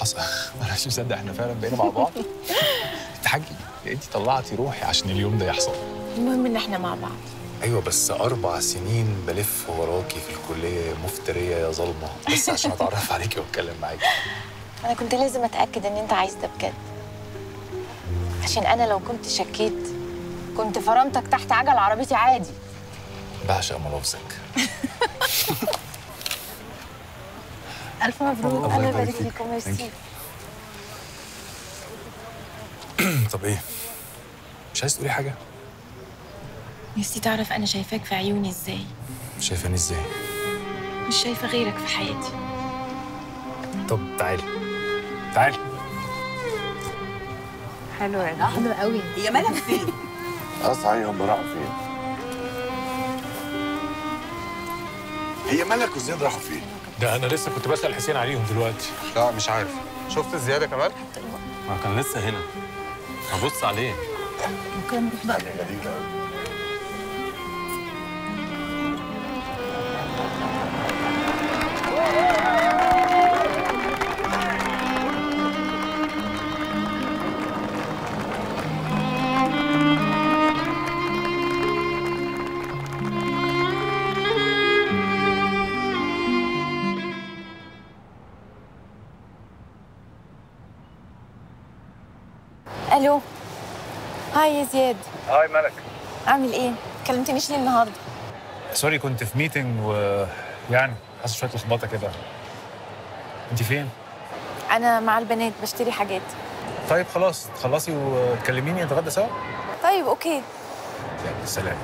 حصل انا مش مصدق احنا فعلا بقينا مع بعض انت حاجي انت طلعتي روحي عشان اليوم ده يحصل المهم ان احنا مع بعض ايوه بس اربع سنين بلف وراكي في الكليه مفتريه يا ظلمه بس عشان اتعرف عليكي واتكلم معاكي انا كنت لازم اتاكد ان انت عايز ده بجد عشان انا لو كنت شكيت كنت فرمتك تحت عجل عربيتي عادي بعشق ملابسك الف مبروك الله الله يبارك يبارك فيك. فيكم Thank ميرسي طب ايه مش عايز تقولي حاجه نفسي تعرف انا شايفاك في عيوني ازاي شايفاني ازاي مش شايفه غيرك في حياتي طب تعالي تعالي حلو يا ده حلو قوي هي مالك فين؟ اه صحيح هم راحوا فين؟ هي مالك وزياد راحوا فين؟ ده انا لسه كنت بسال حسين عليهم دلوقتي لا مش عارف شفت الزياده كمان ما كان لسه هنا هبص عليه ممكن نروح بقى غريبة أوي. الو هاي يا زياد هاي ملك عامل ايه كلمتنيش ليه النهارده سوري كنت في ميتنج ويعني حاسس شويه لخبطه كده انت فين انا مع البنات بشتري حاجات طيب خلاص تخلصي وتكلميني نتغدى سوا طيب اوكي يلا سلام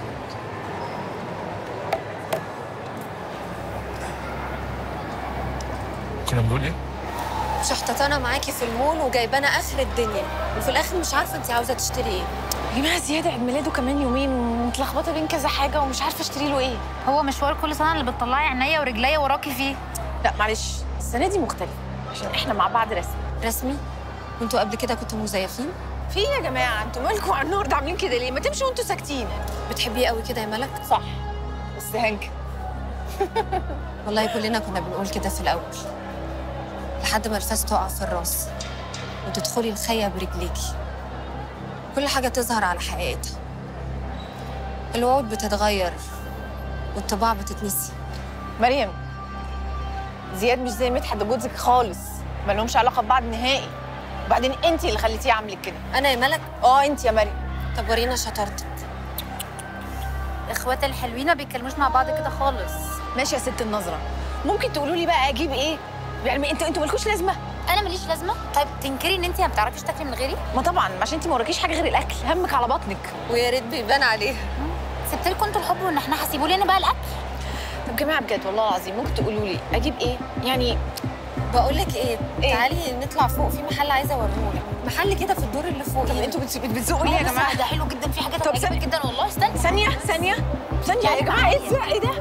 كنا بنقول ايه شحطتانا معاكي في المول وجايبانا اخر الدنيا وفي الاخر مش عارفه انت عاوزه تشتري ايه يا جماعه زياد عيد ميلاده كمان يومين ومتلخبطه بين كذا حاجه ومش عارفه اشتري له ايه هو مشوار كل سنه اللي بتطلعي عينيا ورجليا وراكي فيه لا معلش السنه دي مختلفه عشان احنا مع بعض رسمي رسمي وانتوا قبل كده كنتوا مزيفين في إيه يا جماعه انتوا مالكم على النهارده عاملين كده ليه ما تمشوا وانتوا ساكتين بتحبيه قوي كده يا ملك صح بس هنك والله كلنا كنا بنقول كده في الاول لحد ما الفاس تقع في الراس وتدخلي الخية برجليكي كل حاجة تظهر على حقيقتها الوعود بتتغير والطباع بتتنسي مريم زياد مش زي مدحت جوزك خالص ما لهمش علاقه ببعض نهائي وبعدين انت اللي خليتيه عاملك كده انا يا ملك اه انت يا مريم طب ورينا شطارتك اخوات الحلوين ما بيتكلموش مع بعض كده خالص ماشي يا ست النظره ممكن تقولوا لي بقى اجيب ايه يعني انتوا انتوا مالكوش لازمه انا ماليش لازمه طيب تنكري ان انت ما بتعرفيش تاكلي من غيري ما طبعا عشان انت ما وراكيش حاجه غير الاكل همك على بطنك ويا ريت بيبان عليها سبت لكم انتوا الحب والنحنحه سيبوا لي انا بقى الاكل طب جماعه بجد والله العظيم ممكن تقولوا لي اجيب ايه يعني بقول لك ايه إيه؟ تعالي نطلع فوق في محل عايزه اوريهولك محل كده في الدور اللي فوق طب انتوا بتس- بتزقوا ليه يا بس جماعه ده حلو جدا في حاجات طب هتعجبك ثانية. جدا والله استنى ثانيه ثانيه ثانيه يا جماعه ايه الزرق ده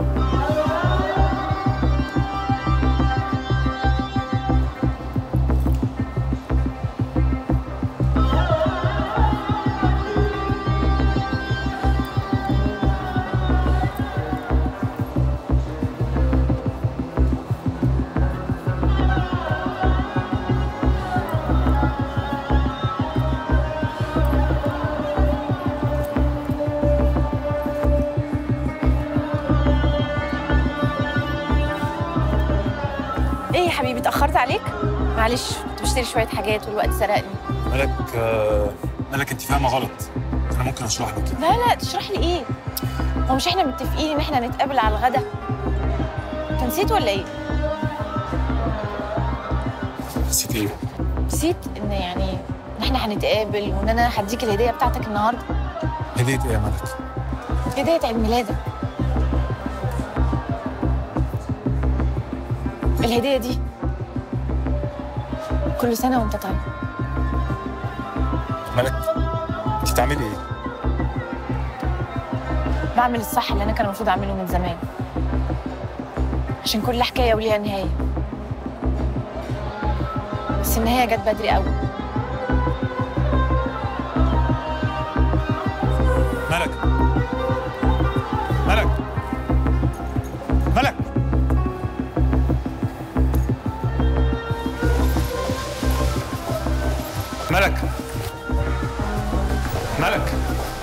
ايه يا حبيبي اتاخرت عليك معلش كنت بشتري شويه حاجات والوقت سرقني ملك آه، ملك انت فاهمه غلط انا ممكن اشرح لك لا لا تشرح لي ايه هو مش احنا متفقين ان احنا نتقابل على الغدا انت نسيت ولا ايه نسيت ايه نسيت ان يعني ان احنا هنتقابل وان انا هديك الهديه بتاعتك النهارده هديه ايه يا ملك هديه عيد ميلادك الهديه دي كل سنه وانت طيب ملك انت بتعملي ايه بعمل الصح اللي انا كان المفروض اعمله من زمان عشان كل حكايه وليها نهايه بس النهايه جت بدري قوي ملك ملك ملك ملك ملك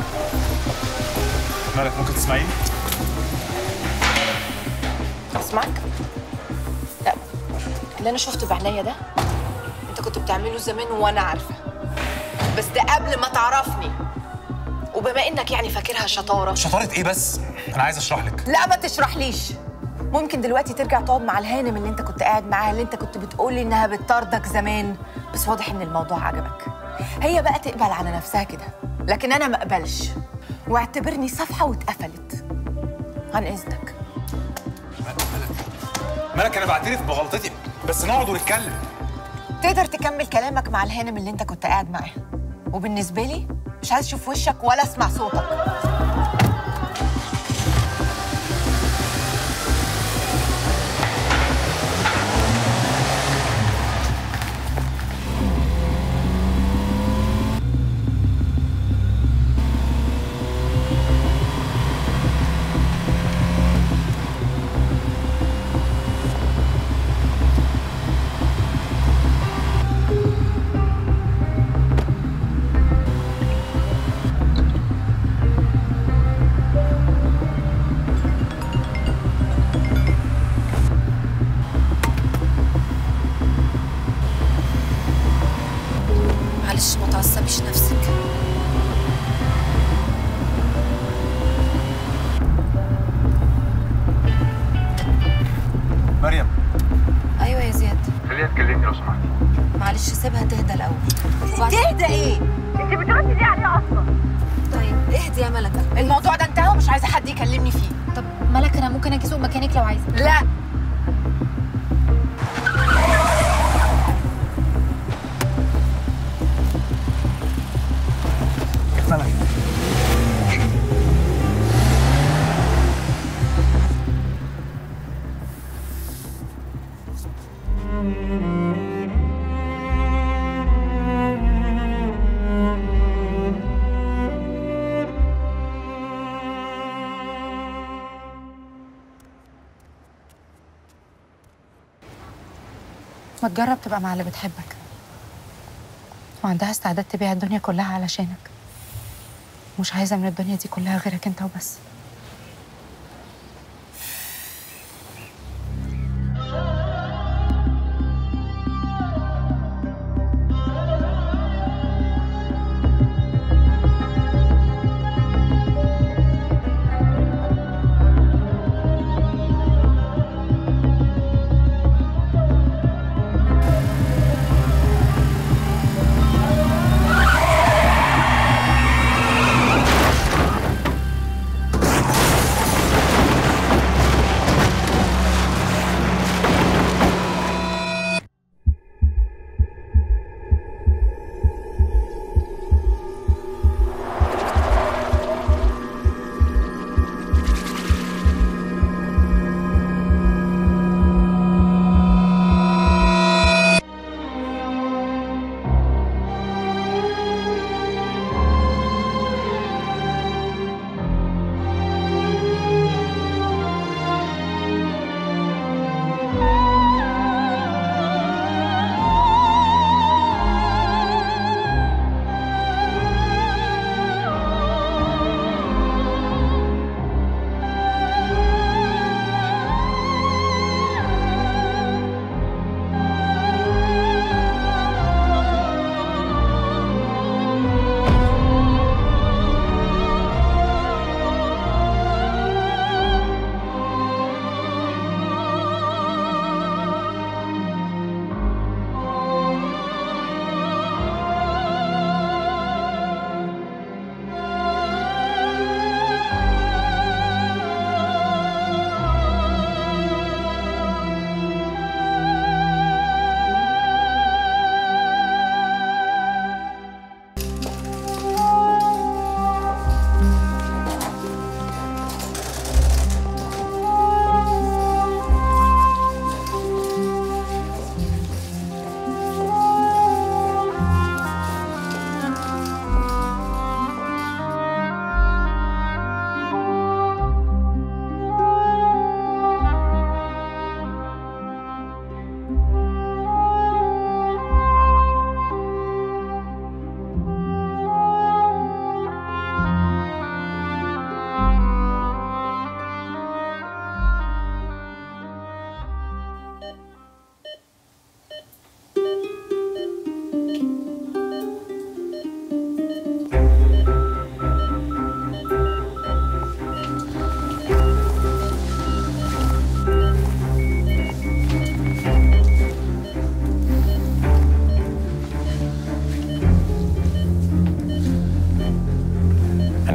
ملك ممكن تسمعيني؟ اسمعك لا اللي انا شفته بعينيا ده انت كنت بتعمله زمان وانا عارفه بس ده قبل ما تعرفني وبما انك يعني فاكرها شطاره شطارة ايه بس؟ انا عايز اشرح لك لا ما تشرحليش ممكن دلوقتي ترجع تقعد مع الهانم اللي انت كنت قاعد معاها اللي انت كنت بتقولي انها بتطاردك زمان بس واضح ان الموضوع عجبك هي بقى تقبل على نفسها كده لكن انا ما اقبلش واعتبرني صفحه واتقفلت عن اذنك ملك انا بعترف بغلطتي بس نقعد ونتكلم تقدر تكمل كلامك مع الهانم اللي انت كنت قاعد معاها وبالنسبه لي مش عايز اشوف وشك ولا اسمع صوتك معلش ما تعصبيش نفسك مريم ايوه يا زياد خليها تكلمني لو سمحت معلش سيبها تهدى الاول وبعدين تهدى ايه انت بتردي ليه عليه اصلا طيب اهدي يا ملكه الموضوع ده انتهى ومش عايزه حد يكلمني فيه طب ملك انا ممكن اجي اسوق مكانك لو عايزه لا ملك ما تجرب تبقى مع اللي بتحبك وعندها استعداد تبيع الدنيا كلها علشانك مش عايزة من الدنيا دي كلها غيرك انت وبس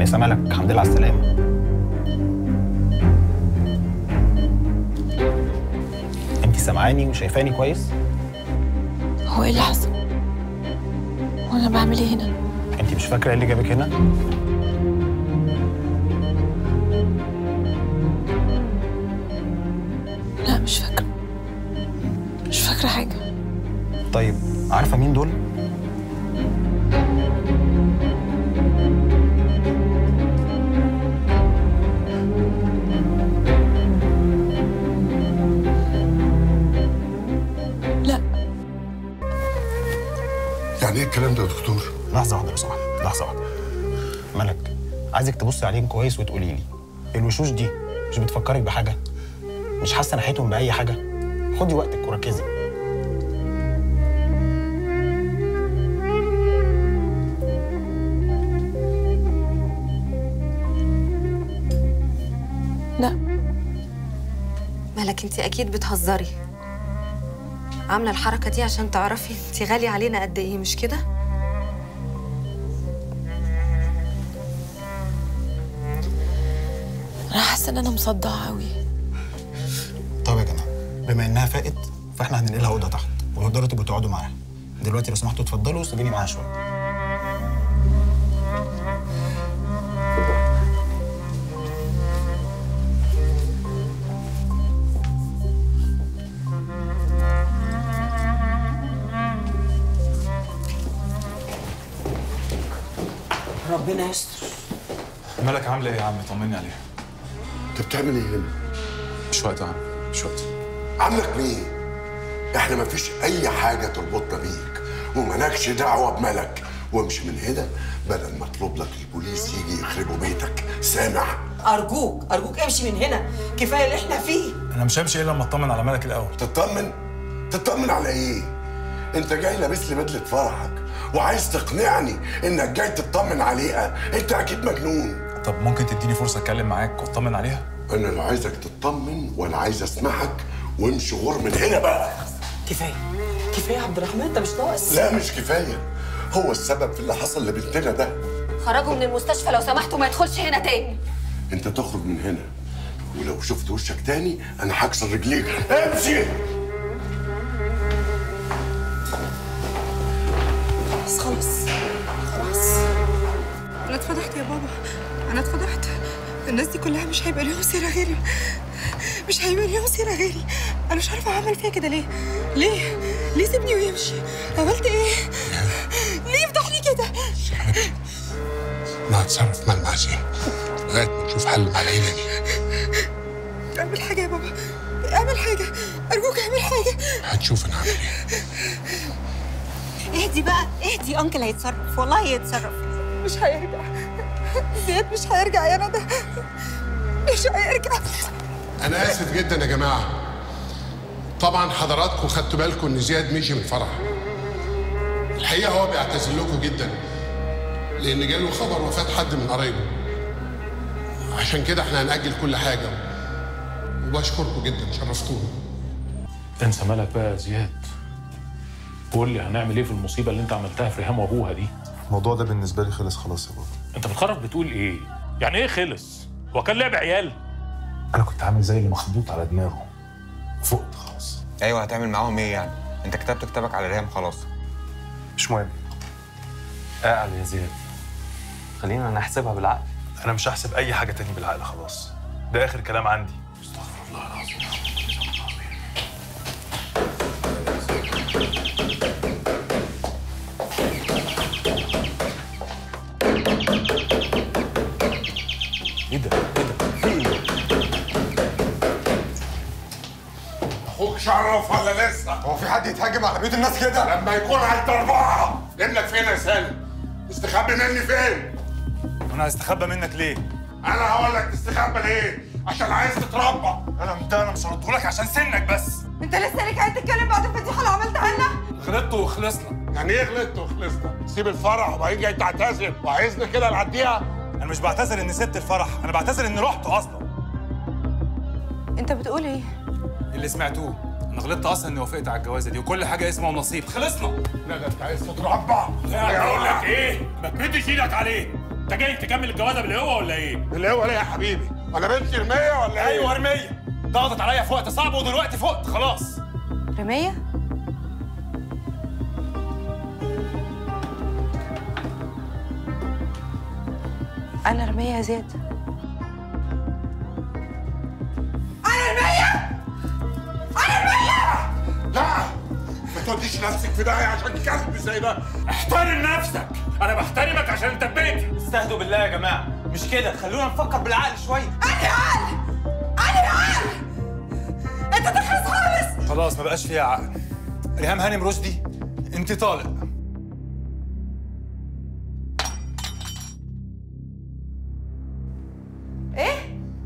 انسه مالك الحمد لله على السلامه انت سامعاني وشايفاني كويس هو ايه اللي حصل؟ وانا بعمل ايه هنا؟ انت مش فاكره ايه اللي جابك هنا لا مش فاكرة مش فاكرة حاجة طيب عارفه مين دول لا يعني ايه الكلام ده يا دكتور؟ لحظه واحده لو سمحت لحظه واحده ملك عايزك تبصي عليهم كويس وتقولي لي الوشوش دي مش بتفكرك بحاجه مش حاسه ناحيتهم باي حاجه خدي وقتك وركزي لا مالك انت اكيد بتهزري عامله الحركه دي عشان تعرفي انت غاليه علينا قد ايه مش كده انا حاسة ان انا مصدعة قوي طب يا جماعه بما انها فائت فاحنا هننقلها اوضه تحت وتقدروا تبقوا تقعدوا معاها دلوقتي لو سمحتوا اتفضلوا سيبيني معاها شويه ربنا يستر مالك عامله ايه يا عم طمني عليها انت بتعمل ايه هنا؟ مش وقت يا عم مش وقت عمك مين؟ احنا مفيش اي حاجه تربطنا بيك وملكش دعوه بملك وامشي من هنا بدل ما اطلب لك البوليس يجي يخربوا بيتك سامع؟ ارجوك ارجوك امشي من هنا كفايه اللي احنا فيه انا مش همشي الا لما اطمن على مالك الاول تطمن؟ تطمن على ايه؟ انت جاي لابس لي بدله فرحك وعايز تقنعني انك جاي تطمن عليها انت اكيد مجنون طب ممكن تديني فرصه اتكلم معاك واطمن عليها انا لا عايزك تطمن ولا عايز اسمعك وامشي غور من هنا بقى كفايه كفايه يا عبد الرحمن انت مش ناقص لا مش كفايه هو السبب في اللي حصل لبنتنا ده خرجوا من المستشفى لو سمحتوا ما يدخلش هنا تاني انت تخرج من هنا ولو شفت وشك تاني انا هكسر رجليك امشي خلاص خلاص خلاص انا اتفضحت يا بابا انا اتفضحت الناس دي كلها مش هيبقى ليهم سيره غيري مش هيبقى ليهم سيره غيري انا مش عارفه اعمل فيها كده ليه ليه ليه سيبني ويمشي عملت ايه ليه يفضحني كده انا هتصرف مع المعازيم لغايه ما نشوف حل مع العيله دي اعمل حاجه يا بابا اعمل حاجه ارجوك اعمل حاجه هنشوف انا هعمل ايه اهدي بقى اهدي انكل هيتصرف والله هيتصرف مش هيرجع زياد مش هيرجع يا ندى مش هيرجع انا اسف جدا يا جماعه طبعا حضراتكم خدتوا بالكم ان زياد مشي من الفرح الحقيقه هو بيعتذر لكم جدا لان جاله خبر وفاه حد من قرايبه عشان كده احنا هنأجل كل حاجه وبشكركم جدا شرفتونا انسى مالك بقى يا زياد قول لي هنعمل ايه في المصيبه اللي انت عملتها في ريهام وابوها دي الموضوع ده بالنسبه لي خلص خلاص يا بابا انت بتخرج بتقول ايه يعني ايه خلص هو كان لعب عيال انا كنت عامل زي اللي مخبوط على دماغه فقت خلاص ايوه هتعمل معاهم ايه يعني انت كتبت كتابك على ريهام خلاص مش مهم اعقل يا زياد خلينا نحسبها بالعقل انا مش هحسب اي حاجه تاني بالعقل خلاص ده اخر كلام عندي ايه ده ايه ده في ايه اخوك شرف ولا لسه؟ هو في حد يتهاجم على بيوت الناس كده لما يكون عند اربعه ابنك فين يا سالم؟ مستخبي مني فين؟ انا هستخبى منك ليه انا هقول لك تستخبى ليه؟ عشان عايز تتربى انا ده انا مش هردهولك عشان سنك بس انت لسه رجعت تتكلم بعد الفضيحه اللي عملتها لنا غلطت وخلصنا يعني ايه غلطت وخلصنا؟ سيب الفرح وبعدين جاي تعتذر وعايزني كده نعديها؟ انا مش بعتذر اني سبت الفرح انا بعتذر اني رحت اصلا انت بتقول ايه اللي سمعتوه انا غلطت اصلا اني وافقت على الجوازه دي وكل حاجه اسمها ونصيب خلصنا لا ده انت عايز تتربى اقول لك ايه ما تمدش ايدك عليه انت جاي تكمل الجوازه بالهوا ولا ايه؟ بالهوا ليه يا حبيبي؟ انا بنتي رميه ولا ايه؟ ايوه رميه ضغطت عليا في وقت صعب ودلوقتي فقت خلاص رمية؟ أنا رمية يا زياد انا رميه انا رميه لا ما توديش نفسك في داهيه عشان كلب زي ده احترم نفسك انا بحترمك عشان انت في بيتي استهدوا بالله يا جماعه مش كده خلونا نفكر بالعقل شويه انت تخلص خالص خلاص ما بقاش فيها عقل ريهام هانم رشدي انت طالق ايه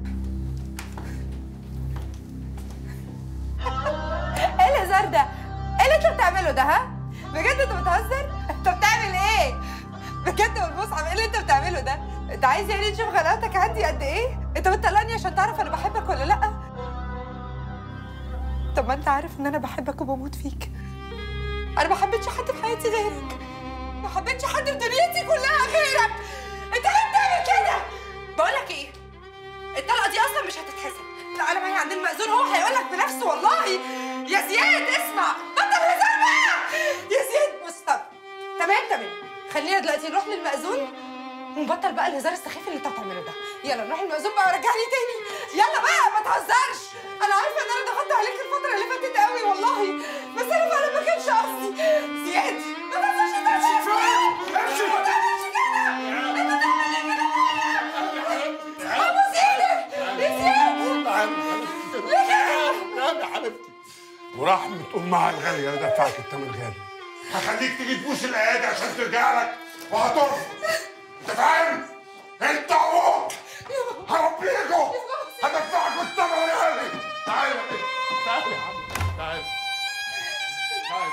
ايه الهزار ده ايه اللي انت بتعمله ده ها بجد انت بتهزر انت بتعمل ايه بجد والمصعب ايه اللي انت بتعمله ده انت عايز يعني تشوف غلاوتك عندي قد ايه انت بتطلعني عشان تعرف انا بحبك ولا لا طب ما انت عارف ان انا بحبك وبموت فيك انا ما حبيتش حد في حياتي غيرك ما حبيتش حد في دنيتي كلها غيرك انت ليه بتعمل كده بقول لك ايه الطلقه دي اصلا مش هتتحسب لا انا معايا عند المأذون هو هيقول لك بنفسه والله يا زياد اسمع بطل هزار بقى يا زياد بص طب تمام تمام خلينا دلوقتي نروح للمأذون ونبطل بقى الهزار السخيف اللي انت بتعمله ده يلا نروح المأذون بقى ورجعني تاني يلا بقى ما تهزرش انا عارفه ان انا ضغطت عليك الفتره اللي فاتت قوي والله بس انا فعلا ما كانش قصدي زياد ما تهزرش انت مش امشي ما تعملش كده انت تعمل ايه كده ابوس ايدك يا زياد ليه كده يا حبيبتي ورحمة أمها الغالية أنا دفعك الثمن غالي هخليك تيجي تبوس الأيادي عشان ترجع لك وهترفض أنت فاهم؟ أنت أبوك هربيكوا هدفعكوا الثمن غالي تعالى يا بنتي تعالى يا عم تعالى تعالى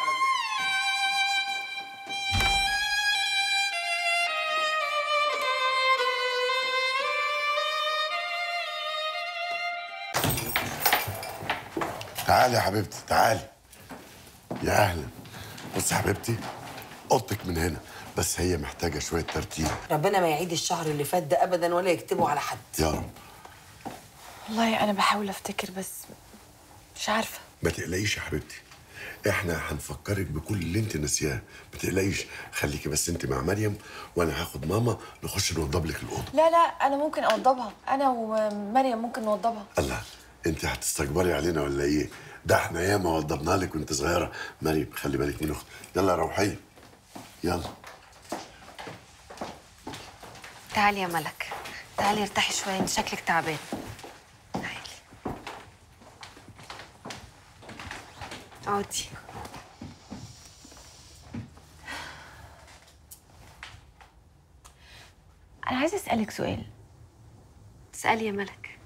تعالي يا حبيبتي تعالي يا اهلا بصي يا حبيبتي اوضتك من هنا بس هي محتاجه شويه ترتيب ربنا ما يعيد الشهر اللي فات ده ابدا ولا يكتبه على حد يا رب والله أنا بحاول أفتكر بس مش عارفة ما تقلقيش يا حبيبتي احنا هنفكرك بكل اللي انت ناسياه ما تقلقيش خليكي بس انت مع مريم وانا هاخد ماما نخش نوضب لك الاوضه لا لا أنا ممكن أوضبها أنا ومريم ممكن نوضبها الله انت هتستكبري علينا ولا ايه ده احنا ياما وضبنا لك وانت صغيره مريم خلي بالك من اختك يلا يا روحيه يلا تعالي يا ملك تعالي ارتاحي شويه انت شكلك تعبان تعالي اقعدي أنا عايزة أسألك سؤال اسالي يا ملك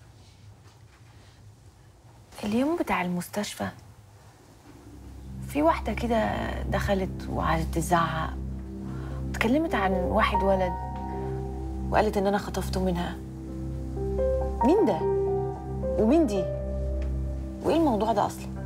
اليوم بتاع المستشفى في واحدة كده دخلت وقعدت تزعق اتكلمت عن واحد ولد وقالت إن أنا خطفته منها مين ده؟ ومين دي؟ وإيه الموضوع ده أصلا؟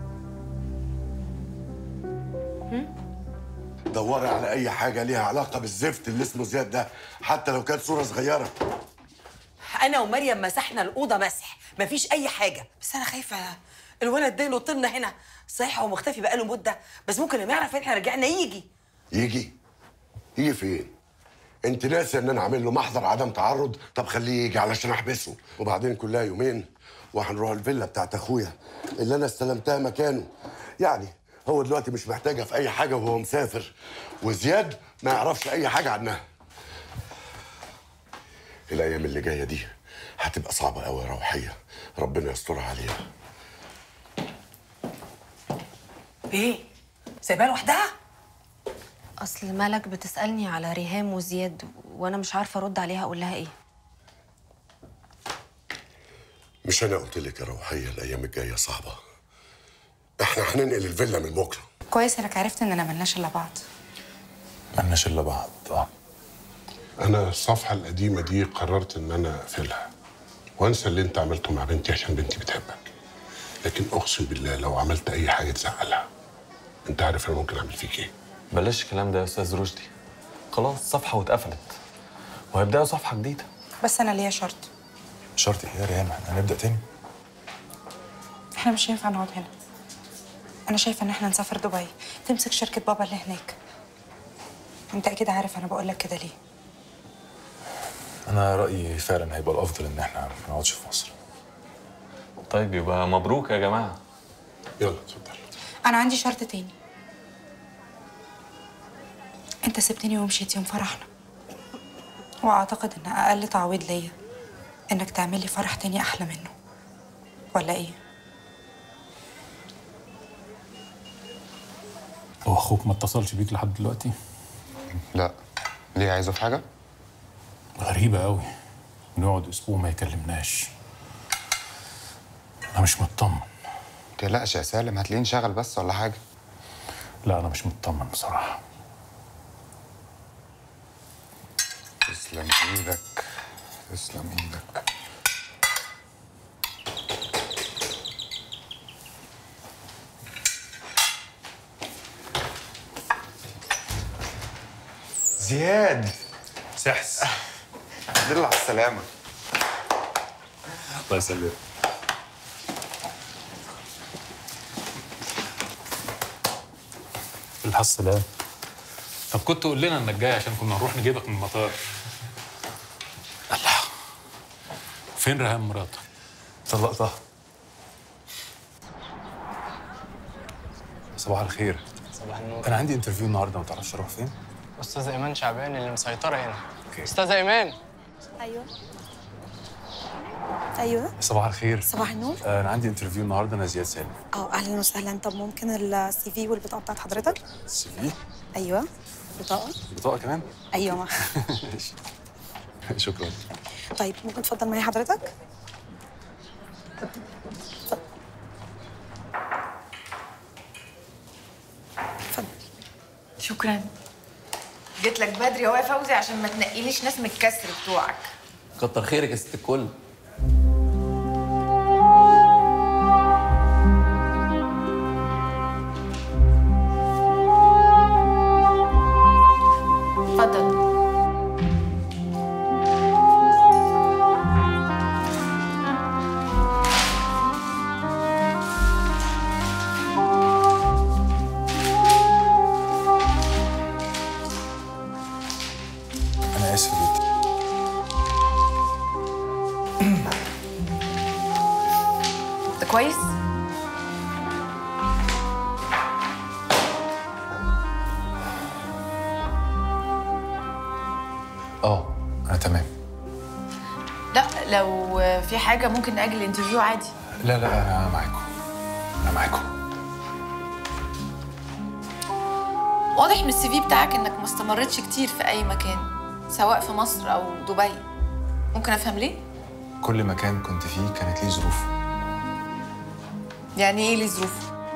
دوري على اي حاجه ليها علاقه بالزفت اللي اسمه زياد ده حتى لو كانت صوره صغيره انا ومريم مسحنا الاوضه مسح مفيش اي حاجه بس انا خايفه الولد ده ينط لنا هنا صحيح هو مختفي بقاله مده بس ممكن لما يعرف ان احنا رجعنا يجي يجي يجي فين انت ناسي ان انا عامل له محضر عدم تعرض طب خليه يجي علشان احبسه وبعدين كلها يومين وهنروح الفيلا بتاعت اخويا اللي انا استلمتها مكانه يعني هو دلوقتي مش محتاجها في اي حاجه وهو مسافر وزياد ما يعرفش اي حاجه عنها الايام اللي جايه دي هتبقى صعبه قوي يا روحيه ربنا يسترها عليها ايه سايباها لوحدها اصل ملك بتسالني على ريهام وزياد وانا مش عارفه ارد عليها اقول لها ايه مش انا قلت لك يا روحيه الايام الجايه صعبه احنا هننقل الفيلا من بكره كويس انك عرفت اننا ملناش الا بعض مالناش الا بعض اه أنا الصفحة القديمة دي قررت إن أنا أقفلها وأنسى اللي أنت عملته مع بنتي عشان بنتي بتحبك لكن أقسم بالله لو عملت أي حاجة تزعلها أنت عارف أنا ممكن أعمل فيك إيه بلاش الكلام ده يا استاذ رشدي خلاص صفحه واتقفلت وهيبداوا صفحه جديده بس انا ليا شرط شرط ايه يا ريهام احنا هنبدا تاني احنا مش هينفع نقعد هنا انا شايفه ان احنا نسافر دبي تمسك شركه بابا اللي هناك انت اكيد عارف انا بقول لك كده ليه انا رايي فعلا هيبقى الافضل ان احنا ما نقعدش في مصر طيب يبقى مبروك يا جماعه يلا اتفضل انا عندي شرط تاني انت سبتني ومشيت يوم فرحنا واعتقد ان اقل تعويض ليا انك تعمل لي فرح تاني احلى منه ولا ايه هو اخوك ما اتصلش بيك لحد دلوقتي لا ليه عايزه في حاجه غريبة قوي نقعد اسبوع ما يكلمناش انا مش مطمن تقلقش يا سالم هتلاقيه انشغل بس ولا حاجه لا انا مش مطمن بصراحة تسلم ايدك تسلم ايدك زياد سحس دل على السلامه الله يسلمك الحظ سلام طب كنت قول لنا انك جاي عشان كنا نروح نجيبك من المطار الله فين ريهام مراتك؟ طلقتها صباح الخير صباح النور انا عندي انترفيو النهارده ما تعرفش اروح فين استاذه ايمان شعبان اللي مسيطره هنا استاذه ايمان ايوه ايوه صباح الخير صباح النور آه، انا عندي انترفيو النهارده انا زياد سالم اه اهلا وسهلا طب ممكن السي في والبطاقه بتاعت حضرتك السي في ايوه بطاقه بطاقه كمان ايوه ما. ماشي. شكرا طيب ممكن تفضل معايا حضرتك شكرا جيت لك بدري اهو يا فوزي عشان ما تنقيليش ناس من الكسر بتوعك كتر خيرك يا ست الكل اتفضل انا اسف جدا انت كويس اه انا تمام لا لو في حاجه ممكن ناجل الانترفيو عادي لا لا انا معاكم انا معاكم واضح من السي في بتاعك انك ما استمرتش كتير في اي مكان سواء في مصر او دبي ممكن افهم ليه كل مكان كنت فيه كانت ليه ظروف يعني ايه ليه ظروف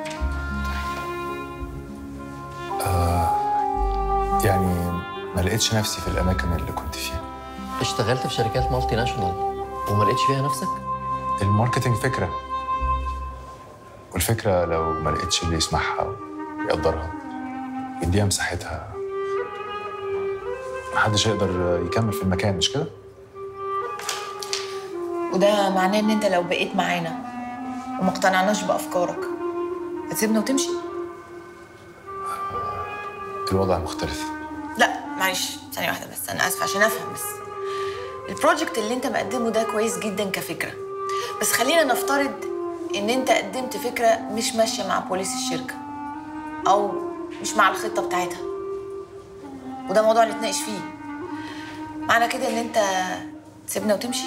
آه يعني ما لقيتش نفسي في الاماكن اللي كنت فيها اشتغلت في شركات مالتي ناشونال وما لقيتش فيها نفسك الماركتينج فكره والفكره لو ما لقيتش اللي يسمعها ويقدرها يديها مساحتها محدش هيقدر يكمل في المكان مش كده؟ وده معناه ان انت لو بقيت معانا وما اقتنعناش بافكارك هتسيبنا وتمشي الوضع مختلف لا معلش ثانيه واحده بس انا اسفه عشان افهم بس البروجكت اللي انت مقدمه ده كويس جدا كفكره بس خلينا نفترض ان انت قدمت فكره مش ماشيه مع بوليس الشركه او مش مع الخطه بتاعتها وده موضوع نتناقش فيه معنى كده ان انت تسيبنا وتمشي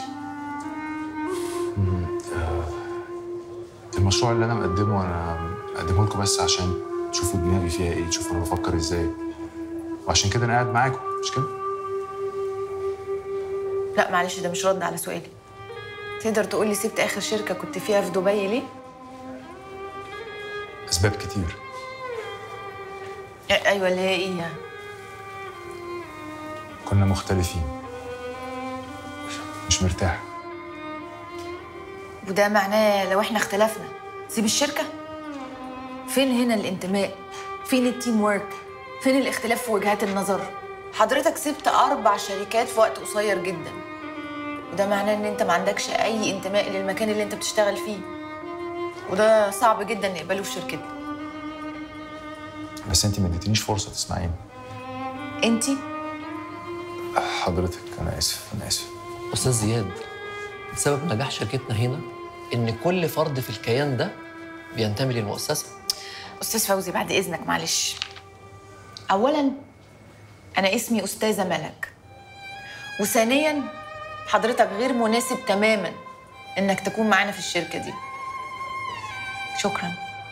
المشروع اللي انا مقدمه انا مقدمه لكم بس عشان تشوفوا دماغي فيها ايه تشوفوا انا بفكر ازاي وعشان كده انا قاعد معاكم مش كده؟ لا معلش ده مش رد على سؤالي تقدر تقول لي سبت اخر شركه كنت فيها في دبي ليه اسباب كتير أ- ايوه اللي هي ايه يعني كنا مختلفين مش مرتاح وده معناه لو احنا اختلفنا سيب الشركه فين هنا الانتماء فين التيم وورك فين الاختلاف في وجهات النظر حضرتك سبت اربع شركات في وقت قصير جدا وده معناه ان انت ما عندكش اي انتماء للمكان اللي انت بتشتغل فيه وده صعب جدا نقبله في شركتنا بس انت ما اديتنيش فرصه تسمعيني انت حضرتك انا اسف انا اسف استاذ زياد سبب نجاح شركتنا هنا ان كل فرد في الكيان ده بينتمي للمؤسسه استاذ فوزي بعد اذنك معلش اولا انا اسمي استاذه ملك وثانيا حضرتك غير مناسب تماما انك تكون معانا في الشركه دي شكرا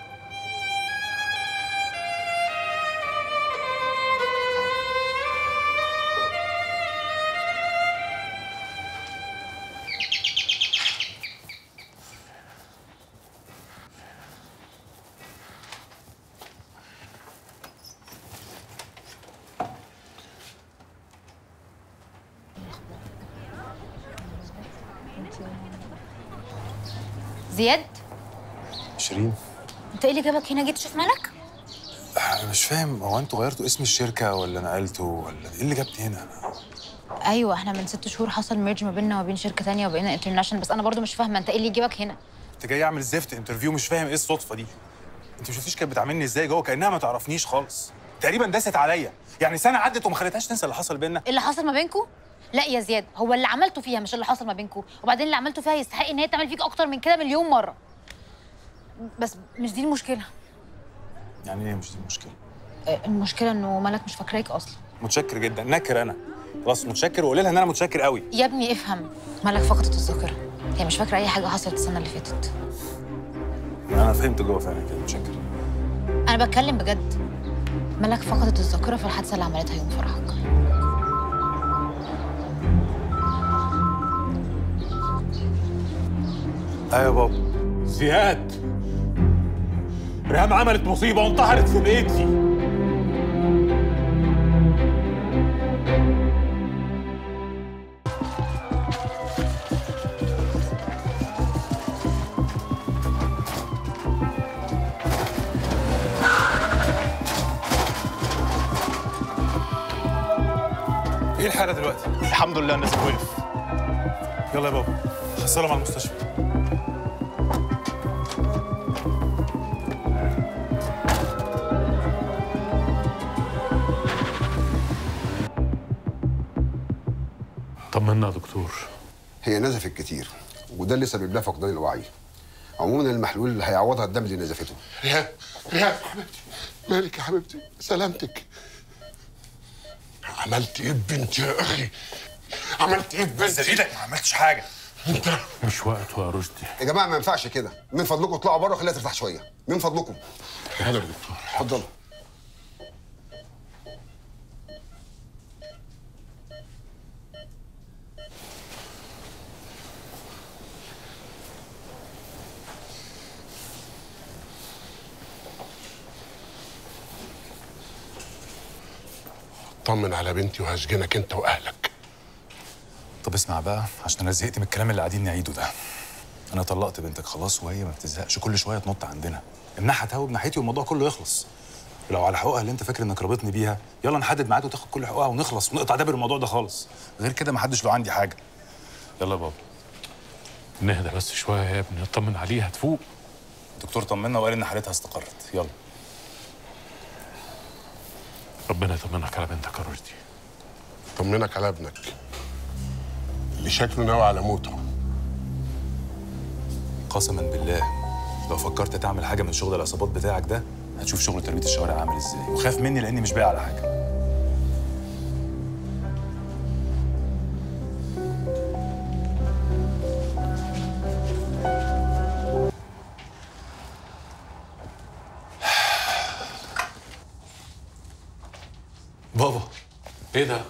زياد شيرين انت ايه اللي جابك هنا جيت تشوف ملك انا مش فاهم هو انتوا غيرتوا اسم الشركه ولا نقلته ولا ايه اللي جابني هنا ايوه احنا من ست شهور حصل ميرج ما بيننا وما بين شركه تانية وبقينا انترناشونال بس انا برضو مش فاهمه انت ايه اللي يجيبك هنا كنت جاي اعمل زفت انترفيو مش فاهم ايه الصدفه دي انت ما شفتيش كانت بتعاملني ازاي جوه كانها ما تعرفنيش خالص تقريبا داست عليا يعني سنه عدت وما خليتهاش تنسى اللي حصل بينا اللي حصل ما بينكم لا يا زياد هو اللي عملته فيها مش اللي حصل ما بينكم وبعدين اللي عملته فيها يستحق ان هي تعمل فيك اكتر من كده مليون مره بس مش دي المشكله يعني ايه مش دي المشكله آه، المشكله انه ملك مش فاكراك اصلا متشكر جدا نكر انا خلاص متشكر وقولي لها ان انا متشكر قوي يا ابني افهم ملك فقدت الذاكره هي مش فاكره اي حاجه حصلت السنه اللي فاتت انا فهمت جوه فعلا كده متشكر انا بتكلم بجد ملك فقدت الذاكره في الحادثه اللي عملتها يوم فرحك ايوه يا بابا زياد ريهام عملت مصيبة وانتحرت في بيتي ايه الحاله دلوقتي الحمد لله الناس وقف يلا يا بابا حصلهم على المستشفى طمنا يا دكتور هي نزفت كتير وده اللي سبب لها فقدان الوعي عموما المحلول اللي هيعوضها الدم اللي نزفته ريهام ريهام حبيبتي مالك يا حبيبتي سلامتك عملت ايه ببنتي يا اخي عملت ايه ببنتي ايدك ما عملتش حاجه انت مش وقته يا رشدي يا جماعه ما ينفعش كده من فضلكم اطلعوا بره خليها ترتاح شويه من فضلكم حاضر يا دكتور اتفضلوا طمن على بنتي وهسجنك انت واهلك طب اسمع بقى عشان انا زهقت من الكلام اللي قاعدين نعيده ده انا طلقت بنتك خلاص وهي ما بتزهقش كل شويه تنط عندنا امنعها تهوب ناحيتي والموضوع كله يخلص ولو على حقوقها اللي انت فاكر انك رابطني بيها يلا نحدد ميعاد وتاخد كل حقوقها ونخلص ونقطع دابر الموضوع ده خالص غير كده ما حدش له عندي حاجه يلا يا بابا نهدى بس شوية يا ابني نطمن عليها تفوق الدكتور طمنا وقال ان حالتها استقرت يلا ربنا يطمنك على بنتك يا رشدي طمنك على ابنك اللي شكله ناوي على موته قسما بالله لو فكرت تعمل حاجه من شغل العصابات بتاعك ده هتشوف شغل تربيه الشوارع عامل ازاي وخاف مني لاني مش بايع على حاجه بابا ايه ده؟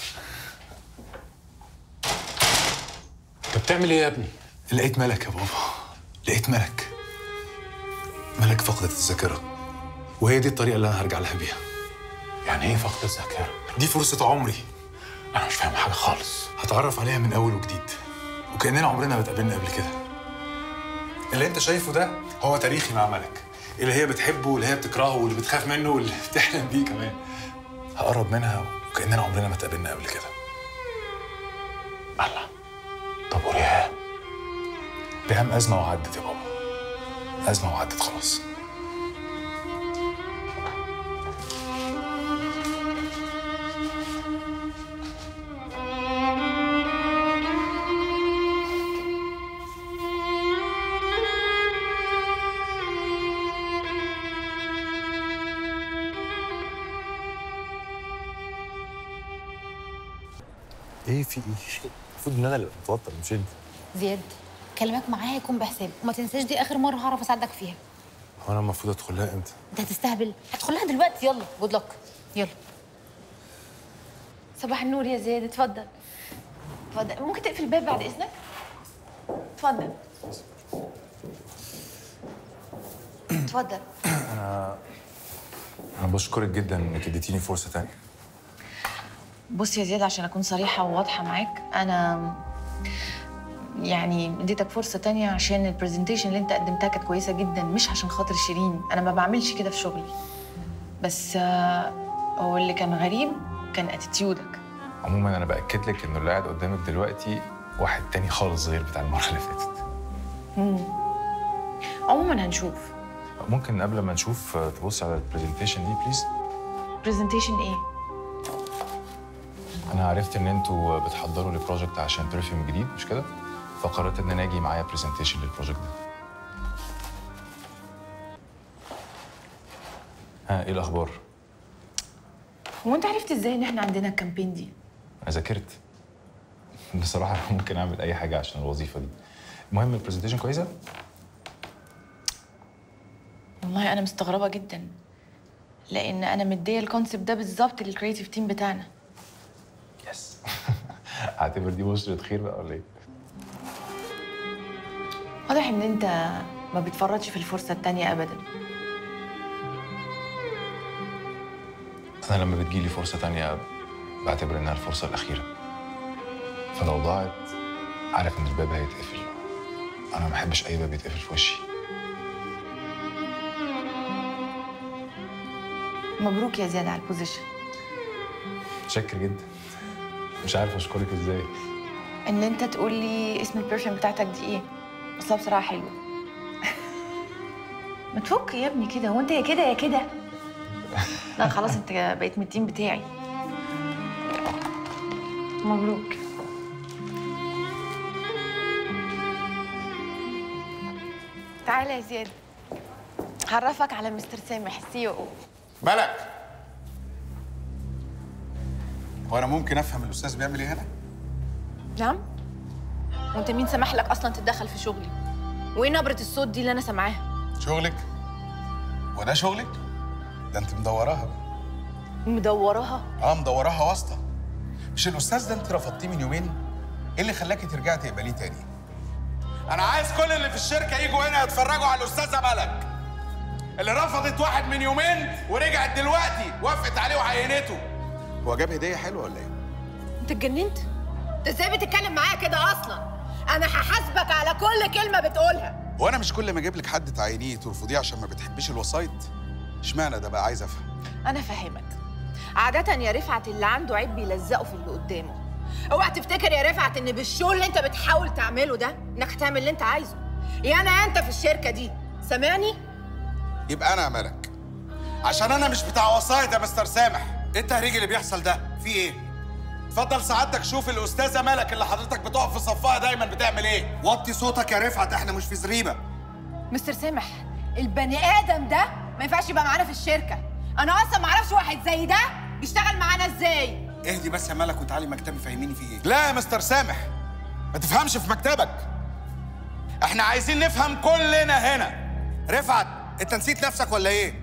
انت بتعمل ايه يا ابني؟ لقيت ملك يا بابا لقيت ملك ملك فقدت الذاكره وهي دي الطريقه اللي انا هرجع لها بيها يعني ايه فقد الذاكره؟ دي فرصه عمري انا مش فاهم حاجه خالص هتعرف عليها من اول وجديد وكاننا عمرنا ما اتقابلنا قبل كده اللي انت شايفه ده هو تاريخي مع ملك اللي هي بتحبه واللي هي بتكرهه واللي بتخاف منه واللي بتحلم بيه كمان هقرب منها وكاننا عمرنا ما اتقابلنا قبل كده الله طب وريهام ريهام ازمه وعدت يا بابا ازمه وعدت خلاص ايه في ايه؟ المفروض ان انا اللي متوتر مش انت زياد كلامك معاها يكون بحساب وما تنساش دي اخر مره هعرف اساعدك فيها هو انا المفروض ادخل لها امتى؟ انت هتستهبل هتدخل لها دلوقتي يلا جود لك يلا صباح النور يا زياد اتفضل اتفضل ممكن تقفل الباب بعد اذنك اتفضل اتفضل انا انا بشكرك جدا انك اديتيني فرصه تانية بص يا زياد عشان اكون صريحه وواضحه معاك انا يعني اديتك فرصه تانية عشان البرزنتيشن اللي انت قدمتها كانت كويسه جدا مش عشان خاطر شيرين انا ما بعملش كده في شغلي بس آه، هو اللي كان غريب كان اتيتيودك عموما انا باكد لك انه اللي قاعد قدامك دلوقتي واحد تاني خالص غير بتاع المره اللي فاتت عموما هنشوف ممكن قبل ما نشوف آه، تبص على البرزنتيشن دي بليز برزنتيشن ايه انا عرفت ان انتوا بتحضروا لبروجكت عشان برفيوم جديد مش كده فقررت ان انا اجي معايا برزنتيشن للبروجكت ده ها ايه الاخبار هو انت عرفت ازاي ان احنا عندنا الكامبين دي انا ذاكرت بصراحه أنا ممكن اعمل اي حاجه عشان الوظيفه دي المهم البرزنتيشن كويسه والله انا مستغربه جدا لان انا مديه الكونسيبت ده بالظبط للكريتيف تيم بتاعنا يس اعتبر دي بشرة خير بقى ولا ايه واضح ان انت ما بتفرطش في الفرصه التانية ابدا انا لما بتجيلي فرصه تانية بعتبر انها الفرصه الاخيره فلو ضاعت عارف ان الباب هيتقفل انا ما بحبش اي باب يتقفل في وشي مبروك يا زياد على البوزيشن متشكر جدا مش عارف اشكرك ازاي ان انت تقول لي اسم البرفيوم بتاعتك دي ايه اصلها بصراحه حلوه ما تفك يا ابني كده هو انت يا كده يا كده لا خلاص انت بقيت من التيم بتاعي مبروك تعالى يا زياد هعرفك على مستر سامح سي او ملك هو انا ممكن افهم الاستاذ بيعمل ايه هنا نعم وانت مين سمح لك اصلا تتدخل في شغلي وايه نبره الصوت دي اللي انا سامعاها شغلك وده شغلك ده انت مدوراها بقى. مدوراها اه مدوراها واسطه مش الاستاذ ده انت رفضتيه من يومين ايه اللي خلاكي ترجعي تقبليه تاني انا عايز كل اللي في الشركه يجوا هنا يتفرجوا على الاستاذه ملك اللي رفضت واحد من يومين ورجعت دلوقتي وافقت عليه وعينته هو جاب هديه حلوه ولا ايه انت اتجننت انت ازاي بتتكلم معايا كده اصلا انا هحاسبك على كل كلمه بتقولها هو انا مش كل ما اجيب لك حد تعينيه ترفضيه عشان ما بتحبيش الوسايط اشمعنى ده بقى عايز افهم انا فاهمك عادة يا رفعت اللي عنده عيب بيلزقه في اللي قدامه اوعى تفتكر يا رفعت ان بالشغل اللي انت بتحاول تعمله ده انك هتعمل اللي انت عايزه يا انا يا انت في الشركة دي سامعني؟ يبقى انا ملك عشان انا مش بتاع وسايط يا مستر سامح ايه التهريج اللي بيحصل ده في ايه اتفضل سعادتك شوف الاستاذه ملك اللي حضرتك بتقف في صفها دايما بتعمل ايه وطي صوتك يا رفعت احنا مش في زريبه مستر سامح البني ادم ده ما ينفعش يبقى معانا في الشركة انا اصلا ما اعرفش واحد زي ده بيشتغل معانا ازاي اهدي بس يا ملك وتعالي مكتبي فهميني في ايه لا يا مستر سامح ما تفهمش في مكتبك احنا عايزين نفهم كلنا هنا رفعت انت نسيت نفسك ولا ايه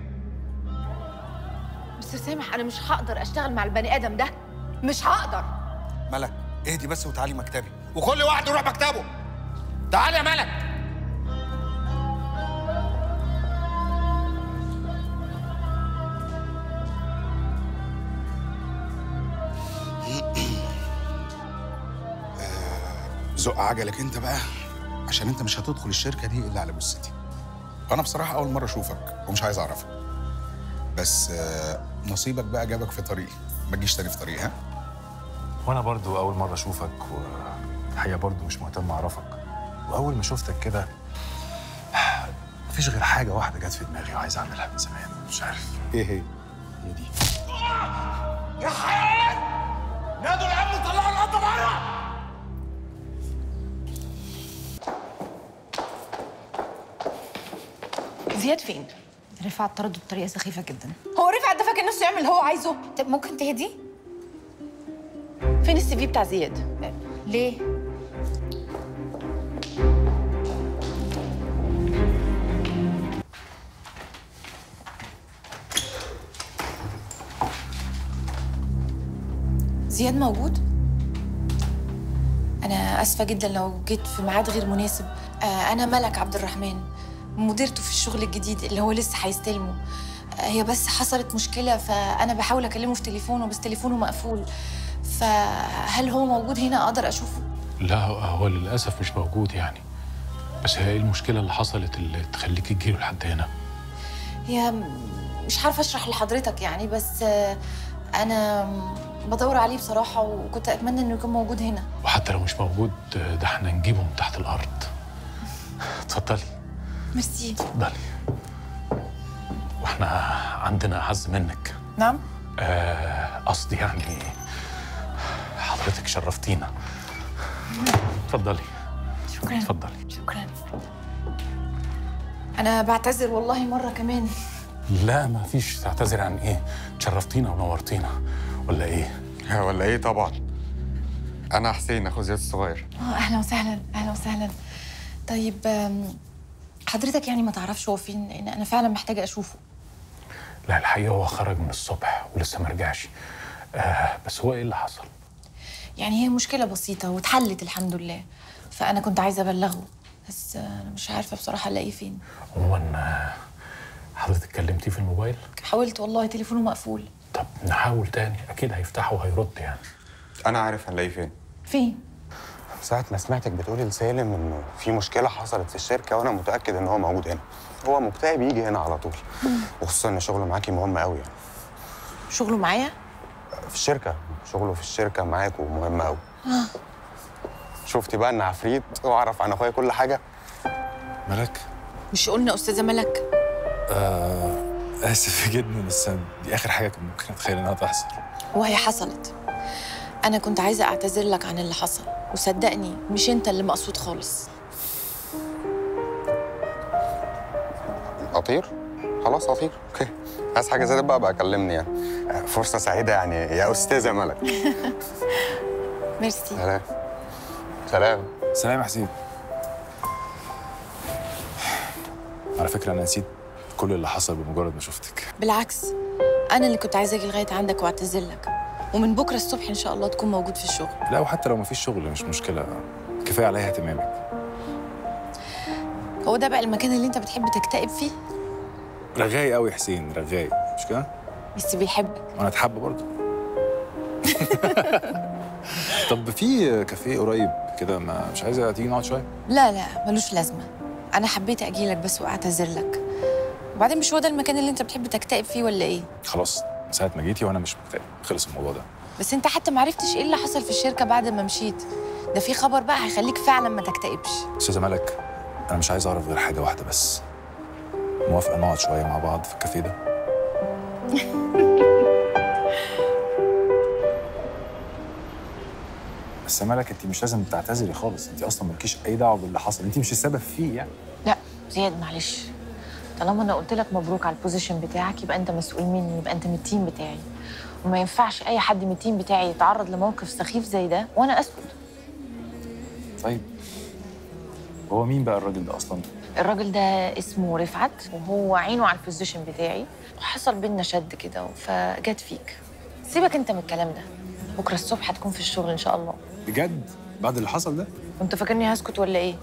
مستر سامح انا مش هقدر اشتغل مع البني ادم ده مش هقدر ملك اهدي بس وتعالي مكتبي وكل واحد يروح مكتبه تعالي يا ملك آه، زق عجلك انت بقى عشان انت مش هتدخل الشركه دي الا على جثتي انا بصراحه اول مره اشوفك ومش عايز اعرفك بس آه، نصيبك بقى جابك في طريقي ما تجيش تاني في طريقي ها وانا برضو اول مره اشوفك والحقيقه برضو مش مهتم اعرفك واول ما شفتك كده مفيش غير حاجه واحده جت في دماغي وعايز اعملها من زمان مش عارف ايه هي هي دي يا حيوان نادوا الامن طلعوا القطه بره زياد فين؟ رفعت طرده بطريقه سخيفه جدا هو رفعت ده فاكر نفسه يعمل اللي هو عايزه طب ممكن تهدي فين السي في بتاع زياد ليه زياد موجود انا اسفه جدا لو جيت في ميعاد غير مناسب آه، انا ملك عبد الرحمن مديرته في الشغل الجديد اللي هو لسه هيستلمه آه، هي بس حصلت مشكله فانا بحاول اكلمه في تليفونه بس تليفونه مقفول فهل هو موجود هنا اقدر اشوفه لا هو- هو للاسف مش موجود يعني بس هي ايه المشكله اللي حصلت اللي تخليك تجيله لحد هنا هي م- مش عارفه اشرح لحضرتك يعني بس آه، انا بدور عليه بصراحه وكنت اتمنى انه يكون موجود هنا وحتى لو مش موجود ده احنا نجيبه من تحت الارض اتفضلي ميرسي اتفضلي واحنا عندنا اعز منك نعم آه، قصدي يعني حضرتك شرفتينا اتفضلي شكرا اتفضلي شكرا انا بعتذر والله مره كمان لا ما فيش تعتذر عن ايه شرفتينا ونورتينا ولا ايه ولا ايه طبعا انا حسين اخو زياد الصغير اه اهلا وسهلا اهلا وسهلا طيب آم، حضرتك يعني ما تعرفش هو فين لان انا فعلا محتاجه اشوفه لا الحقيقه هو خرج من الصبح ولسه ما رجعش آه بس هو ايه اللي حصل يعني هي مشكله بسيطه واتحلت الحمد لله فانا كنت عايزه ابلغه بس آه، انا مش عارفه بصراحه الاقيه فين عموما آه، حضرتك كلمتيه في الموبايل حاولت والله تليفونه مقفول طب نحاول تاني اكيد هيفتحه وهيرد يعني انا عارف هنلاقيه فين فين ساعة ما سمعتك بتقولي لسالم انه في مشكلة حصلت في الشركة وانا متأكد ان هو موجود هنا. هو مكتئب يجي هنا على طول. وخصوصا ان شغله معاكي مهم قوي يعني. شغله معايا في الشركة شغله في الشركة معاك ومهم قوي. آه. شفتي بقى ان عفريت واعرف عن اخويا كل حاجة؟ ملك مش قلنا استاذه ملك آه اسف جدا بس دي اخر حاجه كان ممكن اتخيل انها تحصل وهي حصلت انا كنت عايزه اعتذر لك عن اللي حصل وصدقني مش انت اللي مقصود خالص اطير؟ خلاص اطير اوكي. عايز حاجة زي ده بقى بقى كلمني يعني. آه، فرصة سعيدة يعني يا استاذة ملك. ميرسي سلام. سلام. سلام يا حسين على فكره انا نسيت كل اللي حصل بمجرد ما شفتك بالعكس انا اللي كنت عايزه اجي لغايه عندك واعتذر لك ومن بكره الصبح ان شاء الله تكون موجود في الشغل لا وحتى لو مفيش شغل مش مشكله كفايه عليا اهتمامك هو ده بقى المكان اللي انت بتحب تكتئب فيه رغاي قوي يا حسين رغاي مش كده بس بيحبك وانا اتحب برضه طب في كافيه قريب كده ما مش عايزه تيجي نقعد شويه لا لا ملوش لازمه انا حبيت اجي لك بس واعتذر لك وبعدين مش هو ده المكان اللي انت بتحب تكتئب فيه ولا ايه خلاص من ساعه ما جيتي وانا مش مكتئب خلص الموضوع ده بس انت حتى ما عرفتش ايه اللي حصل في الشركه بعد ما مشيت ده في خبر بقى هيخليك فعلا ما تكتئبش استاذه ملك انا مش عايز اعرف غير حاجه واحده بس موافقه نقعد شويه مع بعض في الكافيه ده بس يا ملك انت مش لازم تعتذري خالص انت اصلا مالكيش اي دعوه باللي حصل انت مش السبب فيه يعني لا زياد معلش طالما انا قلت لك مبروك على البوزيشن بتاعك يبقى انت مسؤول مني يبقى انت من التيم بتاعي وما ينفعش اي حد من التيم بتاعي يتعرض لموقف سخيف زي ده وانا اسكت طيب هو مين بقى الراجل ده اصلا الراجل ده اسمه رفعت وهو عينه على البوزيشن بتاعي وحصل بينا شد كده فجت فيك سيبك انت من الكلام ده بكره الصبح هتكون في الشغل ان شاء الله بجد بعد اللي حصل ده كنت فاكرني هسكت ولا ايه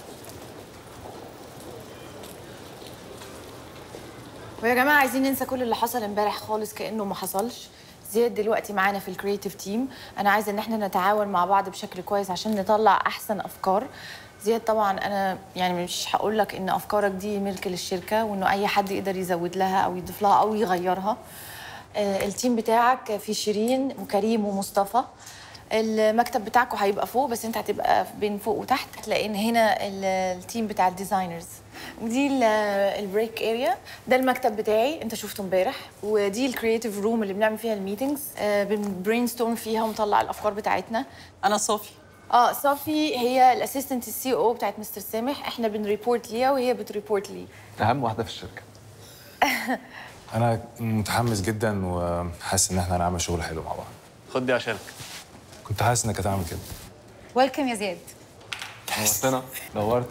ويا جماعه عايزين ننسى كل اللي حصل امبارح خالص كانه ما حصلش زياد دلوقتي معانا في الكرييتيف تيم انا عايزه ان احنا نتعاون مع بعض بشكل كويس عشان نطلع احسن افكار زياد طبعا انا يعني مش هقول لك ان افكارك دي ملك للشركه وانه اي حد يقدر يزود لها او يضيف لها او يغيرها آه، التيم بتاعك في شيرين وكريم ومصطفى المكتب بتاعكم هيبقى فوق بس انت هتبقى بين فوق وتحت لان هنا ال- التيم بتاع الديزاينرز دي ال- البريك اريا ده المكتب بتاعي انت شفته امبارح ودي الكرييتيف روم اللي بنعمل فيها الميتنجز بنبرين ستورم فيها ونطلع الافكار بتاعتنا انا صافي اه صافي هي الاسيستنت السي او بتاعت مستر سامح احنا بنريبورت ليها وهي بتريبورت لي اهم واحده في الشركه انا متحمس جدا وحاسس ان احنا هنعمل شغل حلو مع بعض خد دي عشانك كنت حاسس انك هتعمل كده ويلكم يا زياد نورتنا نورت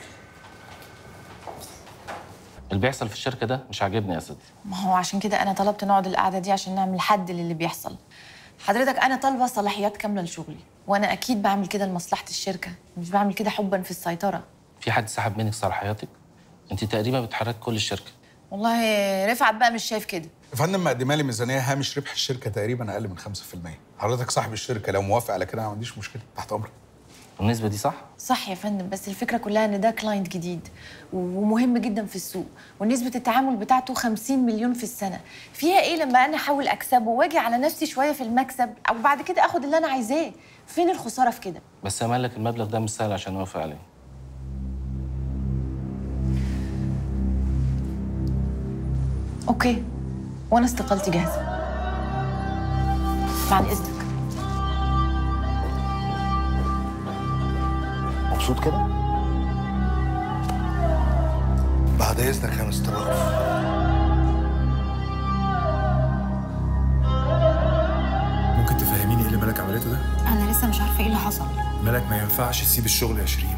اللي بيحصل في الشركه ده مش عاجبني يا سيدي ما هو عشان كده انا طلبت نقعد القعده دي عشان نعمل حد للي بيحصل حضرتك انا طالبه صلاحيات كامله لشغلي وانا اكيد بعمل كده لمصلحه الشركه مش بعمل كده حبا في السيطره في حد سحب منك صلاحياتك انت تقريبا بتحرك كل الشركه والله رفعت بقى مش شايف كده يا فندم مقدمه لي ميزانيه هامش ربح الشركه تقريبا اقل من 5% حضرتك صاحب الشركه لو موافق على كده أنا ما عنديش مشكله تحت امرك النسبه دي صح صح يا فندم بس الفكره كلها ان ده كلاينت جديد ومهم جدا في السوق ونسبه التعامل بتاعته 50 مليون في السنه فيها ايه لما انا احاول اكسبه واجي على نفسي شويه في المكسب او بعد كده اخد اللي انا عايزاه فين الخساره في كده بس يا مالك المبلغ ده مش سهل عشان اوافق عليه اوكي وانا استقالتي جاهزه بعد اذنك مبسوط كده؟ بعد اذنك يا مستر رؤوف ممكن تفهميني ايه اللي ملك عملته ده انا لسه مش عارفه ايه اللي حصل ملك ما ينفعش تسيب الشغل يا شيرين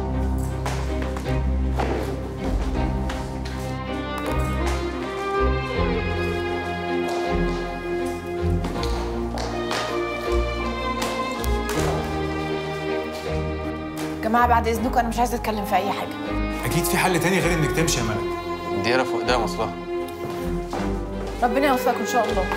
جماعه بعد اذنكم انا مش عايزه اتكلم في اي حاجه اكيد في حل تاني غير انك تمشي يا ملك دي فوق ده مصلحه ربنا يوفقكم ان شاء الله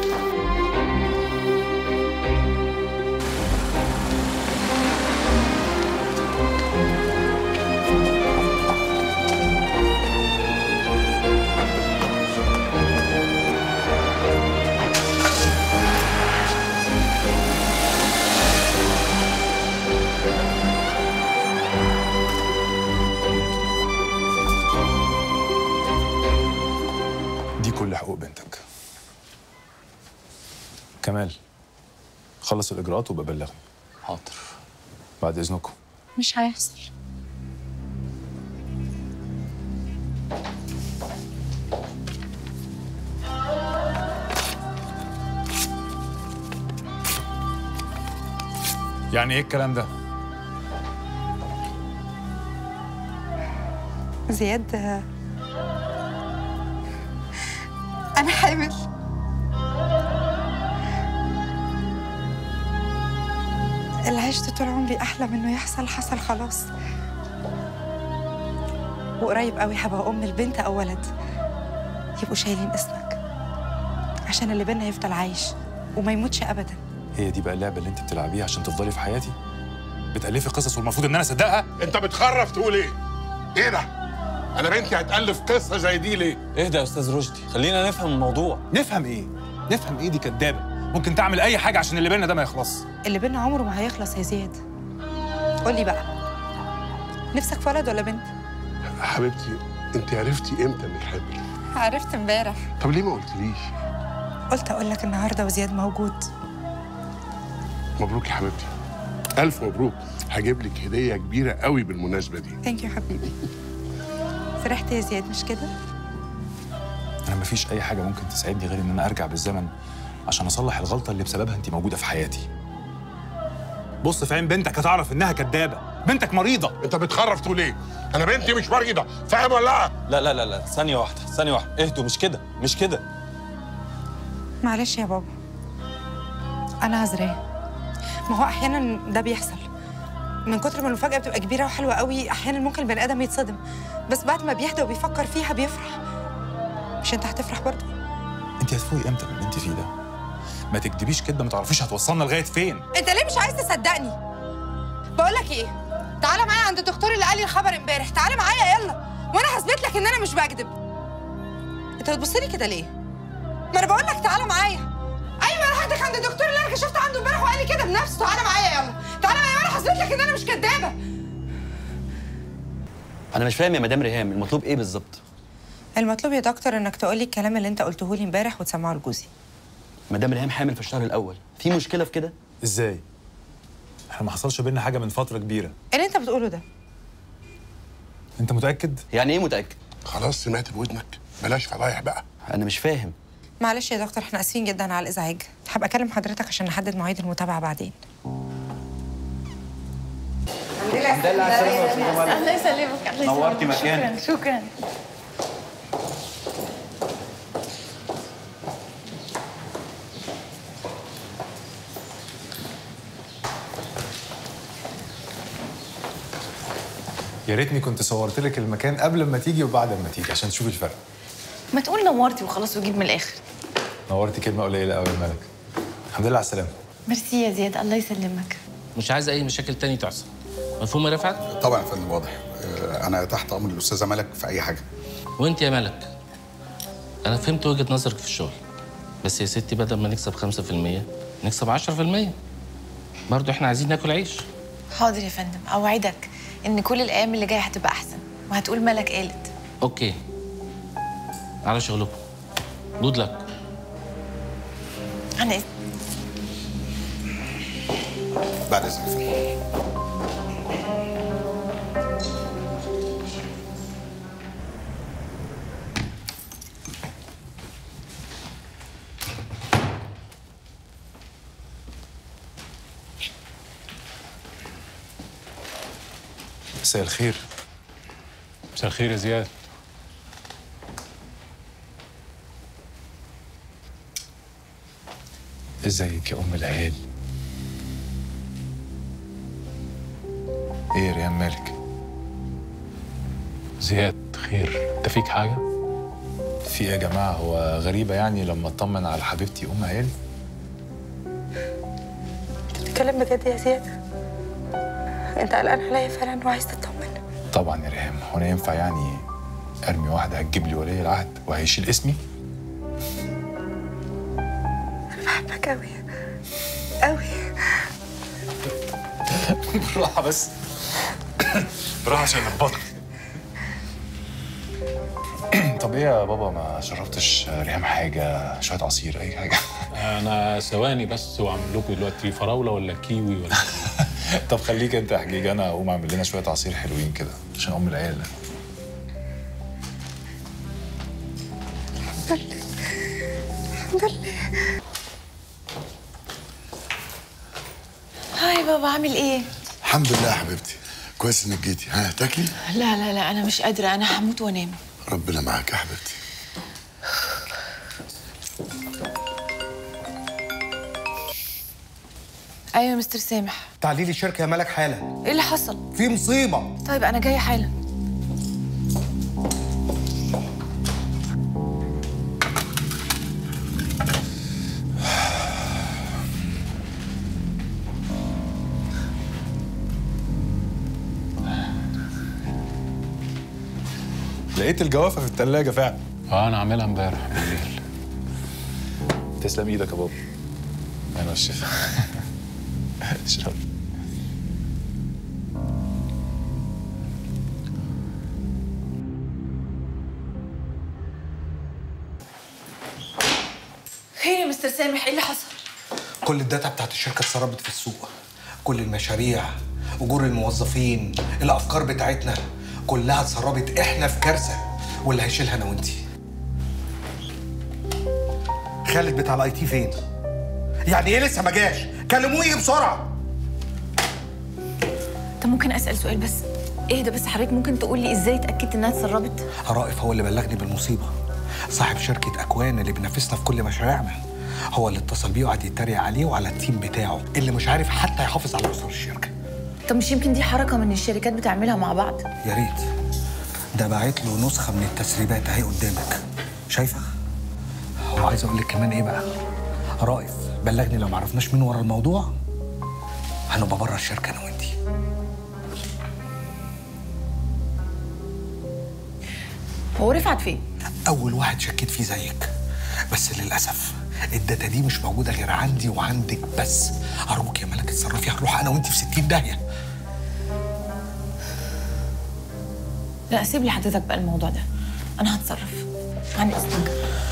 دي كل حقوق بنتك كمال خلص الاجراءات وببلغني حاضر بعد اذنكم مش هيحصل يعني ايه الكلام ده زياد آه، أنا حامل اللي عشت طول عمري أحلم إنه يحصل حصل خلاص وقريب قوي هبقى أم البنت أو ولد يبقوا شايلين اسمك عشان اللي بينا يفضل عايش وما يموتش أبدا هي دي بقى اللعبه اللي انت بتلعبيها عشان تفضلي في حياتي بتالفي قصص والمفروض ان انا اصدقها انت بتخرف تقول ايه؟ ايه ده؟ انا بنتي هتالف قصه زي دي ليه؟ اهدى يا استاذ رشدي خلينا نفهم الموضوع نفهم ايه نفهم ايه دي كدابه ممكن تعمل اي حاجه عشان اللي بيننا ده ما يخلص اللي بينا عمره ما هيخلص يا زياد قولي بقى نفسك في ولد ولا بنت؟ حبيبتي انت عرفتي امتى انك حامل؟ عرفت امبارح طب ليه ما قلتليش؟ قلت اقول لك النهارده وزياد موجود مبروك يا حبيبتي الف مبروك هجيب لك هديه كبيره قوي بالمناسبه دي ثانك يو حبيبي فرحت يا زياد مش كده؟ انا مفيش اي حاجه ممكن تساعدني غير ان انا ارجع بالزمن عشان اصلح الغلطه اللي بسببها انت موجوده في حياتي بص في عين بنتك هتعرف انها كدابه بنتك مريضه انت بتخرف تقول ايه انا بنتي مش مريضه فاهم ولا لا لا لا لا لا ثانيه واحده ثانيه واحده اهدوا مش كده مش كده معلش يا بابا انا عذراه ما هو احيانا ده بيحصل من كتر ما المفاجاه بتبقى كبيره وحلوه قوي احيانا ممكن البني ادم يتصدم بس بعد ما بيهدى وبيفكر فيها بيفرح مش انت هتفرح برضه انت هتفوقي امتى من اللي انت فيه ده ما تكدبيش كدبه ما تعرفيش هتوصلنا لغايه فين انت ليه مش عايز تصدقني بقول لك ايه تعالى معايا عند الدكتور اللي قال لي الخبر امبارح تعالى معايا يلا وانا هثبت لك ان انا مش بكذب انت بتبص لي كده ليه ما انا بقول لك تعالى معايا ايوه انا هاخدك عند الدكتور اللي انا كشفت عنده امبارح وقال لي كده بنفسه تعالى معايا يلا تعالى معايا وانا حسيت لك ان انا مش كدابه انا مش فاهم يا مدام ريهام المطلوب ايه بالظبط المطلوب يا دكتور انك تقول لي الكلام اللي انت قلته لي امبارح وتسمعه لجوزي مدام ريهام حامل في الشهر الاول في مشكله في كده ازاي احنا ما حصلش بينا حاجه من فتره كبيره ايه اللي انت بتقوله ده انت متاكد يعني ايه متاكد خلاص سمعت بودنك بلاش فضايح بقى انا مش فاهم معلش يا دكتور احنا اسفين جدا على الازعاج هبقى اكلم حضرتك عشان نحدد مواعيد المتابعه بعدين الحمد لله على السلامة يا أستاذة مالك. الله يسلمك الله يسلمك. نورتي مكانك. شكرا شكرا يا ريتني كنت صورت لك المكان قبل ما تيجي وبعد ما تيجي عشان تشوفي الفرق ما تقول نورتي وخلاص وجيب من الاخر نورتي كلمه قليله قوي يا ملك الحمد لله على السلامه ميرسي يا زياد الله يسلمك مش عايز اي مشاكل تاني تحصل مفهوم يا رفعت طبعا يا فندم واضح آه، انا تحت امر الاستاذه ملك في اي حاجه وانت يا ملك انا فهمت وجهه نظرك في الشغل بس يا ستي بدل ما نكسب 5% نكسب 10% برضه احنا عايزين ناكل عيش حاضر يا فندم اوعدك ان كل الايام اللي جايه هتبقى احسن وهتقول ملك قالت اوكي على شغلكم جود لك انا بعد اذنك يا فندم مساء الخير مساء الخير يا زياد ازيك يا ام العيال ايه يا ريان مالك زياد خير انت فيك حاجه في ايه يا جماعه هو غريبه يعني لما اطمن على حبيبتي ام عيالي بتتكلم بجد يا زياد انت قلقان عليا فعلا وعايز تطمن طبعا يا ريهام هو انا ينفع يعني ارمي واحده هتجيب لي ولي العهد وهيشيل اسمي انا بحبك قوي قوي بالراحه بس بالراحه عشان البطن طب ايه يا بابا ما شربتش ريهام حاجه شويه عصير اي حاجه انا ثواني بس واعمل لكم دلوقتي فراوله ولا كيوي ولا طب خليك انت يا حجيج انا اقوم اعمل لنا شويه عصير حلوين كده عشان ام العيال الحمد لله هاي بابا عامل ايه الحمد لله يا حبيبتي كويس انك جيتي ها تاكلي لا لا لا انا مش قادره انا هموت وانام ربنا معاك يا حبيبتي ايوه يا مستر سامح تعالي لي الشركه يا ملك حالا ايه اللي حصل في مصيبه طيب انا جايه حالا لقيت الجوافه في الثلاجه فعلا اه انا عاملها امبارح بالليل تسلم ايدك يا بابا انا الشفا اشرب خير يا مستر سامح ايه اللي حصل كل الداتا بتاعت الشركه اتسربت في السوق كل المشاريع اجور الموظفين الافكار بتاعتنا كلها اتسربت احنا في كارثه واللي هيشيلها انا وانتي خالد بتاع الاي تي فين يعني ايه لسه ما جاش كلموه يجي بسرعه طب ممكن اسال سؤال بس اهدى بس حضرتك ممكن تقول لي ازاي اتاكدت انها اتسربت رائف هو اللي بلغني بالمصيبه صاحب شركه اكوان اللي بينافسنا في كل مشاريعنا هو اللي اتصل بيه وقعد يتريق عليه وعلى التيم بتاعه اللي مش عارف حتى يحافظ على اسرار الشركه طب مش يمكن دي حركه من الشركات بتعملها مع بعض يا ريت ده باعت له نسخه من التسريبات اهي قدامك شايفه هو عايز اقول لك كمان ايه بقى رائف بلغني لو ما عرفناش مين ورا الموضوع هنبقى بره الشركه انا وانتي هو رفعت فين اول واحد شكيت فيه زيك بس للاسف الداتا دي مش موجوده غير عندي وعندك بس ارجوك يا ملك اتصرفي هنروح انا وانت في 60 داهيه لا سيب لي حضرتك بقى الموضوع ده انا هتصرف عن اذنك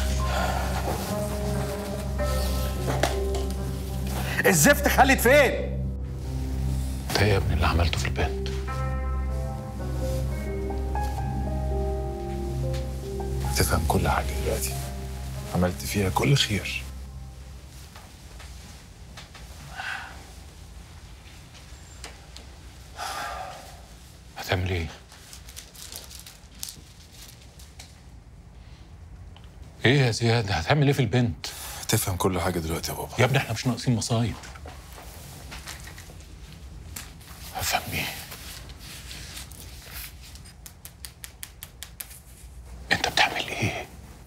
الزفت خالد فين ده يا ابني اللي عملته في البنت هتفهم كل حاجه دلوقتي عملت فيها كل خير هتعمل ايه؟ ايه يا زياد هتعمل ايه في البنت؟ هتفهم كل حاجه دلوقتي يا بابا يا ابني احنا مش ناقصين مصايب هفهم ايه؟ انت بتعمل ايه؟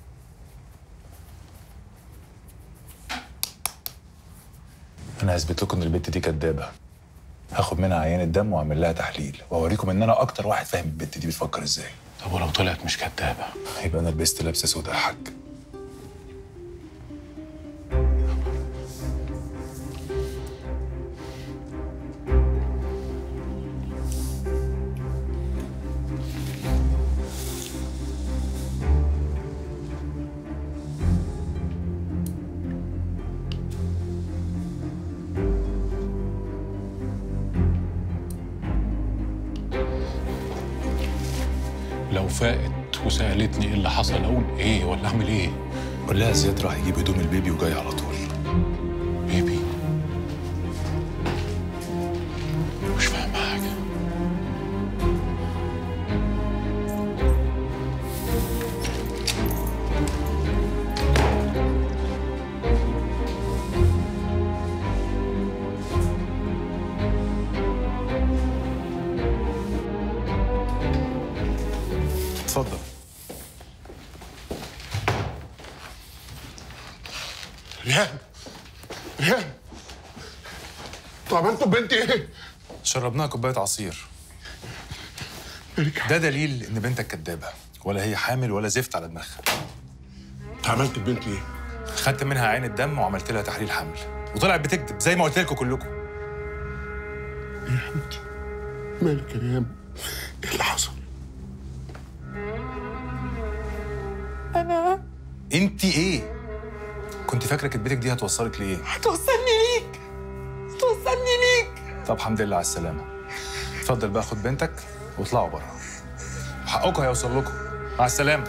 انا هثبت لكم ان البت دي كدابه هاخد منها عينه دم واعمل لها تحليل واوريكم ان انا اكتر واحد فاهم البت دي بتفكر ازاي طب ولو طلعت مش كدابه يبقى انا لبست لابسه سودا يا حاج لو فاقت وسالتني ايه اللي حصل اقول ايه ولا اعمل ايه؟ قول لها زياد راح يجيب هدوم البيبي وجاي على طول بيبي مش فاهم حاجه اتفضل ريان ريان انتوا عملتوا بنتي ايه؟ شربناها كوبايه عصير ده دليل ان بنتك كدابه ولا هي حامل ولا زفت على دماغها انت عملت بنتي ايه؟ خدت منها عين الدم وعملت لها تحليل حمل وطلعت بتكذب زي ما قلت لكم كلكم ايه يا حبيبتي؟ مالك يا ريان؟ ايه اللي حصل؟ انا انت ايه كنت فاكره كدبتك دي هتوصلك لايه هتوصلني ليك هتوصلني ليك طب الحمد لله على السلامه اتفضل بقى خد بنتك واطلعوا بره حقكم هيوصل لكم مع السلامه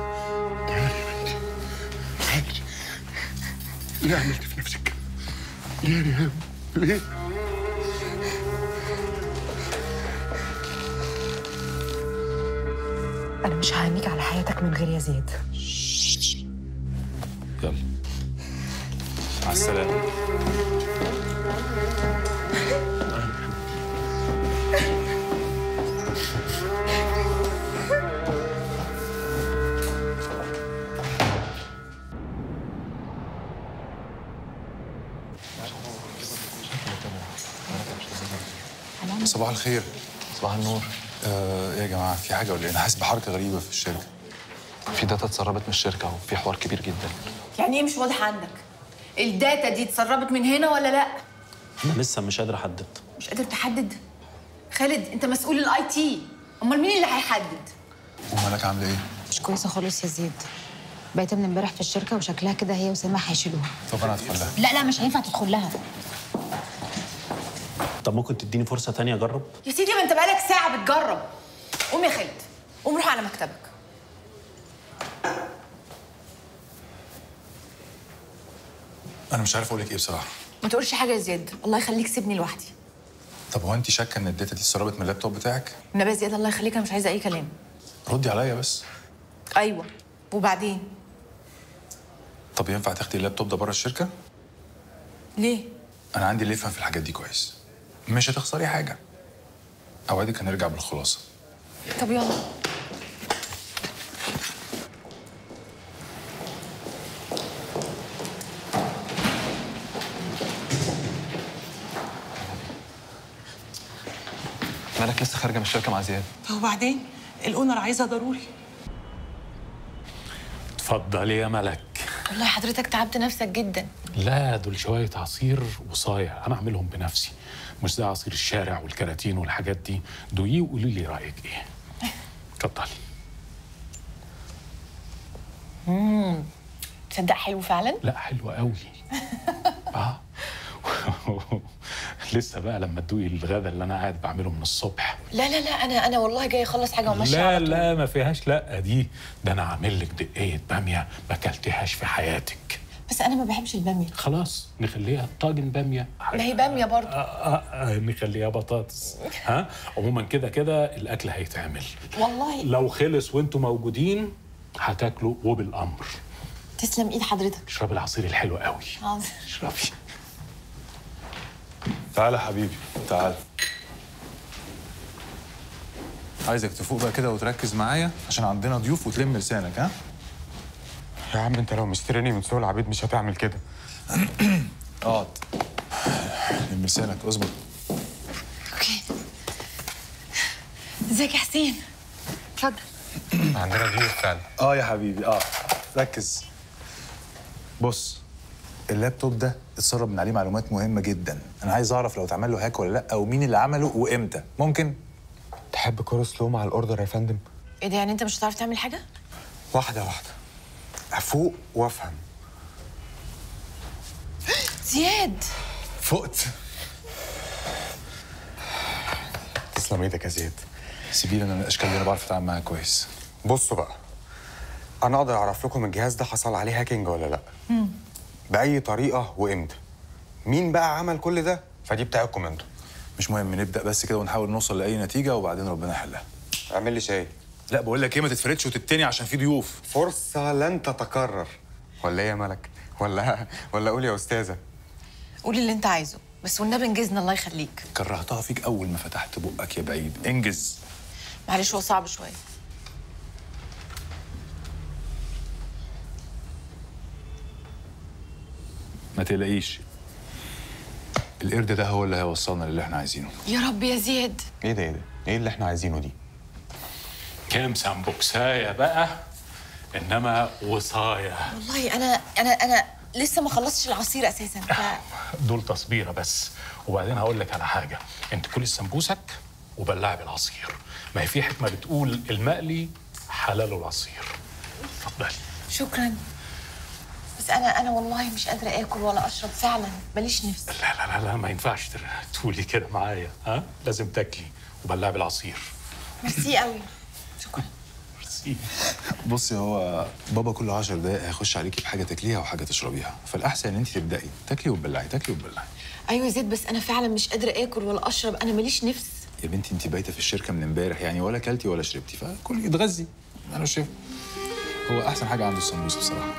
ليه عملت في نفسك كده؟ ليه يا ريهام؟ ليه؟ انا مش ههنيك على حياتك من غير يا زياد يلا مع السلامه صباح الخير صباح النور آه إيه يا جماعه في حاجه ولا ايه انا حاسس بحركه غريبه في الشركه في داتا اتسربت من الشركه وفي حوار كبير جدا يعني ايه مش واضح عندك الداتا دي اتسربت من هنا ولا لا انا لسه مش قادر احدد مش قادر تحدد خالد انت مسؤول الاي تي امال مين اللي هيحدد ومالك عامله ايه مش كويسه خالص يا زيد بقيت من امبارح في الشركه وشكلها كده هي وسامح هيشيلوها طب انا هدخل لها لا لا مش هينفع تدخل لها طب ممكن تديني فرصه تانية اجرب يا سيدي ما انت بقالك ساعه بتجرب قوم يا خالد قوم روح على مكتبك انا مش عارف اقول لك ايه بصراحه ما تقولش حاجه يا زياد الله يخليك سيبني لوحدي طب هو انت شاكه ان الداتا دي اتسربت من اللابتوب بتاعك النبي يا زياد الله يخليك انا مش عايزه اي كلام ردي عليا بس ايوه وبعدين طب ينفع تاخدي اللابتوب ده بره الشركه ليه انا عندي اللي يفهم في الحاجات دي كويس مش هتخسري حاجه اوعدك هنرجع بالخلاصه طب يلا مالك لسه خارجه من الشركه مع زياد وبعدين الاونر عايزه ضروري اتفضلي يا ملك والله حضرتك تعبت نفسك جدا لا دول شويه عصير وصايع انا اعملهم بنفسي مش زي عصير الشارع والكراتين والحاجات دي دوقيه وقولي لي رايك ايه اتفضلي امم تصدق حلو فعلا لا حلوة قوي اه لسه بقى لما تدوقي الغدا اللي انا قاعد بعمله من الصبح لا لا لا انا انا والله جاي اخلص حاجه وماشيه لا على طول لا ما فيهاش لا دي ده انا عامل لك دقيقة بامية ما اكلتهاش في حياتك بس انا ما بحبش الباميه خلاص نخليها طاجن بامية ما هي باميه برضه آه آه نخليها بطاطس ها عموما كده كده الاكل هيتعمل والله لو خلص وانتوا موجودين هتاكلوا وبالامر تسلم ايد حضرتك اشربي العصير الحلو قوي حاضر اشربي تعالى يا حبيبي تعالى عايزك تفوق بقى كده وتركز معايا عشان عندنا ضيوف وتلم لسانك ها يا عم انت لو مشتريني من سوق العبيد مش هتعمل كده اقعد لم لسانك اظبط اوكي ازيك يا حسين اتفضل عندنا ضيوف فعلا اه يا حبيبي اه ركز بص اللابتوب ده اتسرب من عليه معلومات مهمه جدا انا عايز اعرف لو اتعمل له هاك ولا لا ومين اللي عمله وامتى ممكن تحب كورس لو مع الاوردر يا فندم ايه ده يعني انت مش هتعرف تعمل حاجه واحده واحده افوق وافهم زياد فقت تسلم ايدك يا زياد سيبي لي انا من الاشكال اللي انا بعرف اتعامل معاها كويس بصوا بقى انا اقدر اعرف لكم الجهاز ده حصل عليه هاكينج ولا لا باي طريقه وامتى مين بقى عمل كل ده فدي بتاعتكم انتوا مش مهم نبدا بس كده ونحاول نوصل لاي نتيجه وبعدين ربنا يحلها اعمل لي شاي لا بقول لك ايه ما تتفردش وتتني عشان في ضيوف فرصه لن تتكرر ولا ايه يا ملك ولا ولا قول يا استاذه قول اللي انت عايزه بس والنبي انجزنا الله يخليك كرهتها فيك اول ما فتحت بقك يا بعيد انجز معلش هو صعب شويه ما تقلقيش القرد ده هو اللي هيوصلنا للي احنا عايزينه يا رب يا زياد ايه ده ايه ده ايه اللي احنا عايزينه دي كام سمبوكساية بقى انما وصاية والله انا انا انا لسه ما خلصتش العصير اساسا ف... دول تصبيره بس وبعدين هقول لك على حاجه انت كل السمبوسك وبلعي بالعصير ما هي في حكمه بتقول المقلي حلال العصير اتفضلي شكرا بس انا انا والله مش قادره اكل ولا اشرب فعلا ماليش نفس لا لا لا لا ما ينفعش تر- تقولي كده معايا ها لازم تاكلي وبلعي بالعصير ميرسي قوي ميرسي بصي هو بابا كل 10 دقايق هيخش عليكي بحاجه تاكليها وحاجه تشربيها فالاحسن ان انت تبداي تاكلي وتبلعي تاكلي وتبلعي ايوه يا زياد بس انا فعلا مش قادره اكل ولا اشرب انا ماليش نفس يا بنتي انت بايته في الشركه من امبارح يعني ولا اكلتي ولا شربتي فكل اتغذي انا شايف هو احسن حاجه عنده السمبوسه بصراحه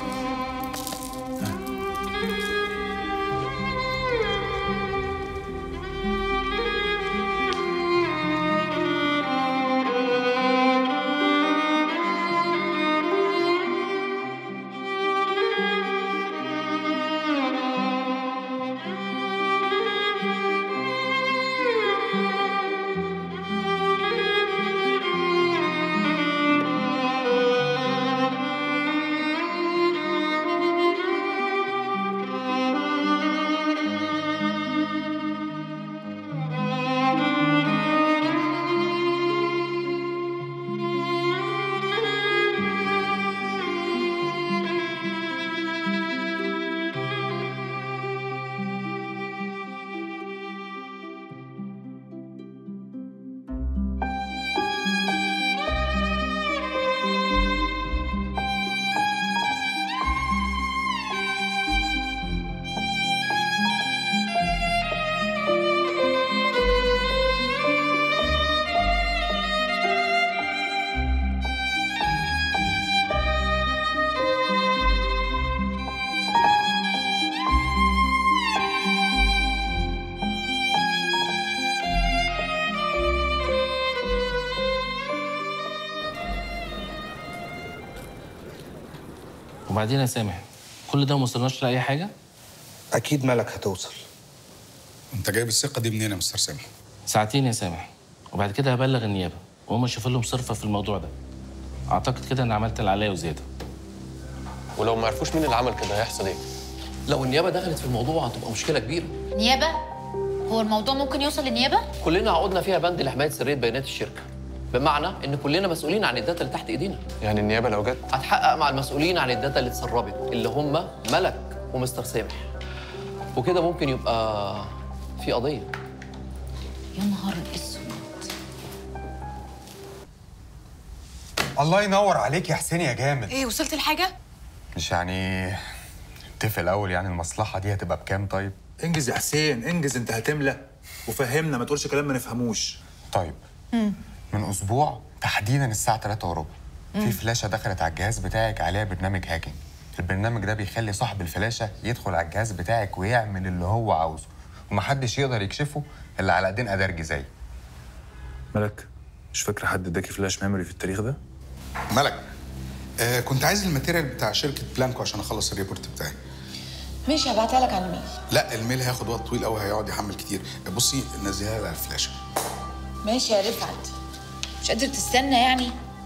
وبعدين يا سامح كل ده وما وصلناش لاي حاجه اكيد ملك هتوصل انت جايب الثقه دي منين يا مستر سامح ساعتين يا سامح وبعد كده هبلغ النيابه وهم يشوفوا لهم صرفه في الموضوع ده اعتقد كده ان عملت اللي عليا وزياده ولو ما عرفوش مين اللي عمل كده هيحصل ايه؟ لو النيابه دخلت في الموضوع هتبقى مشكله كبيره نيابه هو الموضوع ممكن يوصل للنيابه كلنا عقدنا فيها بند لحمايه سريه بيانات الشركه بمعنى ان كلنا مسؤولين عن الداتا اللي تحت ايدينا يعني النيابه لو جت هتحقق مع المسؤولين عن الداتا اللي اتسربت اللي هم ملك ومستر سامح وكده ممكن يبقى في قضيه يا نهار اسود الله ينور عليك يا حسين يا جامد ايه وصلت لحاجه مش يعني اتفق الاول يعني المصلحه دي هتبقى بكام طيب انجز يا حسين انجز انت هتملى وفهمنا ما تقولش كلام ما نفهموش طيب من اسبوع تحديدا الساعه 3 وربع في فلاشه دخلت على الجهاز بتاعك عليها برنامج هاكينج البرنامج ده بيخلي صاحب الفلاشه يدخل على الجهاز بتاعك ويعمل اللي هو عاوزه ومحدش يقدر يكشفه الا على ايدين ادرج زي ملك مش فاكر حد اداكي فلاش ميموري في التاريخ ده ملك آه كنت عايز الماتيريال بتاع شركه بلانكو عشان اخلص الريبورت بتاعي ماشي هبعتها لك على الميل لا الميل هياخد وقت طويل قوي هيقعد يحمل كتير بصي نزلها لي على الفلاشه ماشي يا رفعت مش قادر تستنى يعني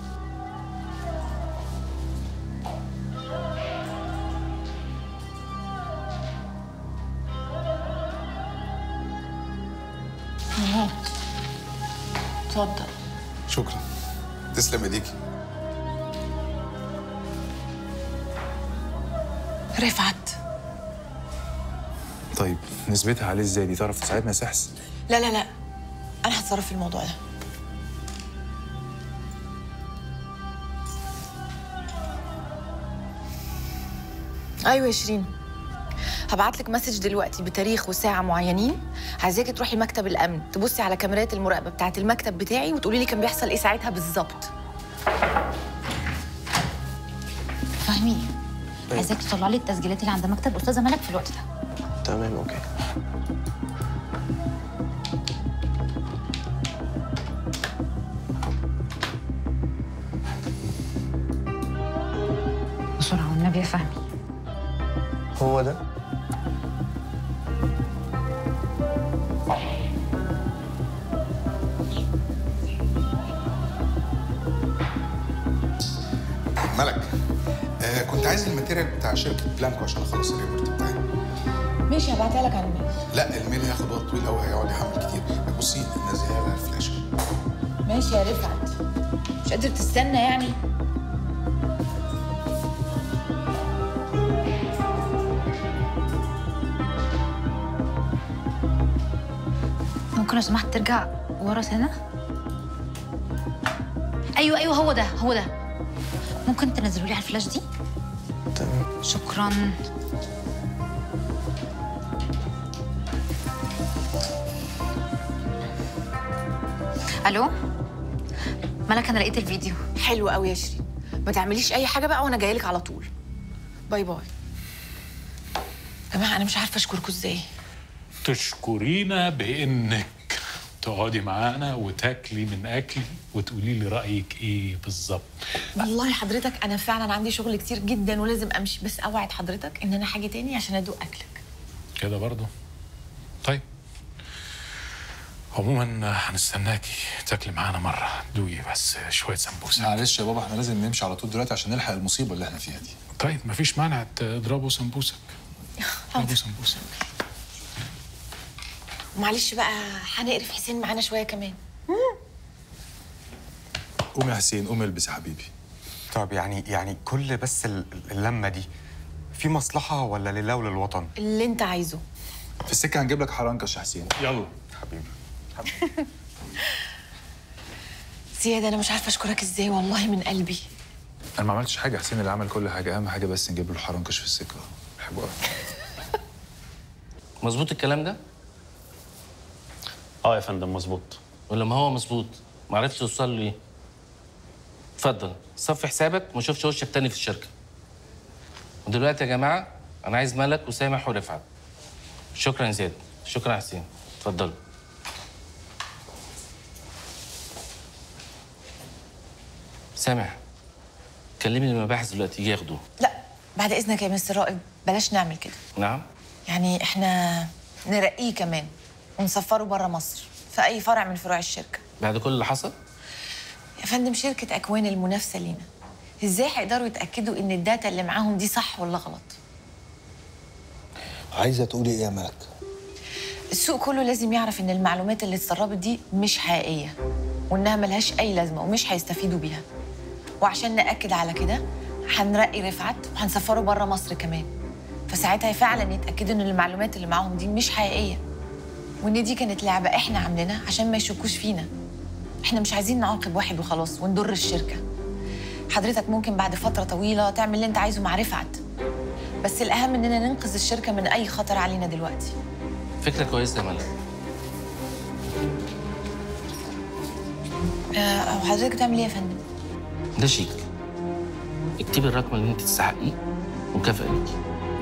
اهو اتفضل شكرا تسلم ايديكي رفعت طيب نسبتها عليه ازاي دي تعرف تساعدنا يا سحس لا لا لا انا هتصرف في الموضوع ده ايوه يا شيرين هبعت لك مسج دلوقتي بتاريخ وساعه معينين عايزاكي تروحي مكتب الامن تبصي على كاميرات المراقبه بتاعه المكتب بتاعي وتقولي لي كان بيحصل ايه ساعتها بالظبط فهمي عايزاك تطلع لي التسجيلات اللي عند مكتب استاذه ملك في الوقت ده تمام اوكي بسرعه والنبي يا فهمي هو ده ملك آه كنت عايز الماتيريال بتاع شركه بلانكو عشان اخلص الريبورت بتاعي ماشي هبعتها لك على الميل لا الميل هياخد وقت طويل قوي هيقعد يحمل كتير بصي نزلها لي على الفلاشه ماشي يا رفعت مش قادر تستنى يعني ممكن لو سمحت ترجع ورا سنه ايوه ايوه هو ده هو ده ممكن تنزلوا لي على الفلاش دي تمام شكرا الو ملك انا لقيت الفيديو حلو قوي يا شيرين ما تعمليش اي حاجه بقى وانا جايه لك على طول باي باي يا جماعه انا مش عارفه اشكركم ازاي تشكرينا بانك تقعدي معانا وتاكلي من اكلي وتقولي لي رايك ايه بالظبط والله حضرتك انا فعلا عندي شغل كتير جدا ولازم امشي بس اوعد حضرتك ان انا حاجه تاني عشان ادوق اكلك كده برضو طيب عموما هنستناكي تاكلي معانا مره دوقي بس شويه سمبوسه معلش يا بابا احنا لازم نمشي على طول دلوقتي عشان نلحق المصيبه اللي احنا فيها دي طيب مفيش مانع تضربوا سمبوسك اضربوا سمبوسك معلش بقى هنقرف حسين معانا شويه كمان قوم يا حسين قوم البس يا حبيبي طب يعني يعني كل بس ال- اللمه دي في مصلحه ولا لله وللوطن اللي انت عايزه في السكه هنجيب لك حرنكش يا حسين يلا حبيبي زياد انا مش عارفه اشكرك ازاي والله من قلبي انا ما عملتش حاجه حسين اللي عمل كل حاجه اهم حاجه بس نجيب له الحرنكش في السكه بحبه قوي مظبوط الكلام ده؟ اه يا فندم مظبوط ولا ما هو مظبوط ما عرفتش توصل له ليه؟ اتفضل صفي حسابك وما اشوفش وشك تاني في الشركه ودلوقتي يا جماعه انا عايز ملك وسامح ورفعت شكرا يا زياد شكرا يا حسين اتفضلوا سامح كلمي المباحث دلوقتي يجي ياخدوه لا بعد اذنك يا مستر رائد بلاش نعمل كده نعم يعني احنا نرقيه كمان ونسفره بره مصر في اي فرع من فروع الشركه بعد كل اللي حصل يا فندم شركه اكوان المنافسه لينا ازاي هيقدروا يتاكدوا ان الداتا اللي معاهم دي صح ولا غلط عايزه تقولي ايه يا ملك السوق كله لازم يعرف ان المعلومات اللي اتسربت دي مش حقيقيه وانها ملهاش اي لازمه ومش هيستفيدوا بيها وعشان ناكد على كده هنرقي رفعت وهنسفره بره مصر كمان فساعتها فعلا يتاكدوا ان المعلومات اللي معاهم دي مش حقيقيه وان دي كانت لعبه احنا عاملينها عشان ما يشكوش فينا احنا مش عايزين نعاقب واحد وخلاص ونضر الشركه حضرتك ممكن بعد فتره طويله تعمل اللي انت عايزه مع رفعت بس الاهم اننا ننقذ الشركه من اي خطر علينا دلوقتي فكره كويسه يا ملك آه، او حضرتك تعمل ايه يا فندم ده شيك اكتبي الرقم اللي انت تستحقيه ومكافأة ليكي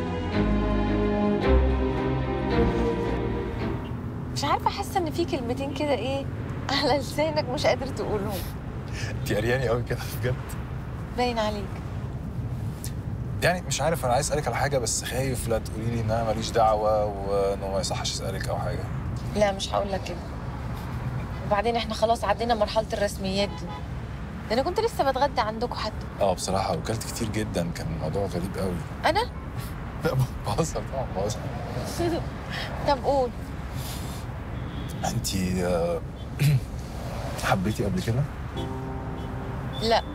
مش عارفه حاسه ان في كلمتين كده ايه على لسانك مش قادر تقولهم انت قرياني قوي كده بجد باين عليك يعني مش عارف انا عايز اسالك على حاجه بس خايف لا تقولي لي ان انا ماليش دعوه وانه ما يصحش اسالك او حاجه لا مش هقول لك كده وبعدين احنا خلاص عدينا مرحله الرسميات دي ده انا كنت لسه بتغدى عندكم حتى اه بصراحه وكلت كتير جدا كان الموضوع غريب قوي انا لا بهزر طبعا بهزر طب قول انت حبيتي قبل كده لا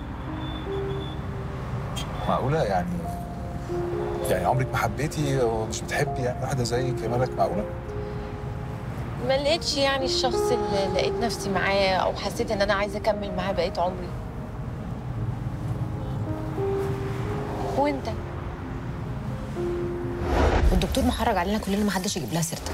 معقوله يعني يعني عمرك ما حبيتي ومش بتحبي يعني واحده زيك يا ملك معقوله ما لقيتش يعني الشخص اللي لقيت نفسي معاه او حسيت ان انا عايزه اكمل معاه بقيه عمري وانت والدكتور محرج علينا كلنا ما حدش يجيب لها سيرتك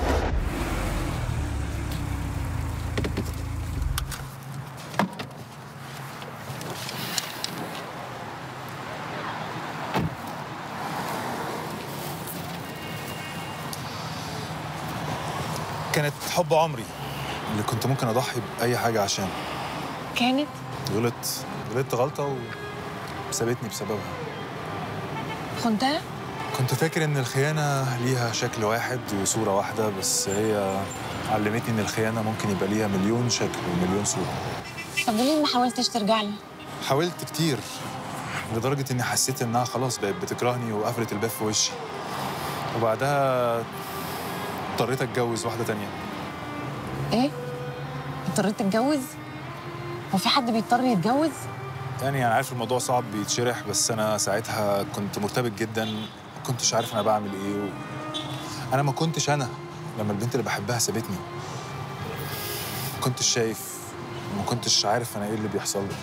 كانت حب عمري اللي كنت ممكن اضحي باي حاجه عشانه كانت غلطت غلطت غلطه وسابتني بسببها خنتها كنت فاكر ان الخيانه ليها شكل واحد وصوره واحده بس هي علمتني ان الخيانه ممكن يبقى ليها مليون شكل ومليون صوره طب ليه ما حاولتش ترجع لي حاولت كتير لدرجه اني حسيت انها خلاص بقت بتكرهني وقفلت الباب في وشي وبعدها اضطريت اتجوز واحده تانية ايه اضطريت تتجوز هو في حد بيضطر يتجوز يعني انا عارف الموضوع صعب بيتشرح بس انا ساعتها كنت مرتبك جدا ما كنتش عارف انا بعمل ايه و... انا ما كنتش انا لما البنت اللي بحبها سابتني ما كنتش شايف ما كنتش عارف انا ايه اللي بيحصل لي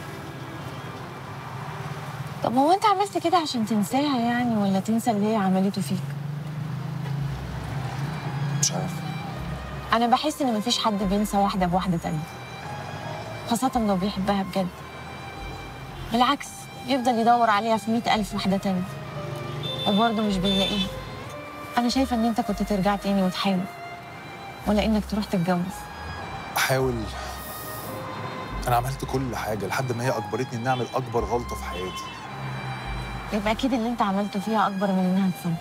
طب هو انت عملت كده عشان تنساها يعني ولا تنسى اللي هي عملته فيك مش عارف انا بحس ان مفيش حد بينسى واحده بواحده تانية خاصه لو بيحبها بجد بالعكس يفضل يدور عليها في مئة ألف واحدة تانية وبرضه مش بيلاقيها أنا شايفة إن أنت كنت ترجع تاني وتحاول ولا إنك تروح تتجوز احاول انا عملت كل حاجه لحد ما هي اجبرتني اني اعمل اكبر غلطه في حياتي يبقى أكيد اللي أنت عملته فيها أكبر من إنها تفهم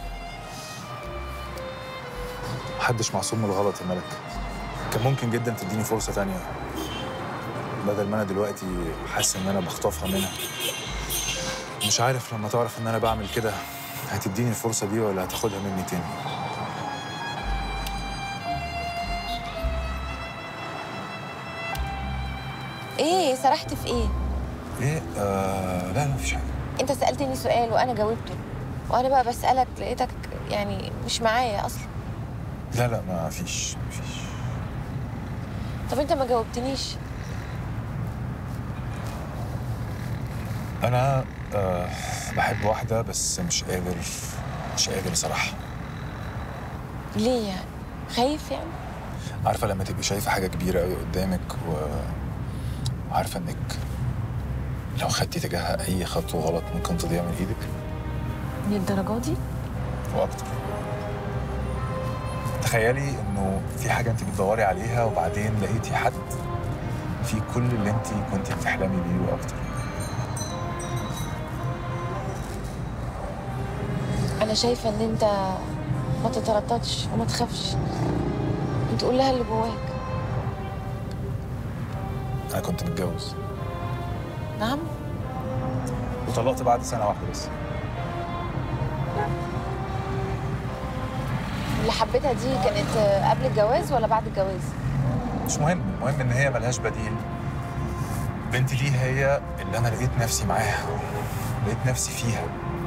محدش معصوم من الغلط يا ملك كان ممكن جدا تديني فرصه تانية بدل ما انا دلوقتي حاسس ان انا بخطفها منها مش عارف لما تعرف ان انا بعمل كده هتديني الفرصه دي ولا هتاخدها مني تاني إيه سرحت في إيه؟ ايه آه لا لا مفيش حاجه أنت سألتني سؤال وأنا جاوبته وأنا بقى بسألك لقيتك يعني مش معايا أصلا لا لا ما فيش مفيش طب أنت ما جاوبتنيش انا آه بحب واحده بس مش قادر مش قادر صراحه ليه يعني؟ خايف يعني؟ عارفه لما تبقي شايفه حاجه كبيره قوي قدامك و... وعارفه انك لو خدتي تجاهها اي خطوه غلط ممكن تضيع من ايدك للدرجة دي؟ واكتر تخيلي انه في حاجه انت بتدوري عليها وبعدين لقيتي حد في كل اللي انت كنت بتحلمي بيه واكتر أنا شايفة إن أنت ما تترددش وما تخافش وتقول لها اللي جواك انا كنت متجوز نعم وطلقت بعد سنه واحده بس اللي حبيتها دي كانت آه، قبل الجواز ولا بعد الجواز؟ مش مهم المهم ان هي ملهاش بديل بنتي دي هي اللي انا لقيت نفسي معاها لقيت نفسي فيها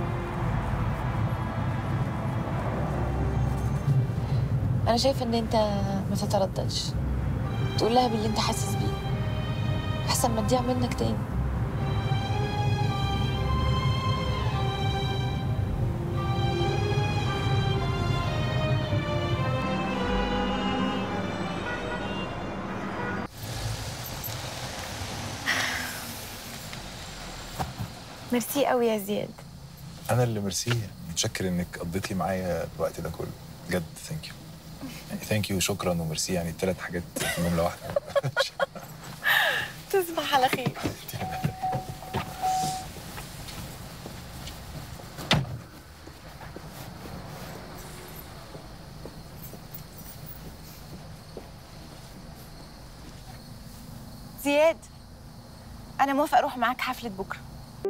انا شايفه ان انت ما تترددش تقول لها باللي انت حاسس بيه احسن ما تضيع منك تاني ميرسي قوي يا زياد انا اللي ميرسي متشكر انك قضيتي معايا الوقت ده كله بجد ثانك يو يعني ثانك يو شكرا وميرسي يعني الثلاث حاجات في جمله واحده تصبح على خير زياد انا موافقه اروح معاك حفله بكره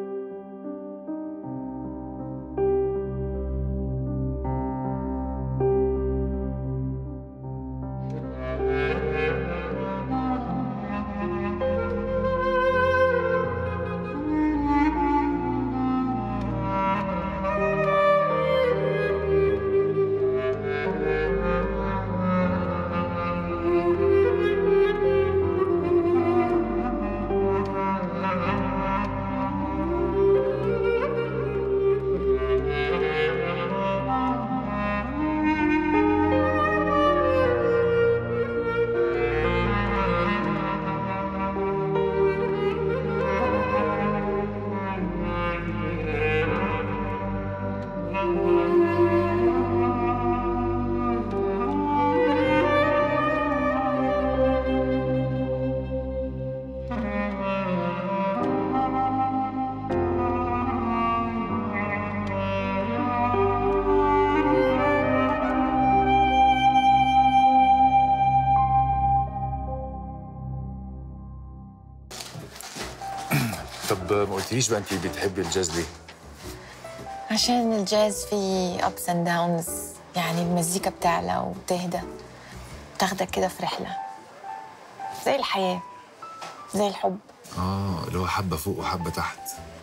طب ما قلتليش بقى انت بتحبي الجاز ليه؟ عشان الجاز فيه ups and downs يعني المزيكا بتعلى وبتهدى تاخدك كده في رحلة زي الحياة زي الحب اه اللي هو حبه فوق وحبه تحت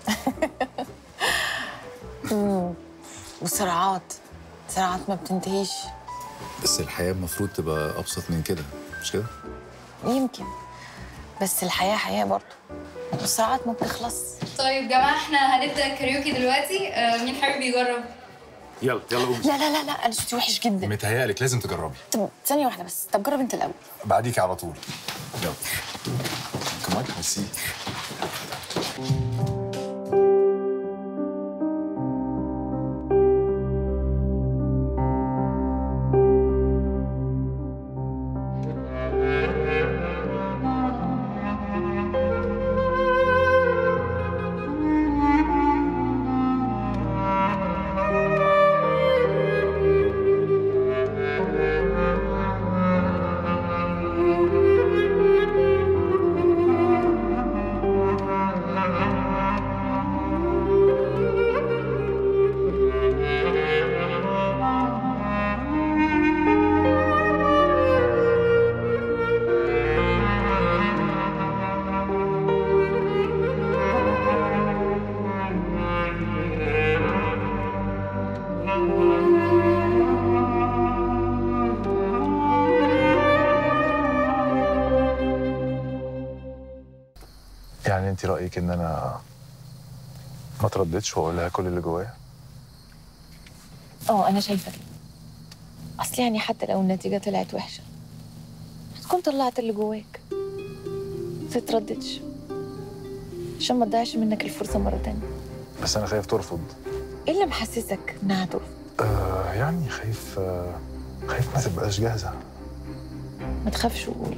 مم. وصراعات صراعات ما بتنتهيش بس الحياه المفروض تبقى ابسط من كده مش كده؟ يمكن بس الحياة حياة برضه والصراعات ما بتخلص طيب جماعة احنا هنبدأ كاريوكي دلوقتي آه، مين حابب يجرب؟ يلا يلا قومي لا لا لا لا انا صوتي وحش جدا متهيألك لازم تجربي طب ثانية واحدة بس طب جرب انت الأول بعديكي على طول يلا كمان ميرسي يعني انت رايك ان انا ما ترددش واقول لها كل اللي جوايا اه انا شايفة كده اصل يعني حتى لو النتيجة طلعت وحشة هتكون طلعت اللي جواك تترددش عشان ما تضيعش منك الفرصة مرة تانية بس انا خايف ترفض ايه اللي محسسك انها ترفض آه يعني خايف آه خايف ما تبقاش جاهزه ما تخافش وقول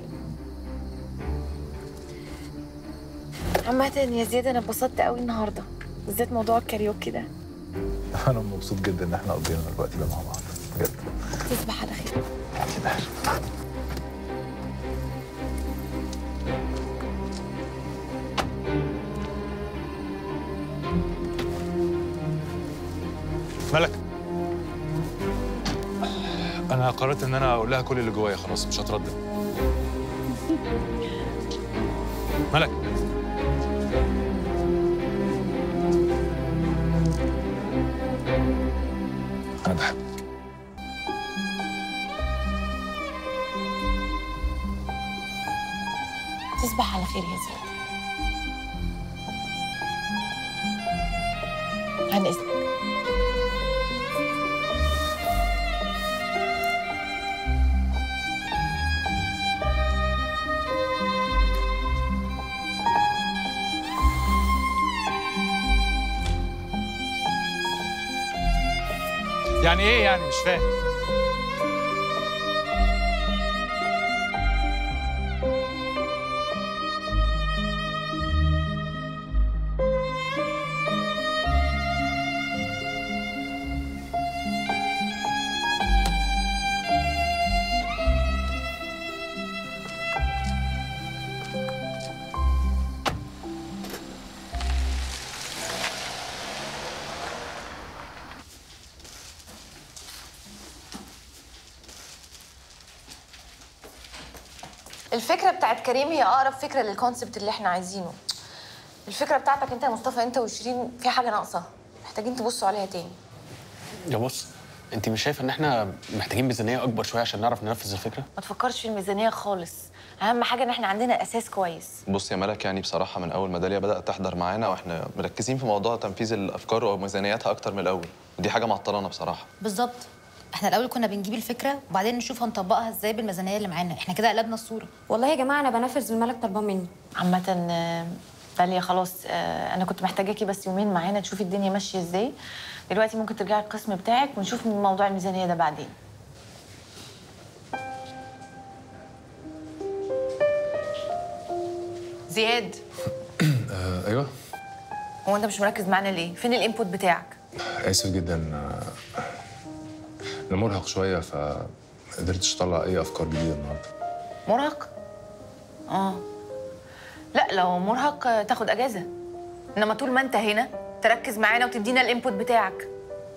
عامة يا زياد انا اتبسطت قوي النهارده بالذات موضوع الكاريوكي ده انا مبسوط جدا ان احنا قضينا الوقت ده مع بعض بجد تصبح على خير ملك انا قررت ان انا اقول لها كل اللي جوايا خلاص مش هتردد ملك انا بحبك تصبح على خير يا زياد عن اذنك يعني ايه يعني مش فاهم الفكره بتاعت كريم هي اقرب فكره للكونسبت اللي احنا عايزينه الفكره بتاعتك انت يا مصطفى انت وشيرين في حاجه ناقصه محتاجين تبصوا عليها تاني يا بص انت مش شايفه ان احنا محتاجين ميزانيه اكبر شويه عشان نعرف ننفذ الفكره ما تفكرش في الميزانيه خالص اهم حاجه ان احنا عندنا اساس كويس بص يا ملك يعني بصراحة من أول ما داليا بدأت تحضر معانا وإحنا مركزين في موضوع تنفيذ الأفكار وميزانياتها أكتر من الأول ودي حاجة معطلانا بصراحة بالظبط احنا الاول كنا بنجيب الفكره وبعدين نشوف هنطبقها ازاي بالميزانيه اللي معانا احنا كده قلبنا الصوره والله يا جماعه انا بنفذ الملك طلبان مني عامه آه، داليا خلاص آه، انا كنت محتاجاكي بس يومين معانا تشوفي الدنيا ماشيه ازاي دلوقتي ممكن ترجعي القسم بتاعك ونشوف موضوع الميزانيه ده بعدين زياد آه ايوه هو انت مش مركز معانا ليه فين الانبوت بتاعك اسف جدا آه، انا مرهق شويه ف قدرتش اطلع اي افكار جديده النهارده مرهق اه لا لو مرهق آه، تاخد اجازه انما طول ما انت هنا تركز معانا وتدينا الانبوت بتاعك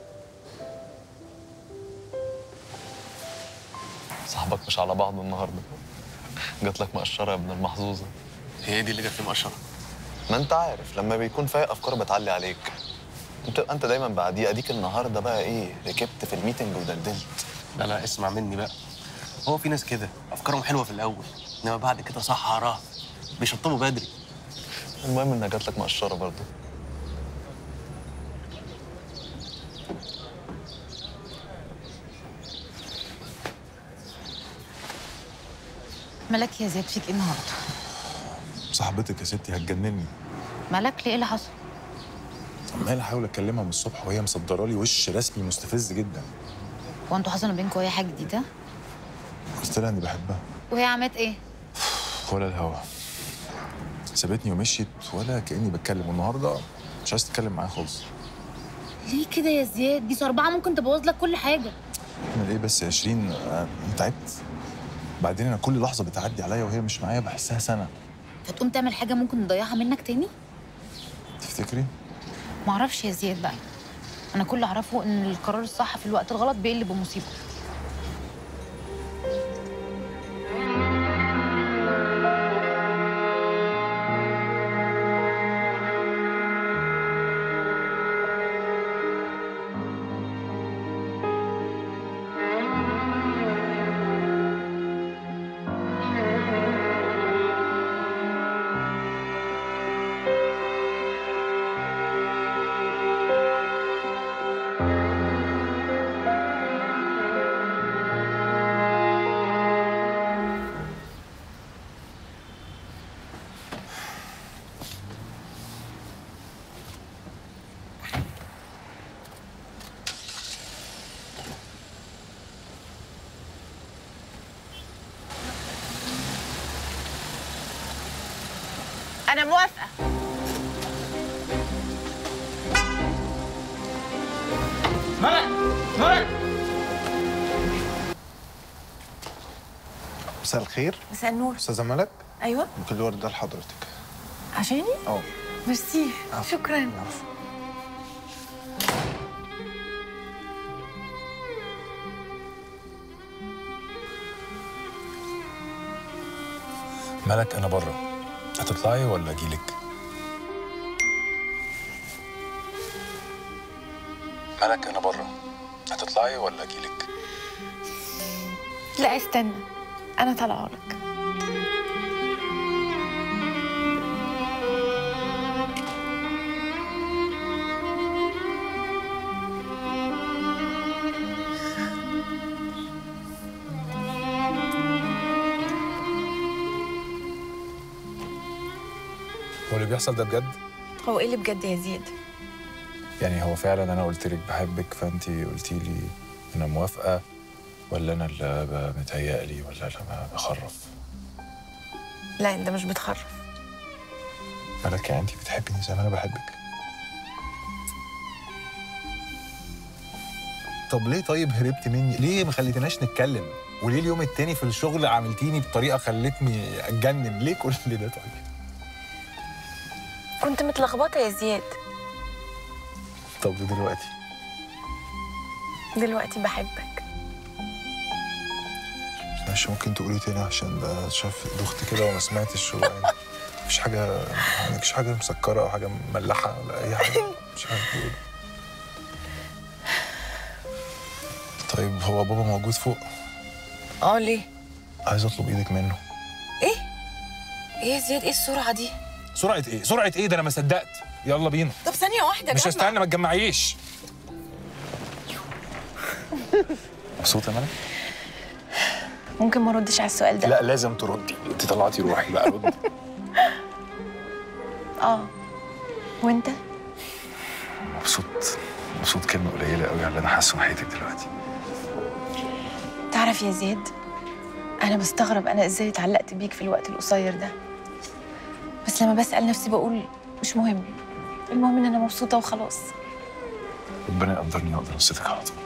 صاحبك مش على بعضه النهاردة جات لك مقشرة يا ابن المحظوظة هي دي اللي جت لي مقشره ما أنت عارف لما بيكون فايق أفكار بتعلي عليك بتبقى أنت دايما بعديه أديك النهاردة بقى إيه ركبت في الميتنج ودلدلت لا لا اسمع مني بقى هو في ناس كده افكارهم حلوه في الاول انما بعد كده صحراء بيشطبوا بدري المهم إنها جات لك مقشرة برضه مالك يا زياد فيك ايه النهارده صاحبتك يا ستي هتجنني مالك ليه ايه اللي حصل عمال احاول اكلمها من الصبح وهي مصدره لي وش رسمي مستفز جدا هو انتوا حصل ما بينكم اي حاجه جديده قلت لها اني بحبها وهي عملت ايه ولا الهوا سابتني ومشيت ولا كاني بتكلم والنهارده مش عايز تتكلم معايا خالص ليه كده يا زياد دي صربعه ممكن تبوظ لك كل حاجه اعمل ايه بس يا شيرين انا تعبت بعدين انا كل لحظه بتعدي عليا وهي مش معايا بحسها سنه فتقوم تعمل حاجه ممكن نضيعها منك تاني تفتكري معرفش يا زياد بقى انا كل اللي اعرفه ان القرار الصح في الوقت الغلط بيقلب بمصيبه انا موافقه ملك ملك مساء الخير مساء النور استاذه ملك ايوه ممكن الورد ده لحضرتك عشاني اه ميرسي شكرا ملك انا بره هتطلعي ولا اجيلك ملك انا بره هتطلعي ولا اجيلك لا استنى انا طالعه لك هو اللي بيحصل ده بجد هو ايه اللي بجد يا زياد يعني هو فعلا انا قلت لك بحبك فانت قلتي لي انا موافقه ولا انا اللي ب- متهيألي ولا انا بخرف لا انت مش بتخرف ملك يعني انت بتحبيني زي ما انا بحبك طب ليه طيب هربت مني؟ ليه ما خليتناش نتكلم؟ وليه اليوم التاني في الشغل عملتيني بطريقه خلتني اتجنن؟ ليه كل ده طيب؟ كنت متلخبطه يا زياد طب ودلوقتي؟ دلوقتي بحبك ماشي ممكن تقولي تاني عشان ده شاف دخت كده وما سمعتش هو يعني مفيش حاجه مفيش حاجه مسكره او حاجه مملحه ولا اي حاجه مش عارف اقول طيب هو بابا موجود فوق اه ليه عايز اطلب ايدك منه ايه ايه يا زياد ايه السرعه دي سرعه ايه سرعه ايه ده انا ما صدقت يلا بينا طب ثانيه واحده مش جمع. هستنى ما تجمعيش مبسوطه يا ملك ممكن ما اردش على السؤال ده لا لازم تردي انت طلعتي روحي بقى رد اه وانت مبسوط مبسوط كلمه قليله قوي على اللي انا حاسه ناحيتك دلوقتي تعرف يا زياد انا بستغرب انا ازاي اتعلقت بيك في الوقت القصير ده بس لما بسال نفسي بقول مش مهم المهم ان انا مبسوطه وخلاص ربنا يقدرني واقدر اوصيتك على طول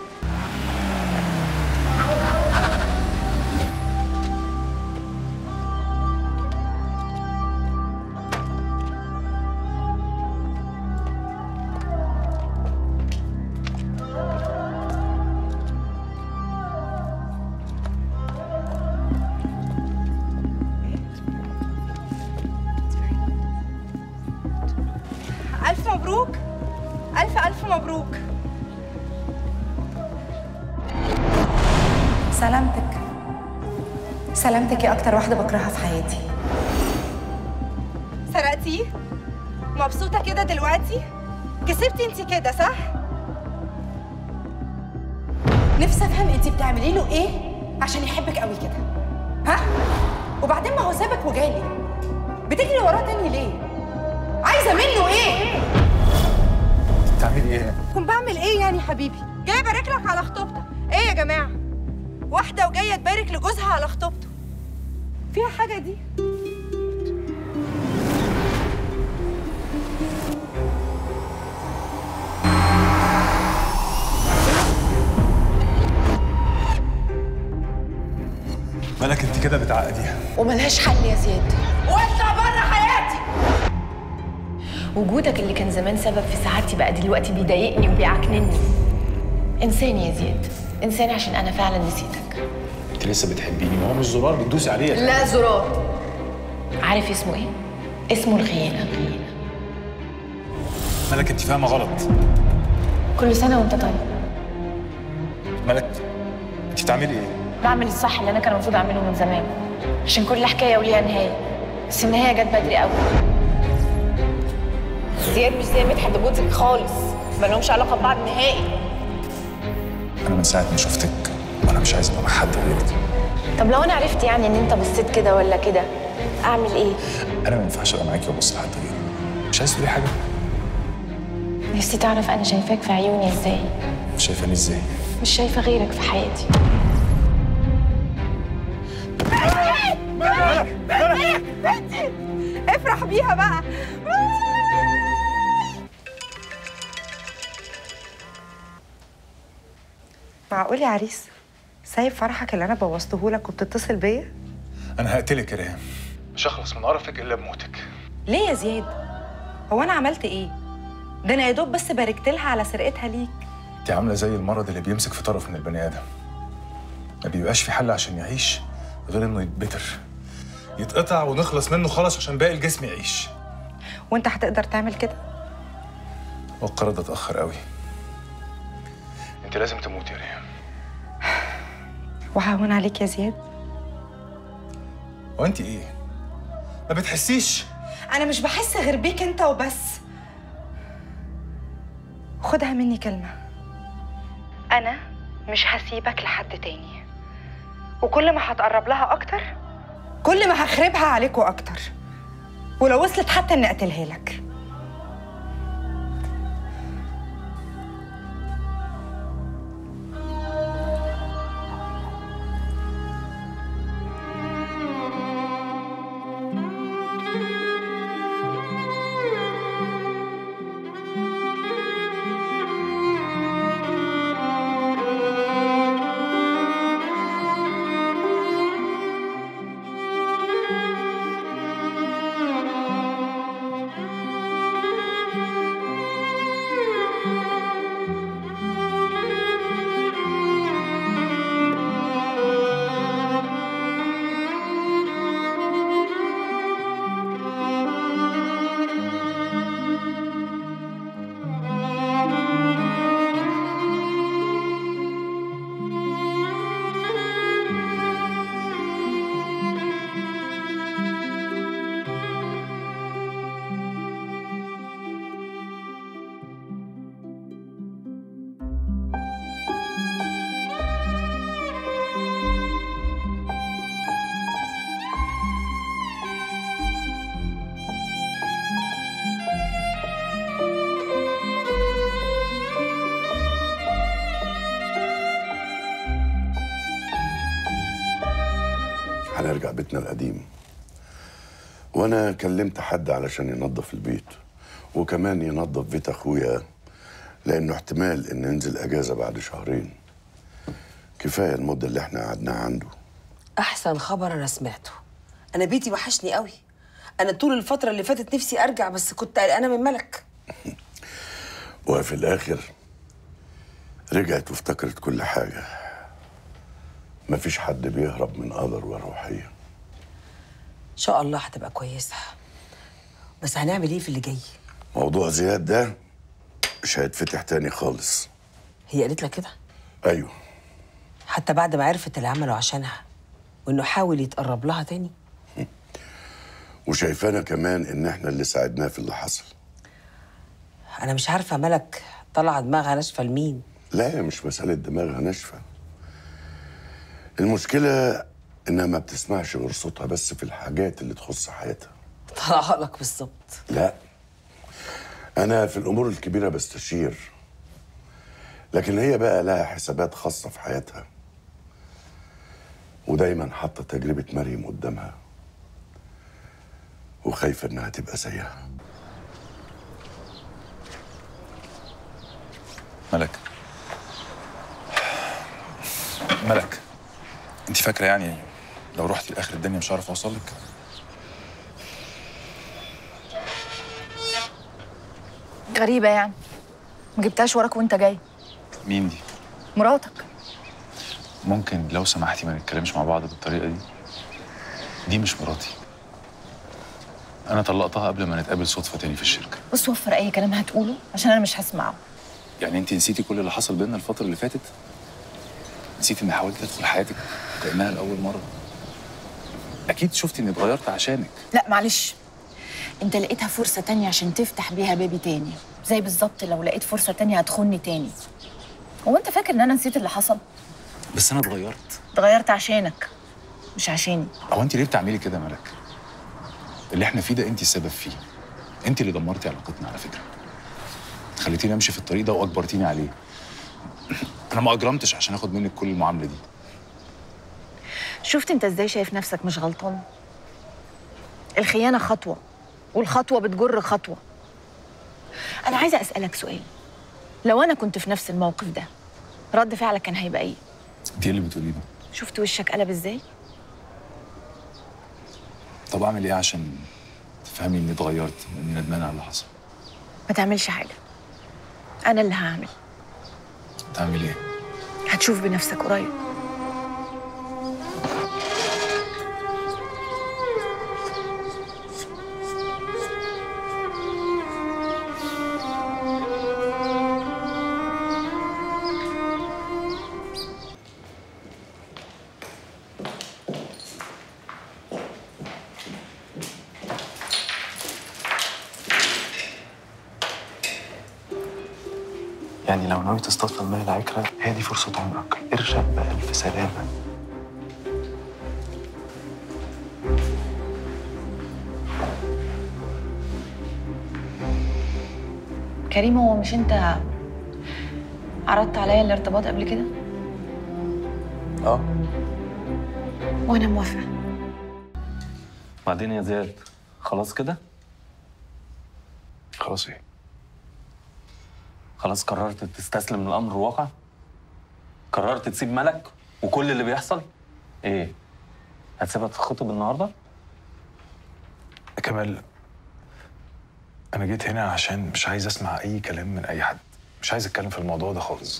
ألف مبروك ألف ألف مبروك سلامتك سلامتك يا أكتر واحدة بكرهها في حياتي سرقتيه مبسوطة كده دلوقتي كسبتي انت كده صح؟ نفسي افهم انت بتعملي له ايه عشان يحبك قوي كده ها؟ وبعدين ما هو سابك وجالي بتجري وراه تاني ليه؟ عايزة منه ايه؟ بتعملي ايه؟ كنت بعمل ايه يعني حبيبي؟ جاي ابارك لك على خطوبتك، ايه يا جماعة؟ واحدة وجاية تبارك لجوزها على خطوبته فيها حاجة دي؟ مالك انت كده بتعقديها وملهاش حل يا زياد واطلع بره حياتي وجودك اللي كان زمان سبب في سعادتي بقى دلوقتي بيضايقني وبيعكنني انسان يا زياد انسان عشان انا فعلا نسيتك انت لسه بتحبيني ما هو مش زرار بتدوسي عليه لا زرار عارف اسمه ايه اسمه الخيانه مالك انت فاهمه غلط كل سنه وانت طيب مالك انت بتعملي ايه؟ بعمل الصح اللي انا كان المفروض اعمله من زمان عشان كل حكايه وليها نهايه بس النهايه جت بدري قوي زياد مش زي مدحت جوزك خالص ما لهمش علاقه ببعض نهائي انا من ساعه ما شفتك وانا مش عايز ابقى مع حد غيرك طب لو انا عرفت يعني ان انت بصيت كده ولا كده اعمل ايه انا ما ينفعش ابقى معاكي وابص لحد غيرك مش عايز تقولي حاجه نفسي تعرف انا شايفاك في عيوني ازاي شايفاني ازاي؟ مش شايفه غيرك في حياتي مالك مالك بنتي افرح بيها بقى معقول يا عريس سايب فرحك اللي انا بوظته لك وبتتصل بيا انا هقتلك يا ريهام مش هخلص من قرفك الا بموتك ليه يا زياد هو انا عملت ايه ده انا يا دوب بس باركت لها على سرقتها ليك انت عامله زي المرض اللي بيمسك في طرف من البني ادم ما بيبقاش في حل عشان يعيش غير انه يتبتر يتقطع ونخلص منه خالص عشان باقي الجسم يعيش وانت هتقدر تعمل كده والقرار ده اتاخر قوي انت لازم تموتي يا ريان وهون عليك يا زياد هو انت ايه ما بتحسيش انا مش بحس غير بيك انت وبس خدها مني كلمه انا مش هسيبك لحد تاني وكل ما هتقرب لها اكتر كل ما هخربها عليكوا اكتر ولو وصلت حتى اني اقتلها لك هنرجع بيتنا القديم وانا كلمت حد علشان ينظف البيت وكمان ينظف بيت اخويا لانه احتمال ان ننزل اجازه بعد شهرين كفايه المده اللي احنا قعدناها عنده احسن خبر انا سمعته انا بيتي وحشني قوي انا طول الفتره اللي فاتت نفسي ارجع بس كنت قلقانه من ملك وفي الاخر رجعت وافتكرت كل حاجه مفيش حد بيهرب من قدر وروحيه ان شاء الله هتبقى كويسه بس هنعمل ايه في اللي جاي موضوع زياد ده مش هيتفتح تاني خالص هي قالت لك كده ايوه حتى بعد ما عرفت اللي عمله عشانها وانه حاول يتقرب لها تاني وشايفانا كمان ان احنا اللي ساعدناه في اللي حصل انا مش عارفه ملك طلع دماغها ناشفه لمين لا هي مش مسألة دماغها ناشفة المشكلة إنها ما بتسمعش غير صوتها بس في الحاجات اللي تخص حياتها طلعها لك بالظبط لا أنا في الأمور الكبيرة بستشير لكن هي بقى لها حسابات خاصة في حياتها ودايما حاطة تجربة مريم قدامها وخايفة إنها تبقى زيها ملك ملك انت فاكره يعني لو رحتي لاخر الدنيا مش هعرف اوصل لك غريبة يعني ما جبتهاش وراك وانت جاي مين دي مراتك ممكن لو سمحتي ما نتكلمش مع بعض بالطريقه دي دي مش مراتي انا طلقتها قبل ما نتقابل صدفه تاني في الشركه بص وفر اي كلام هتقوله عشان انا مش هسمعه يعني انت نسيتي كل اللي حصل بينا الفتره اللي فاتت نسيتي اني حاولت ادخل حياتك كانها لاول مره اكيد شفتي اني اتغيرت عشانك لا معلش انت لقيتها فرصة تانية عشان تفتح بيها بيبي تاني زي بالظبط لو لقيت فرصة تانية هتخوني تاني هو انت فاكر ان انا نسيت اللي حصل بس انا اتغيرت اتغيرت عشانك مش عشاني هو انت ليه بتعملي كده يا ملك اللي احنا فيه ده انت السبب فيه انت اللي دمرتي علاقتنا على فكره خليتيني امشي في الطريق ده واجبرتيني عليه انا ما اجرمتش عشان اخد منك كل المعامله دي شفت انت ازاي شايف نفسك مش غلطان الخيانة خطوة والخطوة بتجر خطوة أنا عايزة أسألك سؤال لو أنا كنت في نفس الموقف ده رد فعلك كان هيبقى إيه؟ انت ايه اللي بتقوليه ده شفت وشك قلب إزاي؟ طب اعمل ايه عشان تفهمي اني اتغيرت واني ندمان على اللي حصل ما تعملش حاجة أنا اللي هعمل تعمل ايه هتشوف بنفسك قريب يعني لو ناوي تصطاد في الماء العكرة هي دي فرصة عمرك ارشق بألف سلامة كريم هو مش انت عرضت عليا الارتباط قبل كده اه وانا موافقه بعدين يا زياد خلاص كده خلاص ايه خلاص قررت تستسلم للامر الواقع قررت تسيب ملك وكل اللي بيحصل ايه هتسيبها تخطب النهارده يا كمال انا جيت هنا عشان مش عايز اسمع اي كلام من اي حد مش عايز اتكلم في الموضوع ده خالص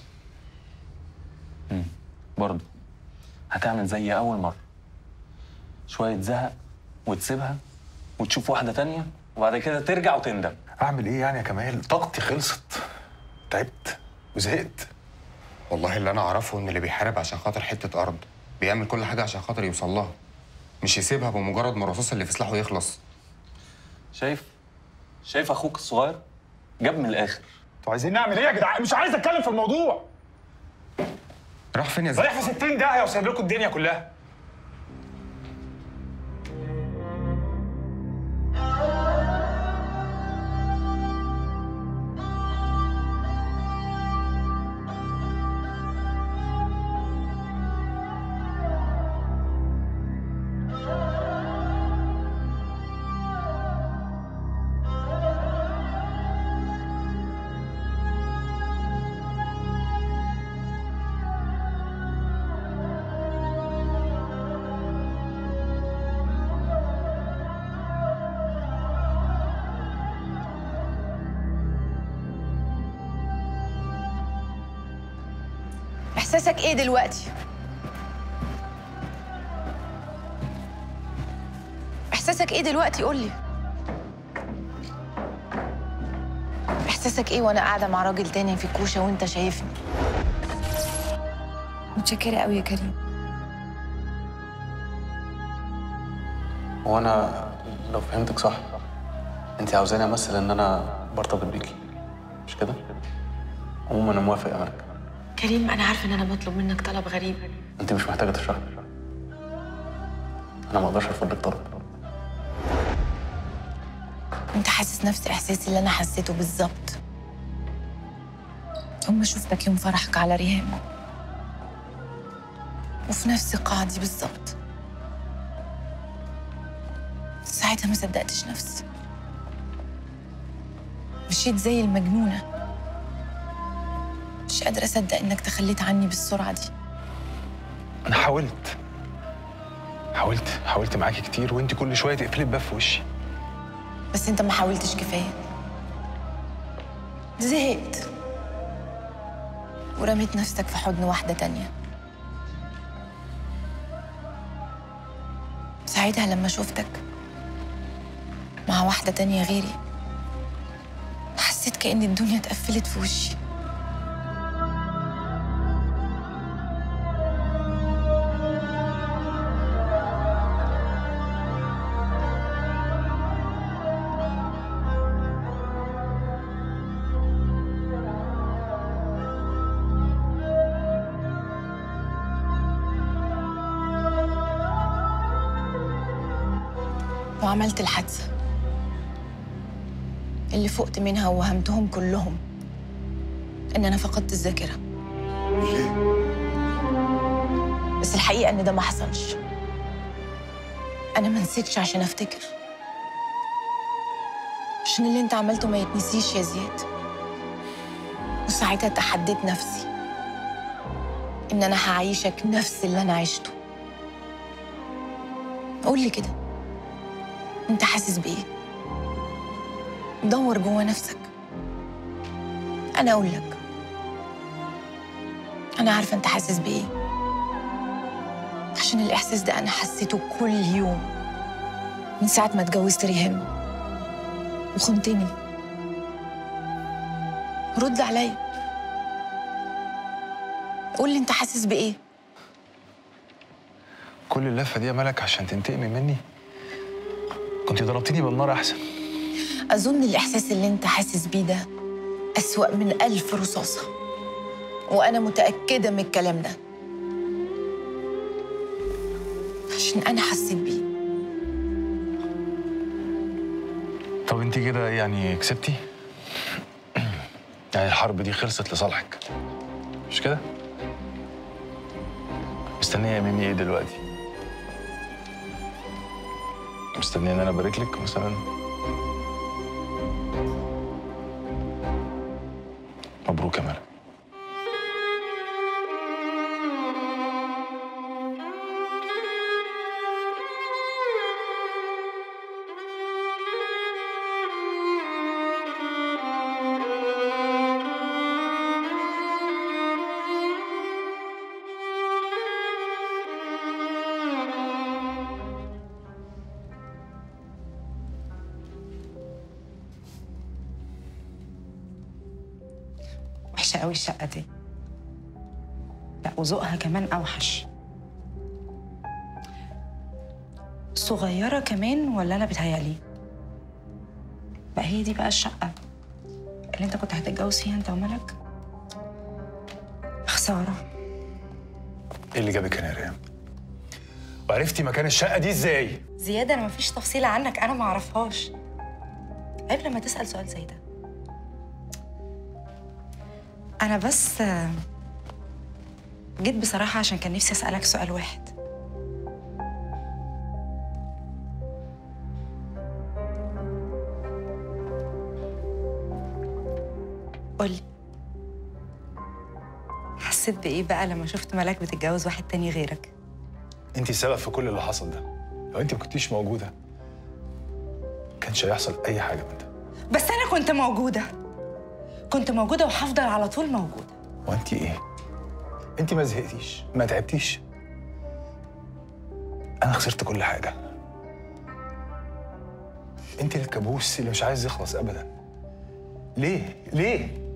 برضه هتعمل زي اول مره شويه زهق وتسيبها وتشوف واحده تانية وبعد كده ترجع وتندم اعمل ايه يعني يا كمال طاقتي خلصت تعبت وزهقت والله اللي انا اعرفه ان اللي بيحارب عشان خاطر حته ارض بيعمل كل حاجه عشان خاطر يوصل لها مش يسيبها بمجرد ما الرصاص اللي في سلاحه يخلص شايف شايف اخوك الصغير جاب من الاخر انتوا عايزين نعمل ايه يا جدعان مش عايز اتكلم في الموضوع راح فين يا زياد رايح في 60 داهيه وسايب لكم الدنيا كلها احساسك ايه دلوقتي احساسك ايه دلوقتي قول لي احساسك ايه وانا قاعده مع راجل تاني في كوشه وانت شايفني متشكره قوي يا كريم هو انا لو فهمتك صح انت عاوزاني امثل ان انا برتبط بيكي مش كده عموما انا موافق يا ملك كريم انا عارفه ان انا بطلب منك طلب غريب انت مش محتاجه تشرحي انا ما اقدرش ارفض لك طلب انت حاسس نفس احساسي اللي انا حسيته بالظبط اما شفتك يوم فرحك على ريهام وفي نفس قاعدي بالظبط ساعتها ما صدقتش نفسي مشيت زي المجنونه مش قادره اصدق انك تخليت عني بالسرعه دي انا حاولت حاولت حاولت معاكي كتير وانت كل شويه تقفلي الباب في وشي بس انت ما حاولتش كفايه زهقت ورميت نفسك في حضن واحده تانية ساعتها لما شفتك مع واحده تانية غيري حسيت كأن الدنيا اتقفلت في وشي وعملت الحادثة اللي فقت منها ووهمتهم كلهم إن أنا فقدت الذاكرة بس الحقيقة إن ده ما حصلش أنا ما نسيتش عشان أفتكر عشان اللي أنت عملته ما يتنسيش يا زياد وساعتها تحديت نفسي إن أنا هعيشك نفس اللي أنا عشته قول لي كده انت حاسس بايه دور جوه نفسك انا اقول لك انا عارفه انت حاسس بايه عشان الاحساس ده انا حسيته كل يوم من ساعه ما اتجوزت ريهام وخنتني رد عليا قول لي انت حاسس بايه كل اللفه دي يا ملك عشان تنتقمي مني كنت ضربتني بالنار احسن أظن الإحساس اللي أنت حاسس بيه ده أسوأ من ألف رصاصة وانا متاكده من الكلام ده عشان انا حسيت بيه طب انت كده يعني كسبتي؟ يعني الحرب دي خلصت لصالحك مش كده؟ مستنية مني ايه دلوقتي؟ مستنية ان انا ابارك لك مثلا؟ مبروك يا ملك وحشه قوي الشقه دي لا وذوقها كمان اوحش صغيره كمان ولا انا بتهيألي بقى هي دي بقى الشقه اللي انت كنت هتتجوز فيها انت وملك خساره ايه اللي جابك هنا يا ريم؟ وعرفتي مكان الشقة دي ازاي؟ زياده انا مفيش تفصيله عنك انا ما اعرفهاش عيب لما تسال سؤال زي ده انا بس آه، جيت بصراحه عشان كان نفسي اسالك سؤال واحد قولي حسيت بايه بقى لما شفت ملاك بتتجوز واحد تاني غيرك انت السبب في كل اللي حصل ده لو انت ما كنتيش موجودة ما كانش هيحصل اي حاجة من ده بس انا كنت موجوده كنت موجوده وهفضل على طول موجوده وانت ايه؟ انت ما زهقتيش ما تعبتيش انا خسرت كل حاجة انت الكابوس اللي مش عايز يخلص ابدا ليه؟ ليه؟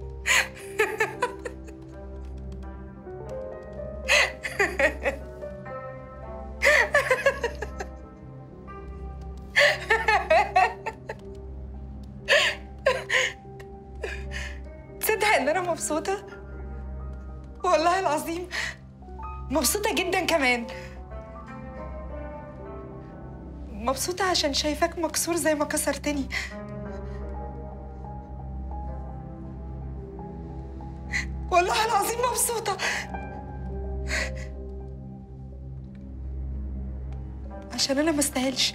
تصدق ان انا مبسوطه والله العظيم مبسوطه جدا كمان مبسوطه عشان شايفاك مكسور زي ما كسرتني والله العظيم مبسوطه عشان انا ما استاهلش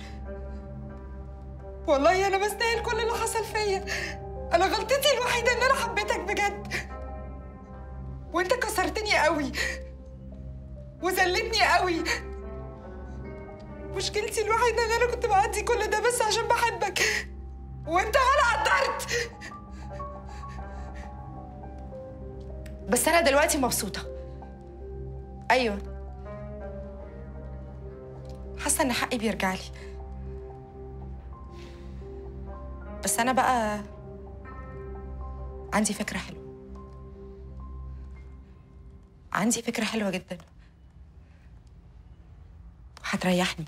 والله انا بستاهل كل اللي حصل فيا انا غلطتي الوحيده ان انا حبيتك بجد وانت كسرتني قوي وذلتني قوي مشكلتي الوحيده ان انا كنت بعدي كل ده بس عشان بحبك وانت ولا قدرت بس انا دلوقتي مبسوطه ايوه حاسه ان حقي بيرجع لي بس انا بقى عندي فكره حلوه عندي فكره حلوه جدا هتريحني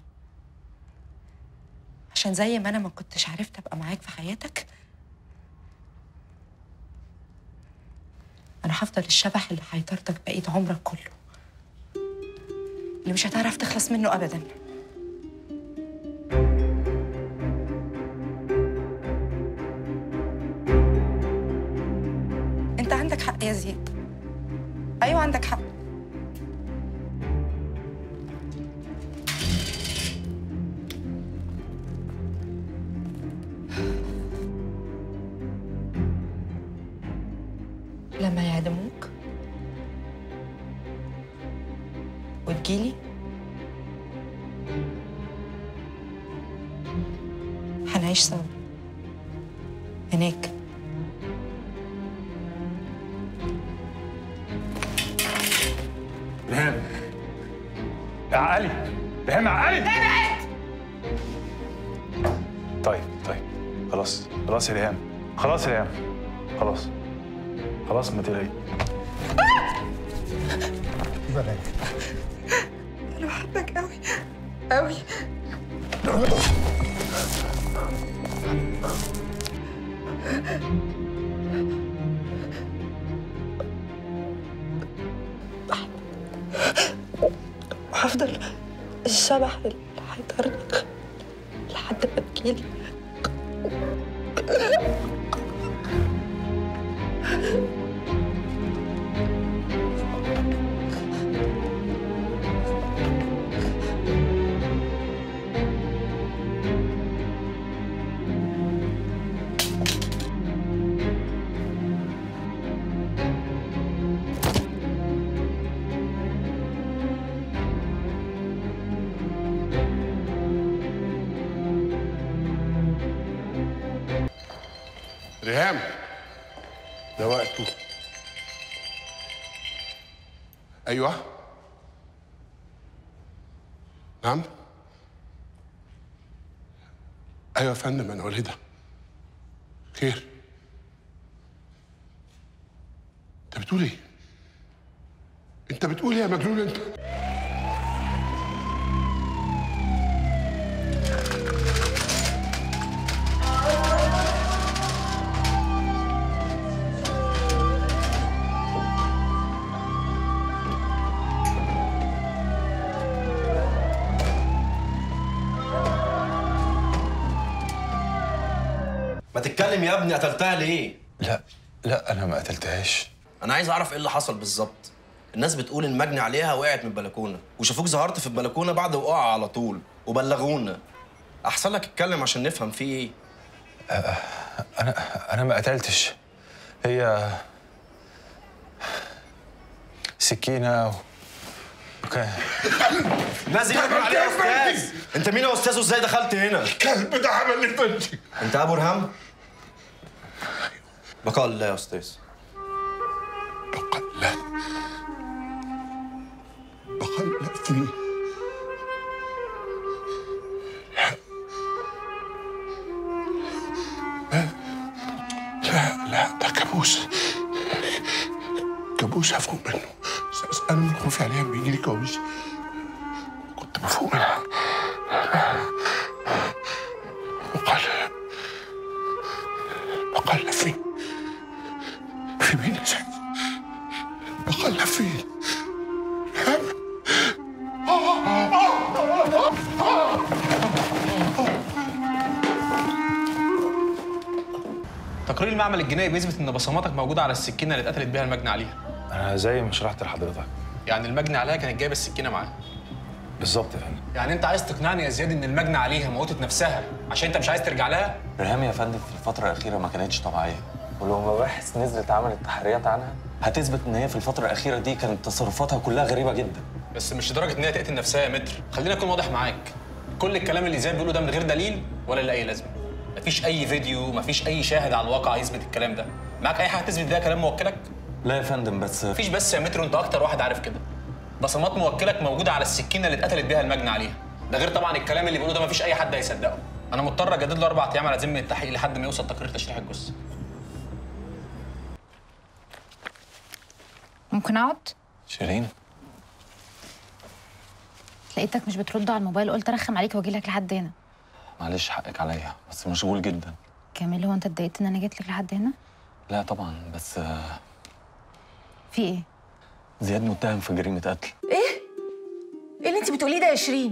عشان زي ما انا ما كنتش عرفت ابقى معاك في حياتك انا هفضل الشبح اللي هيطاردك بقيه عمرك كله اللي مش هتعرف تخلص منه ابدا انت عندك حق يا زياد ايوه عندك حق لما يعدموك وتجيلي هنعيش سوا هناك ريهام يا علي ريهام يا علي طيب طيب خلاص خلاص يا ريهام خلاص يا ريهام خلاص خلاص ما تقلقي انا بحبك قوي قوي الشبح اللي هيطاردك لحد ما تجيلي ريهام ده وقته ايوه نعم ايوه يا فندم انا والدها خير انت بتقول ايه انت بتقول إيه يا مجنون انت ما تتكلم يا ابني قتلتها ليه؟ لا لا انا ما قتلتهاش انا عايز اعرف ايه اللي حصل بالظبط الناس بتقول المجني عليها وقعت من البلكونه وشافوك ظهرت في البلكونه بعد وقوعها على طول وبلغونا احسن لك اتكلم عشان نفهم في ايه انا انا ما قتلتش هي سكينه و... وكان نازل يجري عليه يا استاذ انت مين يا استاذ وازاي دخلت هنا الكلب ده عمل لي بنتي انت ابو رهام بقاء الله يا استاذ لا بقى لا في لا لا لا ده كابوس كابوس هفوق منه س- س- انا من خوفي عليها بيجي لي كابوس كنت بفوق منها بقال بقال فين في مين يا سيدي بقال فين تقرير المعمل الجنائي بيثبت ان بصماتك موجوده على السكينه اللي اتقتلت بيها المجني عليها انا زي ما شرحت لحضرتك يعني المجني عليها كانت جايبه السكينه معاها بالظبط يا فندم يعني انت عايز تقنعني يا زياد ان المجني عليها موتت نفسها عشان انت مش عايز ترجع لها ريهام يا فندم في الفترة الأخيرة ما كانتش طبيعية ولو مباحث نزلت عملت تحريات عنها هتثبت إن هي في الفترة الأخيرة دي كانت تصرفاتها كلها غريبة جدا بس مش لدرجه ان هي تقتل نفسها يا متر خلينا اكون واضح معاك كل الكلام اللي زياد بيقوله ده من غير دليل ولا لاي لازمه مفيش اي فيديو مفيش اي شاهد على الواقع يثبت الكلام ده معاك اي حاجه تثبت ده كلام موكلك لا يا فندم بس مفيش بس يا متر انت اكتر واحد عارف كده بصمات موكلك موجوده على السكينه اللي اتقتلت بيها المجني عليها ده غير طبعا الكلام اللي بيقوله ده مفيش اي حد هيصدقه انا مضطر اجدد له اربع ايام على ذمه التحقيق لحد ما يوصل تقرير تشريح الجثه ممكن اقعد شيرين لقيتك مش بترد على الموبايل قلت ارخم عليك واجي لك لحد هنا معلش حقك عليا بس مشغول جدا كامل هو انت اتضايقت ان انا جيت لك لحد هنا لا طبعا بس آه، في ايه زياد متهم في جريمة قتل ايه؟ ايه اللي انت بتقوليه ده يا شيرين؟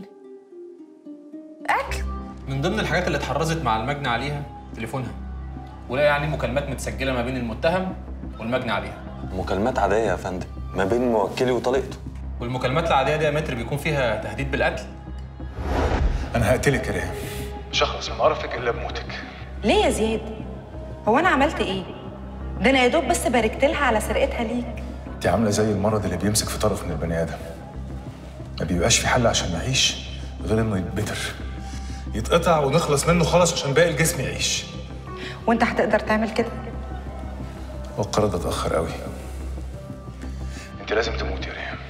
اكل؟ من ضمن الحاجات اللي اتحرزت مع المجني عليها تليفونها ولاقي عليه مكالمات متسجله ما بين المتهم والمجني عليها مكالمات عادية يا فندم ما بين موكلي وطليقته والمكالمات العاديه دي يا متر بيكون فيها تهديد بالقتل انا هقتلك يا ريهام مش هخلص من قرفك الا بموتك ليه يا زياد؟ هو انا عملت ايه؟ ده انا يا دوب بس باركت لها على سرقتها ليك انت عامله زي المرض اللي بيمسك في طرف من البني ادم ما بيبقاش في حل عشان نعيش غير انه يتبتر يتقطع ونخلص منه خالص عشان باقي الجسم يعيش وانت هتقدر تعمل كده والقرار ده اتاخر قوي انت لازم تموتي يا ريهام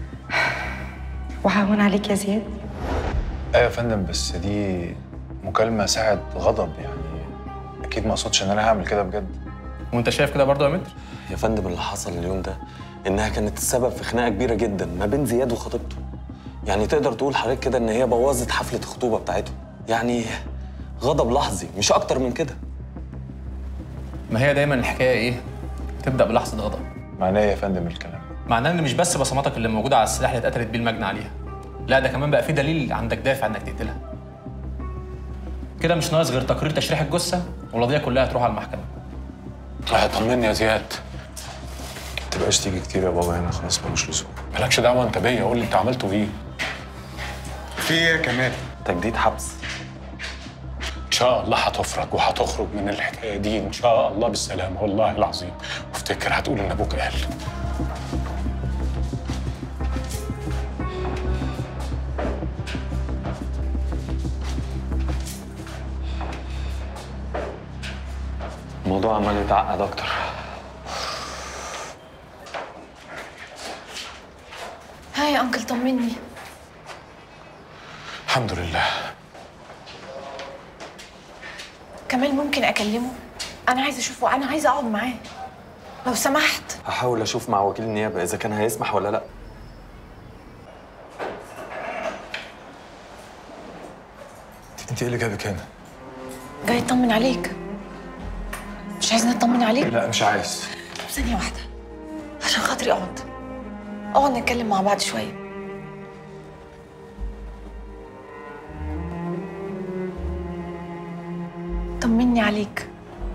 وهون عليك يا زياد ايوه يا فندم بس دي مكالمه ساعه غضب يعني اكيد ما اقصدش ان انا هعمل كده بجد وانت شايف كده برضه يا متر يا فندم اللي حصل اليوم ده إنها كانت السبب في خناقة كبيرة جدا ما بين زياد وخطيبته يعني تقدر تقول حضرتك كده إن هي بوظت حفلة الخطوبة بتاعتهم يعني غضب لحظي مش أكتر من كده ما هي دايما الحكايه ايه تبدا بلحظه غضب معناه إيه يا فندم الكلام معناه ان مش بس بصماتك اللي موجوده على السلاح اللي اتقتلت بيه المجني عليها لا ده كمان بقى في دليل عندك دافع انك تقتلها كده مش ناقص غير تقرير تشريح الجثه والقضيه كلها هتروح على المحكمه طمني يا زياد تبقاش تيجي كتير يا بابا هنا خلاص ملوش لزوم مالكش دعوه انت بيا قول لي انت عملته ايه في ايه يا كمال؟ تجديد حبس ان شاء الله هتفرج وهتخرج من الحكايه دي ان شاء الله بالسلامه والله العظيم وافتكر هتقول ان ابوك قال الموضوع عمال يتعقد اكتر هاي يا انكل طمني الحمد لله كمال ممكن اكلمه انا عايزه اشوفه انا عايزه اقعد معاه لو سمحت هحاول اشوف مع وكيل النيابه اذا كان هيسمح ولا لا انت ايه اللي جابك هنا؟ جاي اطمن عليك مش عايزني اطمن عليك لا مش عايز طب ثانيه واحده عشان خاطري اقعد اقعد نتكلم مع بعض شويه طمني عليك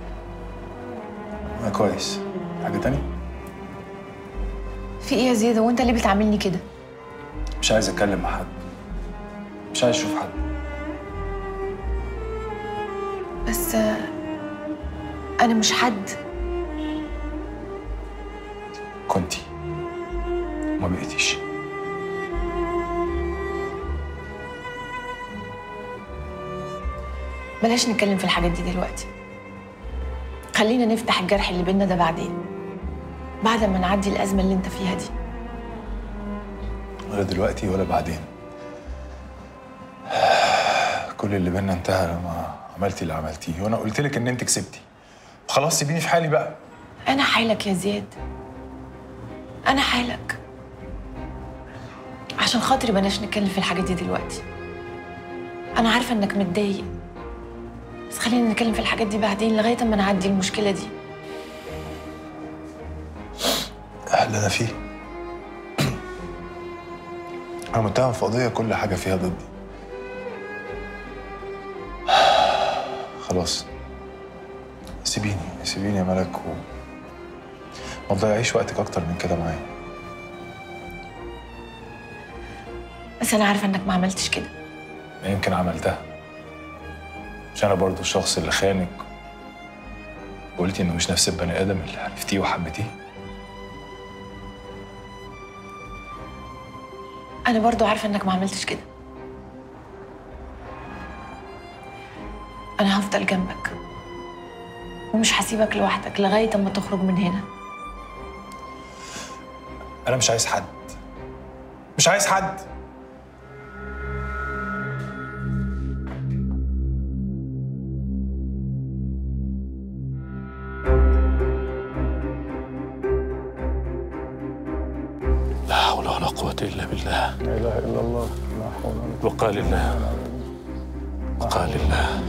انا كويس حاجه تانية في ايه يا زياد وانت ليه بتعاملني كده مش عايز اتكلم مع حد مش عايز اشوف حد بس آه، انا مش حد كنتي ما بقيتيش بلاش نتكلم في الحاجات دي دلوقتي خلينا نفتح الجرح اللي بينا ده بعدين بعد ما نعدي الأزمة اللي انت فيها دي ولا دلوقتي ولا بعدين كل اللي بينا انتهى لما عملتي اللي عملتيه وانا قلت لك ان انت كسبتي خلاص سيبيني في حالي بقى أنا حالك يا زياد أنا حالك عشان خاطري بلاش نتكلم في الحاجات دي دلوقتي أنا عارفة إنك متضايق بس خلينا نتكلم في الحاجات دي بعدين لغاية أما نعدي المشكلة دي اللي انا فيه انا متهم في قضيه كل حاجه فيها ضدي خلاص سيبيني سيبيني يا ملك و... ما تضيعيش وقتك اكتر من كده معايا بس أنا عارفة إنك ما عملتش كده يمكن عملتها مش انا برضو الشخص اللي خانك وقلتي انه مش نفس البني ادم اللي عرفتيه وحبيتيه أنا برضو عارفة إنك ما عملتش كده أنا هفضل جنبك ومش هسيبك لوحدك لغاية أما تخرج من هنا انا مش عايز حد مش عايز حد لا حول ولا قوه الا بالله لا اله الا الله لا حول ولا وقال الله وقال الله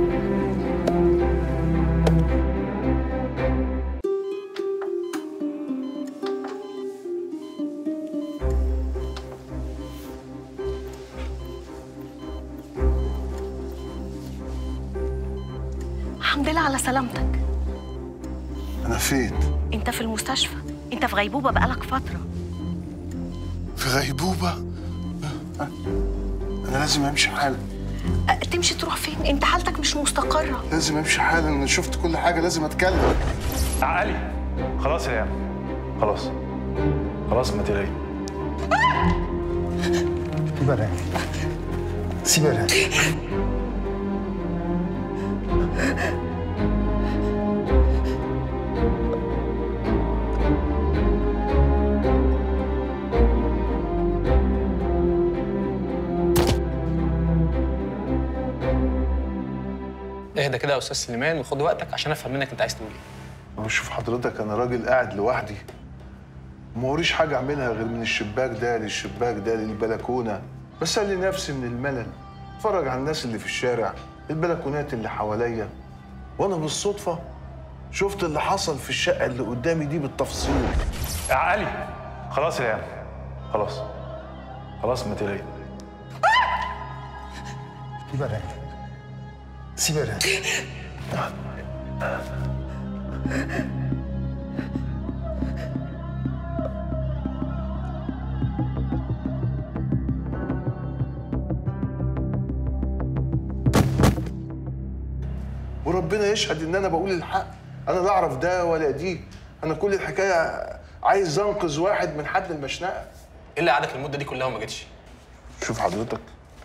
الحمد لله على سلامتك انا فين؟ انت في المستشفى انت في غيبوبه بقالك فتره في غيبوبة انا لازم امشي حالا أه، تمشي تروح فين انت حالتك مش مستقره لازم امشي حالا انا شفت كل حاجة لازم اتكلم علي خلاص يا عم خلاص خلاص ما تقلقي سيبها راني سيبها راني اهدى كده يا استاذ سليمان وخد وقتك عشان افهم منك انت عايز تقول ايه بشوف حضرتك انا راجل قاعد لوحدي ما وريش حاجة اعملها غير من الشباك ده للشباك ده للبلكونة بسلي نفسي من الملل اتفرج على الناس اللي في الشارع البلكونات اللي حواليا وانا بالصدفة شفت اللي حصل في الشقة اللي قدامي دي بالتفصيل يا علي خلاص يا عم خلاص خلاص ما تقلقي سيبها رايق سيبها رايق وربنا يشهد ان انا بقول الحق انا لا اعرف ده ولا دي انا كل الحكايه عايز انقذ واحد من حد المشنقه ايه اللي قعدك المده دي كلها وما جيتش شوف حضرتك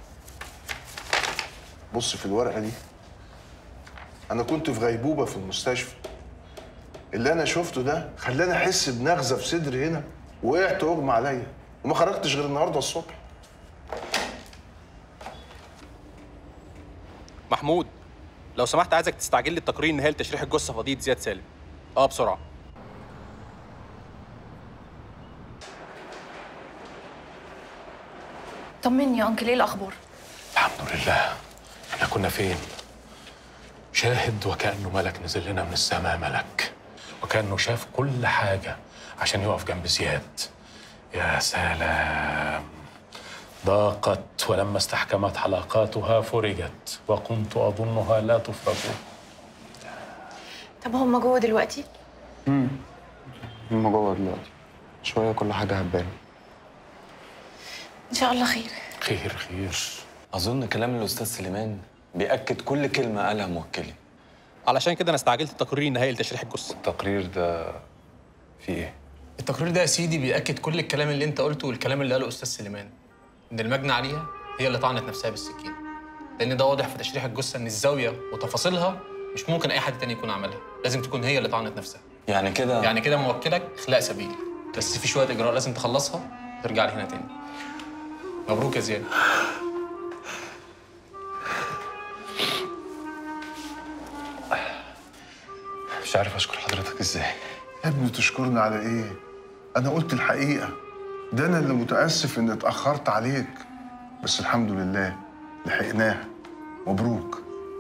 بص في الورقه دي انا كنت في غيبوبه في المستشفى اللي انا شفته ده خلاني احس بنغزه في صدري هنا وقعت اغمى عليا وما خرجتش غير النهارده الصبح محمود لو سمحت عايزك تستعجل لي التقرير النهائي لتشريح الجثه في قضيه زياد سالم اه بسرعه طمني يا انكل ايه الاخبار الحمد لله احنا كنا فين شاهد وكأنه ملك نزل لنا من السماء ملك وكأنه شاف كل حاجة عشان يقف جنب زياد يا سلام ضاقت ولما استحكمت حلقاتها فرجت وكنت أظنها لا تفرج طب هم جوه دلوقتي امم هم جوه دلوقتي شويه كل حاجه هتبان ان شاء الله خير خير خير اظن كلام الاستاذ سليمان بياكد كل كلمه قالها موكلي علشان كده انا استعجلت التقرير النهائي لتشريح الجثه التقرير ده فيه ايه التقرير ده يا سيدي بياكد كل الكلام اللي انت قلته والكلام اللي قاله استاذ سليمان ان المجني عليها هي اللي طعنت نفسها بالسكين لان ده واضح في تشريح الجثه ان الزاويه وتفاصيلها مش ممكن اي حد تاني يكون عملها لازم تكون هي اللي طعنت نفسها يعني كده يعني كده موكلك خلاء سبيل بس في شويه اجراء لازم تخلصها ترجع لي هنا تاني مبروك يا زياد مش عارف اشكر حضرتك ازاي يا ابني تشكرني على ايه انا قلت الحقيقه ده انا اللي متاسف اني اتاخرت عليك بس الحمد لله لحقناها مبروك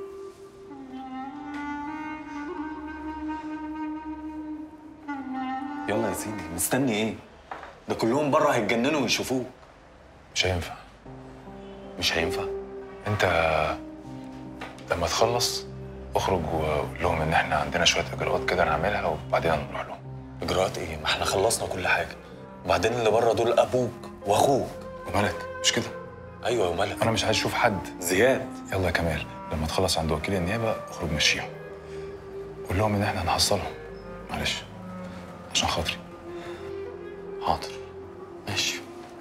يلا يا سيدي مستني ايه ده كلهم بره هيتجننوا ويشوفوك مش هينفع مش هينفع انت لما تخلص اخرج وقول لهم ان احنا عندنا شويه اجراءات كده نعملها وبعدين نروح لهم اجراءات ايه ما احنا خلصنا كل حاجه وبعدين اللي بره دول ابوك واخوك وملك مش كده ايوه يا ملك انا مش عايز اشوف حد زياد يلا يا كمال لما تخلص عند وكيل النيابه اخرج مشيهم قول لهم ان احنا هنحصلهم معلش عشان خاطري حاضر ماشي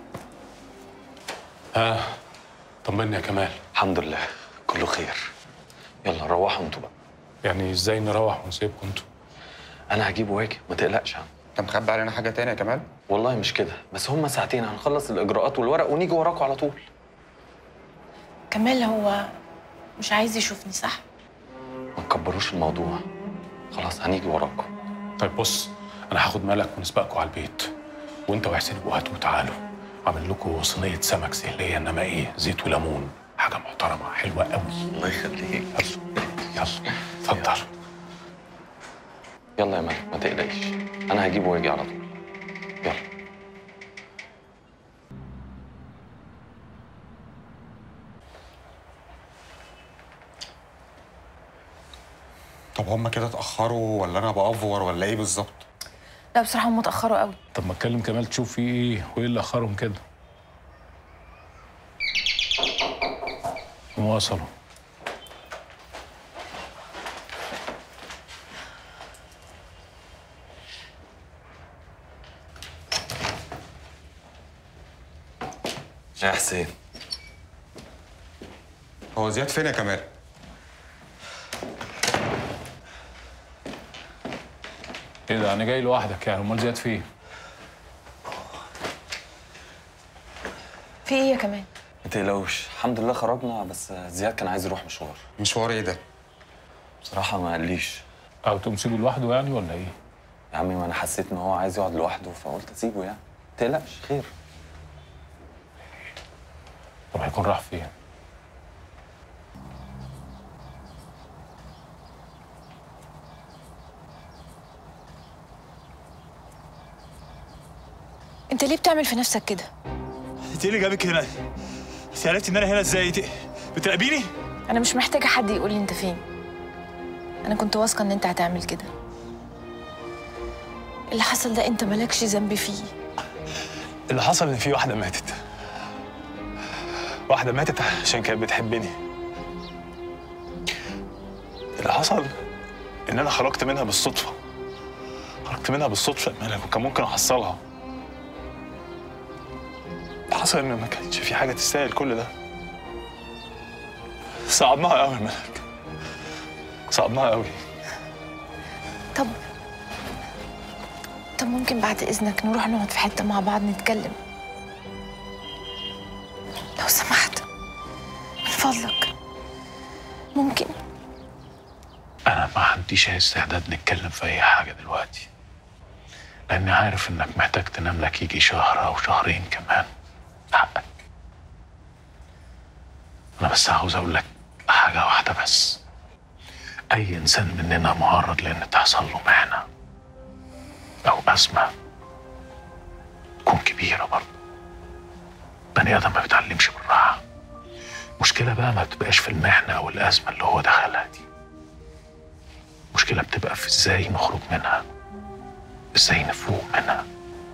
ها طمني يا كمال الحمد لله كله خير يلا روحوا انتوا بقى يعني ازاي نروح ونسيبكم انتوا انا هجيب واجي ما تقلقش يا عم انت مخبي علينا حاجه تانية يا كمال والله مش كده بس هما ساعتين هنخلص الاجراءات والورق ونيجي وراكوا على طول كمال هو مش عايز يشوفني صح ما تكبروش الموضوع خلاص هنيجي وراكوا طيب بص انا هاخد مالك ونسبقكم على البيت وانت وحسين ابقوا هاتوا تعالوا اعمل لكم صينيه سمك سهليه انما ايه زيت وليمون حاجه محترمه حلوه قوي الله يخليك يلا اتفضل يلا يا ملك ما تقلقش انا هجيب واجي على طول يلا طب هم كده اتاخروا ولا انا بافور ولا ايه بالظبط لا بصراحه هم اتاخروا قوي طب ما اتكلم كمال تشوف في ايه وايه اللي اخرهم كده هم وصلوا يا حسين هو زياد فين يا كمال ايه ده انا جاي لوحدك يعني امال زياد فين في ايه يا كمان ما تقلقوش الحمد لله خرجنا بس زياد كان عايز يروح مشوار مشوار ايه ده بصراحه ما قاليش او تقوم سيبه لوحده يعني ولا ايه يا عمي ما انا حسيت ان هو عايز يقعد لوحده فقلت اسيبه يعني ما تقلقش خير طب هيكون راح فين انت ليه بتعمل في نفسك كده انت ايه اللي جابك هنا؟ انت عرفتي ان انا هنا ازاي؟ انت بتراقبيني انا مش محتاجه حد يقول لي انت فين انا كنت واثقه ان انت هتعمل كده اللي حصل ده انت مالكش ذنب فيه اللي حصل ان في واحده ماتت واحده ماتت عشان كانت بتحبني اللي حصل ان انا خرجت منها بالصدفه خرجت منها بالصدفه انا كان ممكن احصلها اللي حصل ان ما كانش في حاجه تستاهل كل ده صعبناها قوي يا ملك صعبناها قوي طب طب ممكن بعد اذنك نروح نقعد في حته مع بعض نتكلم لو سمحت من فضلك ممكن أنا ما عنديش أي استعداد نتكلم في أي حاجة دلوقتي لأني عارف إنك محتاج تنام لك يجي شهر أو شهرين كمان حقك أنا بس عاوز أقول لك حاجة واحدة بس أي إنسان مننا معرض لأن تحصل له محنة أو أزمة تكون كبيرة برضه بني آدم ما بيتعلمش بالراحة المشكلة بقى ما بتبقاش في المحنة أو الأزمة اللي هو دخلها دي المشكلة بتبقى في ازاي نخرج منها ازاي نفوق منها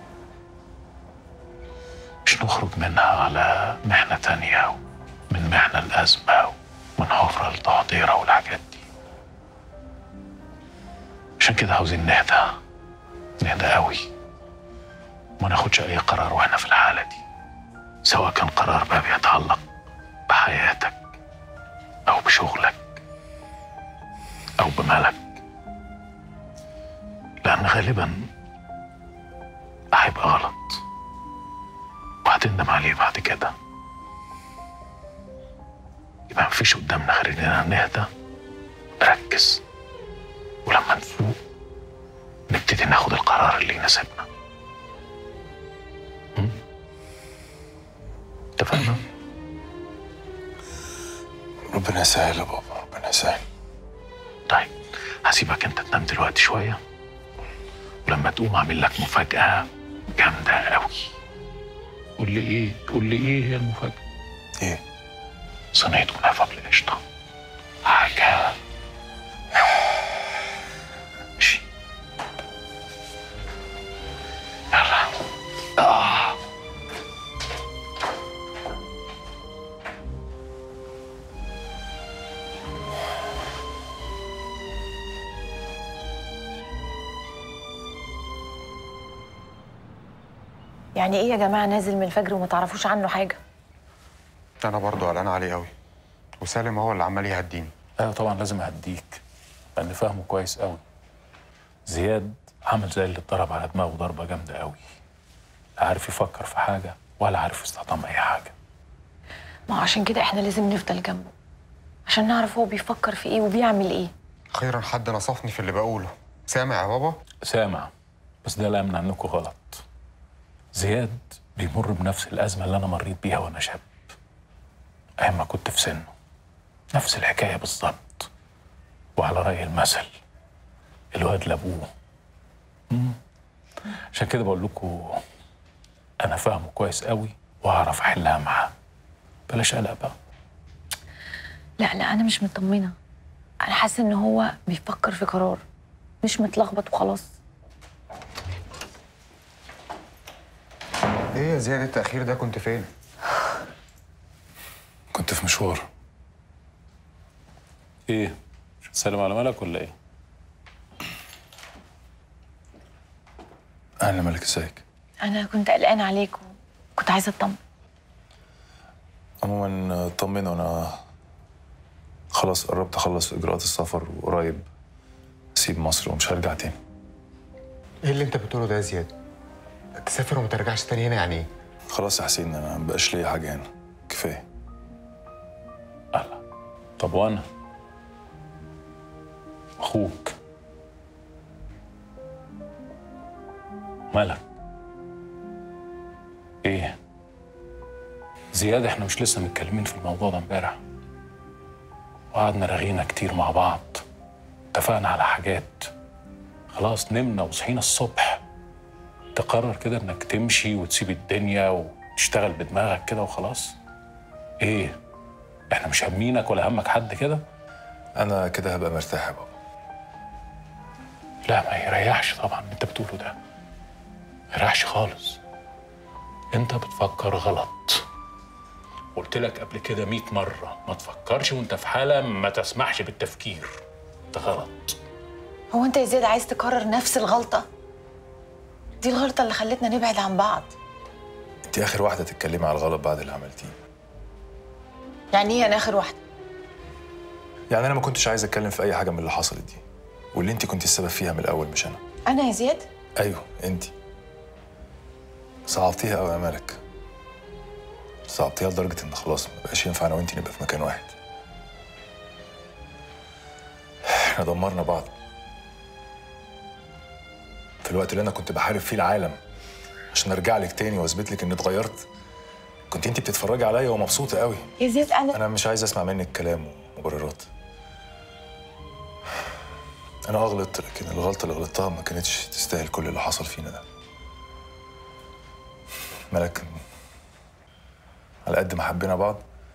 مش نخرج منها على محنة تانية من محنة الأزمة ومن حفرة لتحضيرة والحاجات دي عشان كده عاوزين نهدى نهدى قوي وما ناخدش أي قرار واحنا في الحالة دي سواء كان قرار بقى بيتعلق بحياتك أو بشغلك أو بمالك لأن غالبا هيبقى غلط وهتندم عليه بعد كده يبقى مفيش قدامنا غير إننا نهدى نركز ولما نفوق نبتدي ناخد القرار اللي يناسبنا م? اتفقنا؟ ربنا يسهل يا بابا ربنا يسهل طيب هسيبك انت تنام دلوقتي شوية ولما تقوم اعمل لك مفاجأة جامدة قوي قول لي ايه قول لي ايه هي المفاجأة ايه صينية كنافة بالقشطة حاجة ماشي يلا آه. يعني ايه يا جماعه نازل من الفجر وما تعرفوش عنه حاجه انا برضو قلقان عليه قوي وسالم هو اللي عمال يهديني ايوه طبعا لازم اهديك لان فاهمه كويس قوي زياد عامل زي اللي اتضرب على دماغه ضربه جامده قوي لا عارف يفكر في حاجه ولا عارف يستطعم اي حاجه ما هو عشان كده احنا لازم نفضل جنبه عشان نعرف هو بيفكر في ايه وبيعمل ايه خيرا حد نصفني في اللي بقوله سامع يا بابا سامع بس ده لا يمنع انكم غلط زياد بيمر بنفس الازمه اللي انا مريت بيها وانا شاب ايام ما كنت في سنه نفس الحكايه بالظبط وعلى راي المثل الواد لابوه مم. عشان كده بقول لكم انا فاهمه كويس قوي واعرف احلها معاه بلاش قلق بقى لا لا انا مش مطمنه انا حاسه ان هو بيفكر في قرار مش متلخبط وخلاص ايه يا زياد التاخير ده كنت فين كنت في مشوار ايه مش هتسلم على مالك ولا ايه اهلا ملك ازيك انا كنت قلقانه عليك وكنت عايزه اطمن عموما طمنوا انا خلاص قربت اخلص اجراءات السفر وقريب اسيب مصر ومش هرجع تاني ايه اللي انت بتقوله ده يا زياد تسافر وما ترجعش تاني هنا يعني ايه خلاص يا حسين انا مبقاش ليا حاجه هنا كفايه طب وانا اخوك مالك ايه زياد احنا مش لسه متكلمين في الموضوع ده امبارح وقعدنا رغينا كتير مع بعض اتفقنا على حاجات خلاص نمنا وصحينا الصبح تقرر كده انك تمشي وتسيب الدنيا وتشتغل بدماغك كده وخلاص ايه احنا مش هامينك ولا همك حد كده انا كده هبقى مرتاح يا بابا لا ما يريحش طبعا اللي انت بتقوله ده ما يريحش خالص انت بتفكر غلط قلت لك قبل كده 100 مرة ما تفكرش وانت في حالة ما تسمحش بالتفكير انت غلط هو انت يا زياد عايز تكرر نفس الغلطه دي الغلطه اللي خلتنا نبعد عن بعض انت اخر واحده تتكلمي على الغلط بعد اللي عملتيه يعني ايه انا اخر واحده يعني انا ما كنتش عايز اتكلم في اي حاجه من اللي حصلت دي واللي انت كنت السبب فيها من الاول مش انا انا يا زياد ايوه انت صعبتيها قوي يا مالك صعبتيها لدرجه ان خلاص ما بقاش ينفع انا وانت نبقى في مكان واحد احنا دمرنا بعض في الوقت اللي انا كنت بحارب فيه العالم عشان ارجع لك تاني واثبت لك اني اتغيرت كنت انت بتتفرجي عليا ومبسوطه قوي يا زياد انا انا مش عايز اسمع منك كلام ومبررات انا اغلط لكن الغلطه اللي غلطتها ما كانتش تستاهل كل اللي حصل فينا ده ملك على قد ما حبينا بعض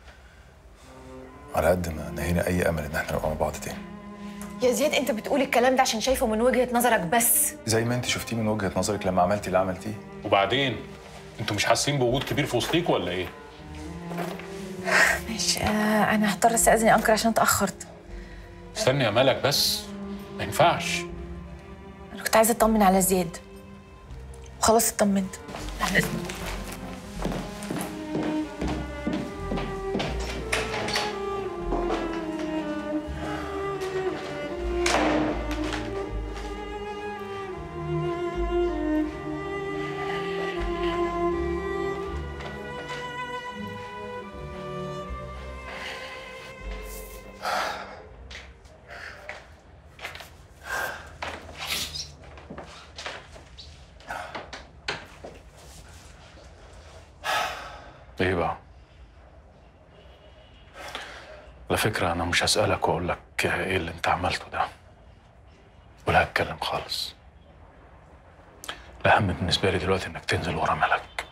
على قد ما نهينا اي امل ان احنا نبقى مع بعض تاني يا زياد انت بتقول الكلام ده عشان شايفه من وجهه نظرك بس زي ما انت شفتيه من وجهه نظرك لما عملتي اللي عملتيه وبعدين انتوا مش حاسين بوجود كبير في وسطيكوا ولا ايه؟ ماشي آه انا هضطر استاذن يا انكر عشان اتاخرت استني يا ملك بس ما ينفعش انا كنت عايزه اطمن على زياد وخلاص اطمنت على اذنك ايه بقى؟ على فكرة أنا مش هسألك وأقول لك إيه اللي أنت عملته ده ولا هتكلم خالص الأهم بالنسبة لي دلوقتي إنك تنزل ورا ملك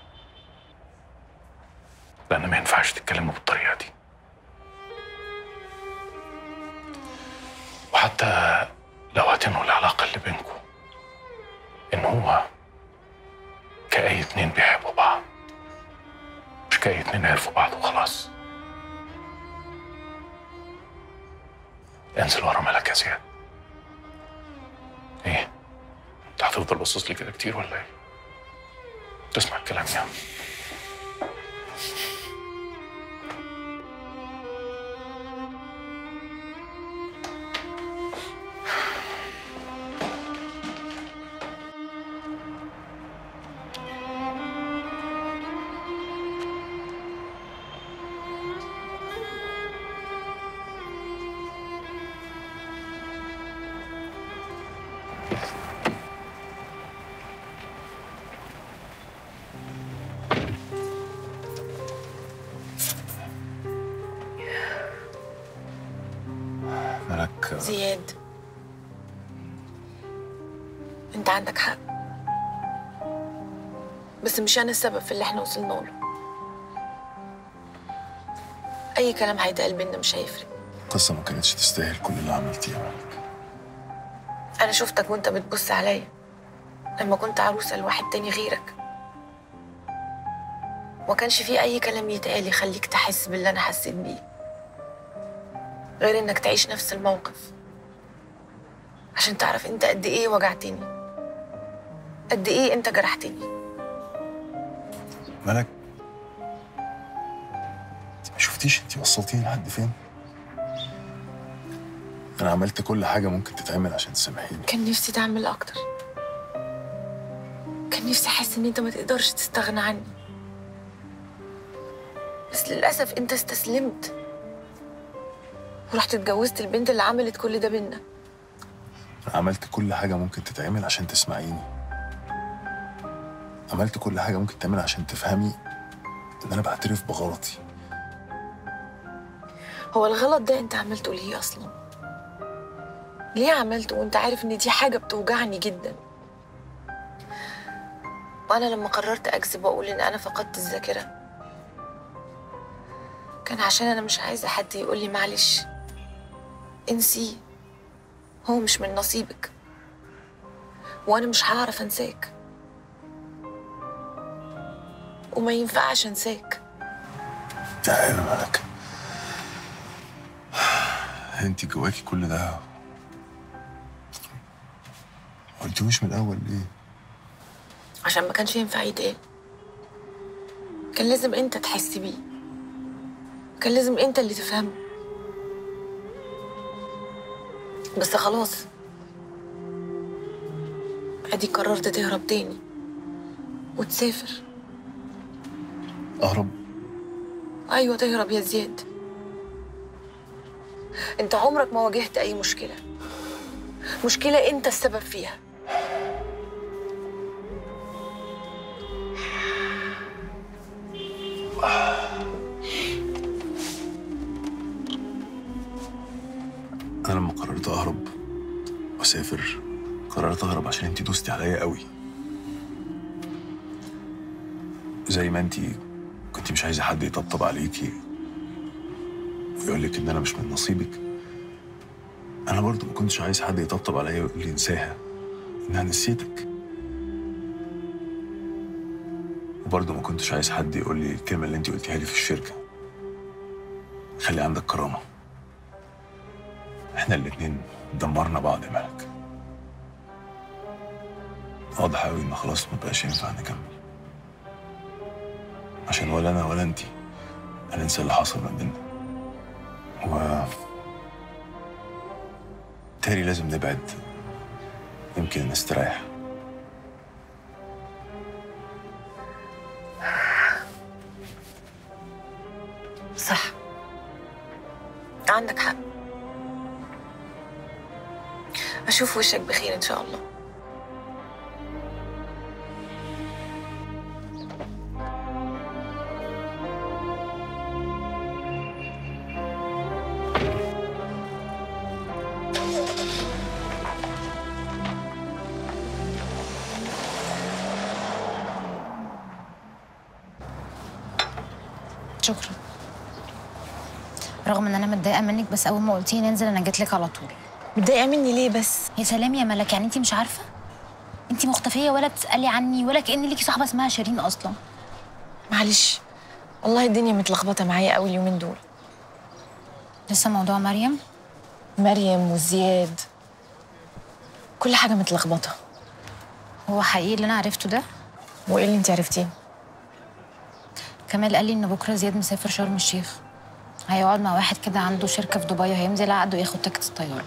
لأن ما ينفعش تتكلموا بالطريقة دي وحتى لو هتنهوا العلاقة اللي بينكم إن هو كأي اتنين بيحبوا بعض مش كأي اتنين عرفوا بعض وخلاص انزل ورا ملك يا زياد ايه انت هتفضل باصص لي كده كتير ولا ايه تسمع الكلام يعني ملك زياد انت عندك حق بس مش انا السبب في اللي احنا وصلنا له اي كلام هيتقال بينا مش هيفرق القصه ما كانتش تستاهل كل اللي عملتيه يا ملك انا شفتك وانت بتبص عليا لما كنت عروسه لواحد تاني غيرك ما كانش في اي كلام يتقال يخليك تحس باللي انا حسيت بيه غير انك تعيش نفس الموقف عشان تعرف انت قد ايه وجعتني قد ايه انت جرحتني ملك انت ما شفتيش انت وصلتيني لحد فين انا عملت كل حاجه ممكن تتعمل عشان تسامحيني كان نفسي تعمل اكتر كان نفسي احس ان انت ما تقدرش تستغنى عني بس للاسف انت استسلمت ورحت اتجوزت البنت اللي عملت كل ده بينا انا عملت كل حاجه ممكن تتعمل عشان تسمعيني عملت كل حاجه ممكن تعمل عشان تفهمي ان انا بعترف بغلطي هو الغلط ده انت عملته ليه اصلا ليه عملته وانت عارف ان دي حاجه بتوجعني جدا وانا لما قررت اكذب واقول ان انا فقدت الذاكره كان عشان انا مش عايزه حد يقول لي معلش انسيه هو مش من نصيبك وانا مش هعرف انساك وما ينفعش انساك تعالى مالك انت جواكي كل ده ما قلتوش من الاول ليه عشان ما كانش ينفع يتقال كان لازم انت تحس بيه كان لازم انت اللي تفهمه بس خلاص ادي قررت تهرب تاني وتسافر اهرب ايوه تهرب يا زياد انت عمرك ما واجهت اي مشكله مشكله انت السبب فيها انا لما قررت اهرب واسافر قررت اهرب عشان انت دوستي عليا قوي زي ما انت كنت مش عايزه حد يطبطب عليكي ويقول لك ان انا مش من نصيبك انا برضو ما كنتش عايز حد يطبطب عليا ويقول لي انساها انها نسيتك وبرضه ما كنتش عايز حد يقول لي الكلمه اللي انت قلتيها لي في الشركه خلي عندك كرامه احنا الاتنين دمرنا بعض يا ملك واضح قوي ان خلاص ما بقاش ينفع نكمل عشان ولا انا ولا انتي هننسى اللي حصل ما بيننا و تاني لازم نبعد يمكن نستريح صح عندك حق اشوف وشك بخير ان شاء الله شكرا رغم ان انا متضايقه منك بس اول ما قلتي ننزل انا جيت لك على طول متضايقه مني ليه بس يا سلام يا ملك يعني انت مش عارفه انت مختفيه ولا بتسالي عني ولا كان ليكي صاحبه اسمها شيرين اصلا معلش والله الدنيا متلخبطه معايا قوي اليومين دول لسه موضوع مريم مريم وزياد كل حاجه متلخبطه هو حقيقي اللي انا عرفته ده وايه اللي انت عرفتيه كمال قال لي ان بكره زياد مسافر شرم الشيخ هيقعد مع واحد كده عنده شركه في دبي هيمضي العقد وياخد تيكت الطياره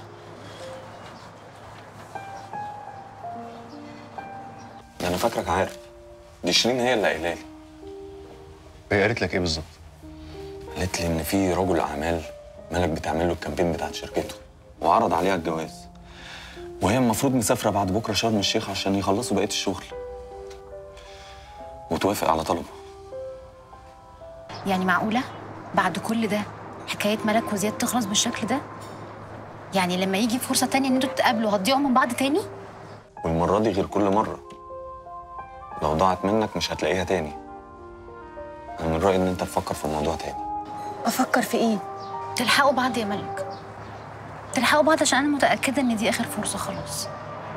ده انا فاكرك عارف دي شيرين هي اللي قايله لي هي قالت لك ايه بالظبط؟ قالت لي ان في رجل اعمال ملك بتعمل له الكامبين بتاعت شركته وعرض عليها الجواز وهي المفروض مسافره بعد بكره شرم الشيخ عشان يخلصوا بقيه الشغل وتوافق على طلبه يعني معقوله بعد كل ده حكايه ملك وزياد تخلص بالشكل ده يعني لما يجي فرصه تانية ان انتوا تتقابلوا هتضيعوا من بعض تاني والمره دي غير كل مره لو ضاعت منك مش هتلاقيها تاني انا من رايي ان انت تفكر في الموضوع تاني افكر في ايه تلحقوا بعض يا ملك تلحقوا بعض عشان انا متاكده ان دي اخر فرصه خلاص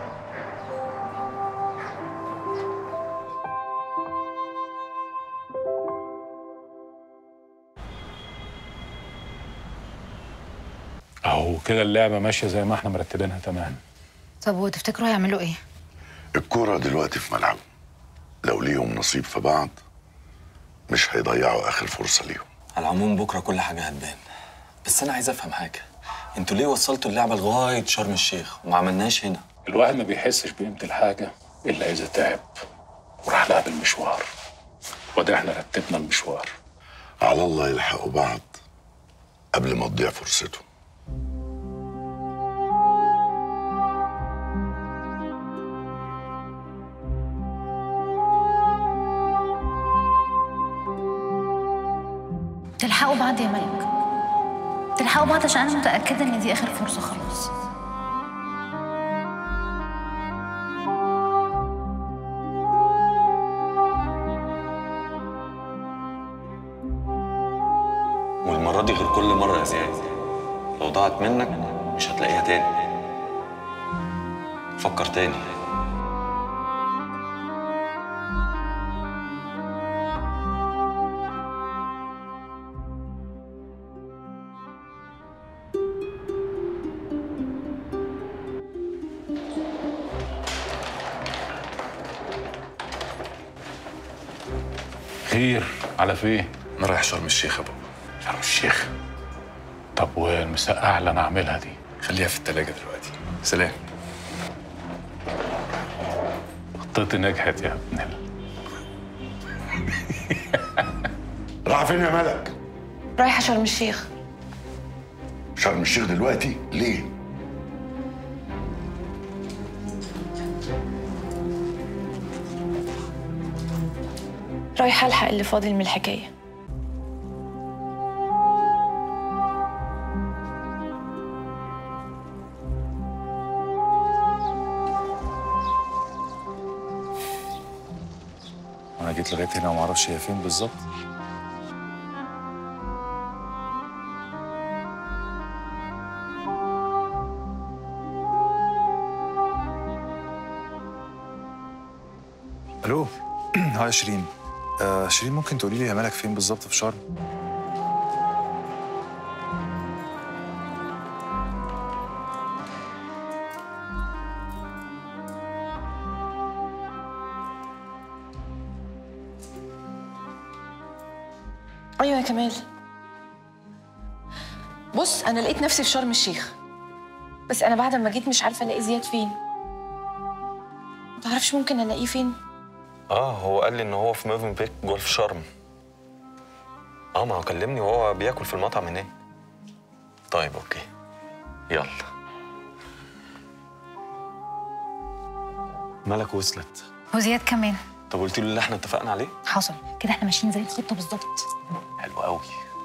اهو كده اللعبه ماشيه زي ما احنا مرتبينها تمام طب وتفتكروا هيعملوا ايه الكرة دلوقتي في ملعبه لو ليهم نصيب في بعض مش هيضيعوا آخر فرصة ليهم على العموم بكره كل حاجه هتبان بس انا عايز افهم حاجه انتوا ليه وصلتوا اللعبه لغايه شرم الشيخ وما عملناش هنا الواحد ما بيحسش بقيمه الحاجه الا اذا تعب وراح لها بالمشوار وده احنا رتبنا المشوار على الله يلحقوا بعض قبل ما تضيع فرصتهم تلحقوا بعض يا ملك تلحقوا بعض عشان انا متاكده ان دي اخر فرصه خلاص دي غير كل مرة يا زياد لو ضاعت منك مش هتلاقيها تاني فكر تاني خير على فين؟ انا رايح شرم الشيخ يا بابا شرم الشيخ طب والمسقعة اللي انا عاملها دي خليها في التلاجة دلوقتي سلام خطتي نجحت يا ابن ال... راح فين يا ملك؟ رايحه شرم الشيخ شرم الشيخ دلوقتي ليه؟ رايحه الحق اللي فاضل من الحكايه انا جيت لغايه هنا وما اعرفش هي فين بالظبط الو هاي شيرين آه شيرين ممكن تقولي لي يا ملك فين بالظبط في شرم ايوه يا كمال بص انا لقيت نفسي في شرم الشيخ بس انا بعد ما جيت مش عارفه الاقي زياد فين متعرفش ممكن الاقيه فين اه هو قال لي ان هو في موفن بيك جوه في شرم اه ما هو كلمني وهو بياكل في المطعم هناك طيب اوكي يلا ملك وصلت وزياد كمان طب قلت له اللي احنا اتفقنا عليه حصل كده احنا ماشيين زي الخطه بالظبط حلو قوي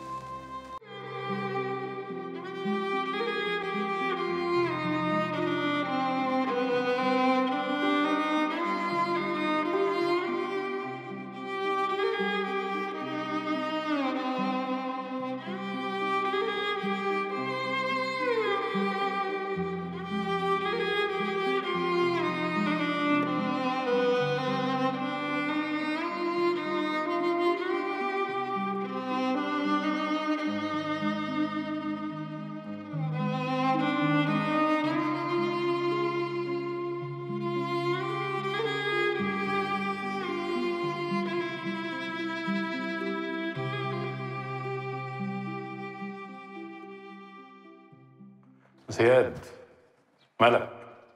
زياد ملك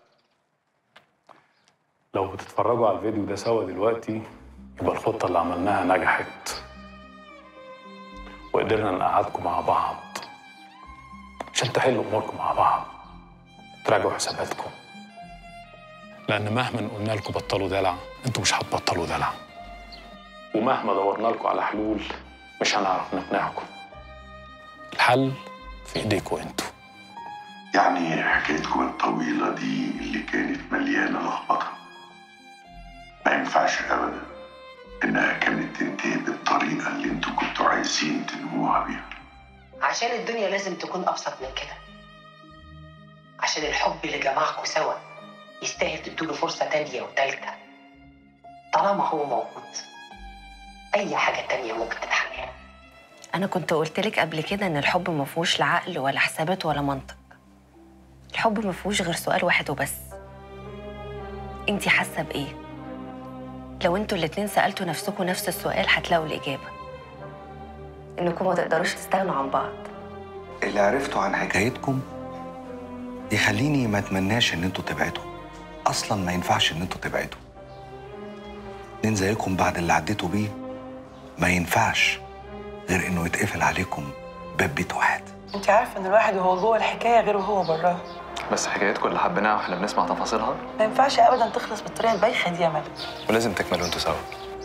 لو بتتفرجوا على الفيديو ده سوا دلوقتي يبقى الخطة اللي عملناها نجحت وقدرنا نقعدكم مع بعض عشان تحلوا أموركم مع بعض تراجعوا حساباتكم لأن مهما قلنا لكم بطلوا دلع انتوا مش هتبطلوا دلع ومهما دورنا لكم على حلول مش هنعرف نقنعكم الحل في ايديكم انتوا يعني حكايتكم الطويلة دي اللي كانت مليانة لخبطة ما ينفعش أبدا إنها كانت تنتهي بالطريقة اللي انتوا كنتوا عايزين تنهوها بيها عشان الدنيا لازم تكون أبسط من كده عشان الحب اللي جمعكوا سوا يستاهل تدوله فرصة تانية وتالتة طالما هو موجود أي حاجة تانية ممكن تتحقق أنا كنت قلت لك قبل كده إن الحب ما فيهوش لا عقل ولا حسابات ولا منطق الحب ما فيهوش غير سؤال واحد وبس انتي حاسة بإيه؟ لو انتوا الاتنين سألتوا نفسكم نفس السؤال هتلاقوا الإجابة إنكم ما تقدروش تستغنوا عن بعض اللي عرفته عن حكايتكم يخليني ما اتمناش ان انتوا تبعدوا اصلا ما ينفعش ان انتوا تبعدوا اتنين زيكم بعد اللي عديتوا بيه ما ينفعش غير انه يتقفل عليكم باب بيت واحد انت عارفه ان الواحد وهو جوه الحكايه غير وهو براها بس حكايتكم اللي حبيناها واحنا بنسمع تفاصيلها ما ينفعش ابدا تخلص بالطريقه البايخه دي يا ملك ولازم تكملوا انتوا سوا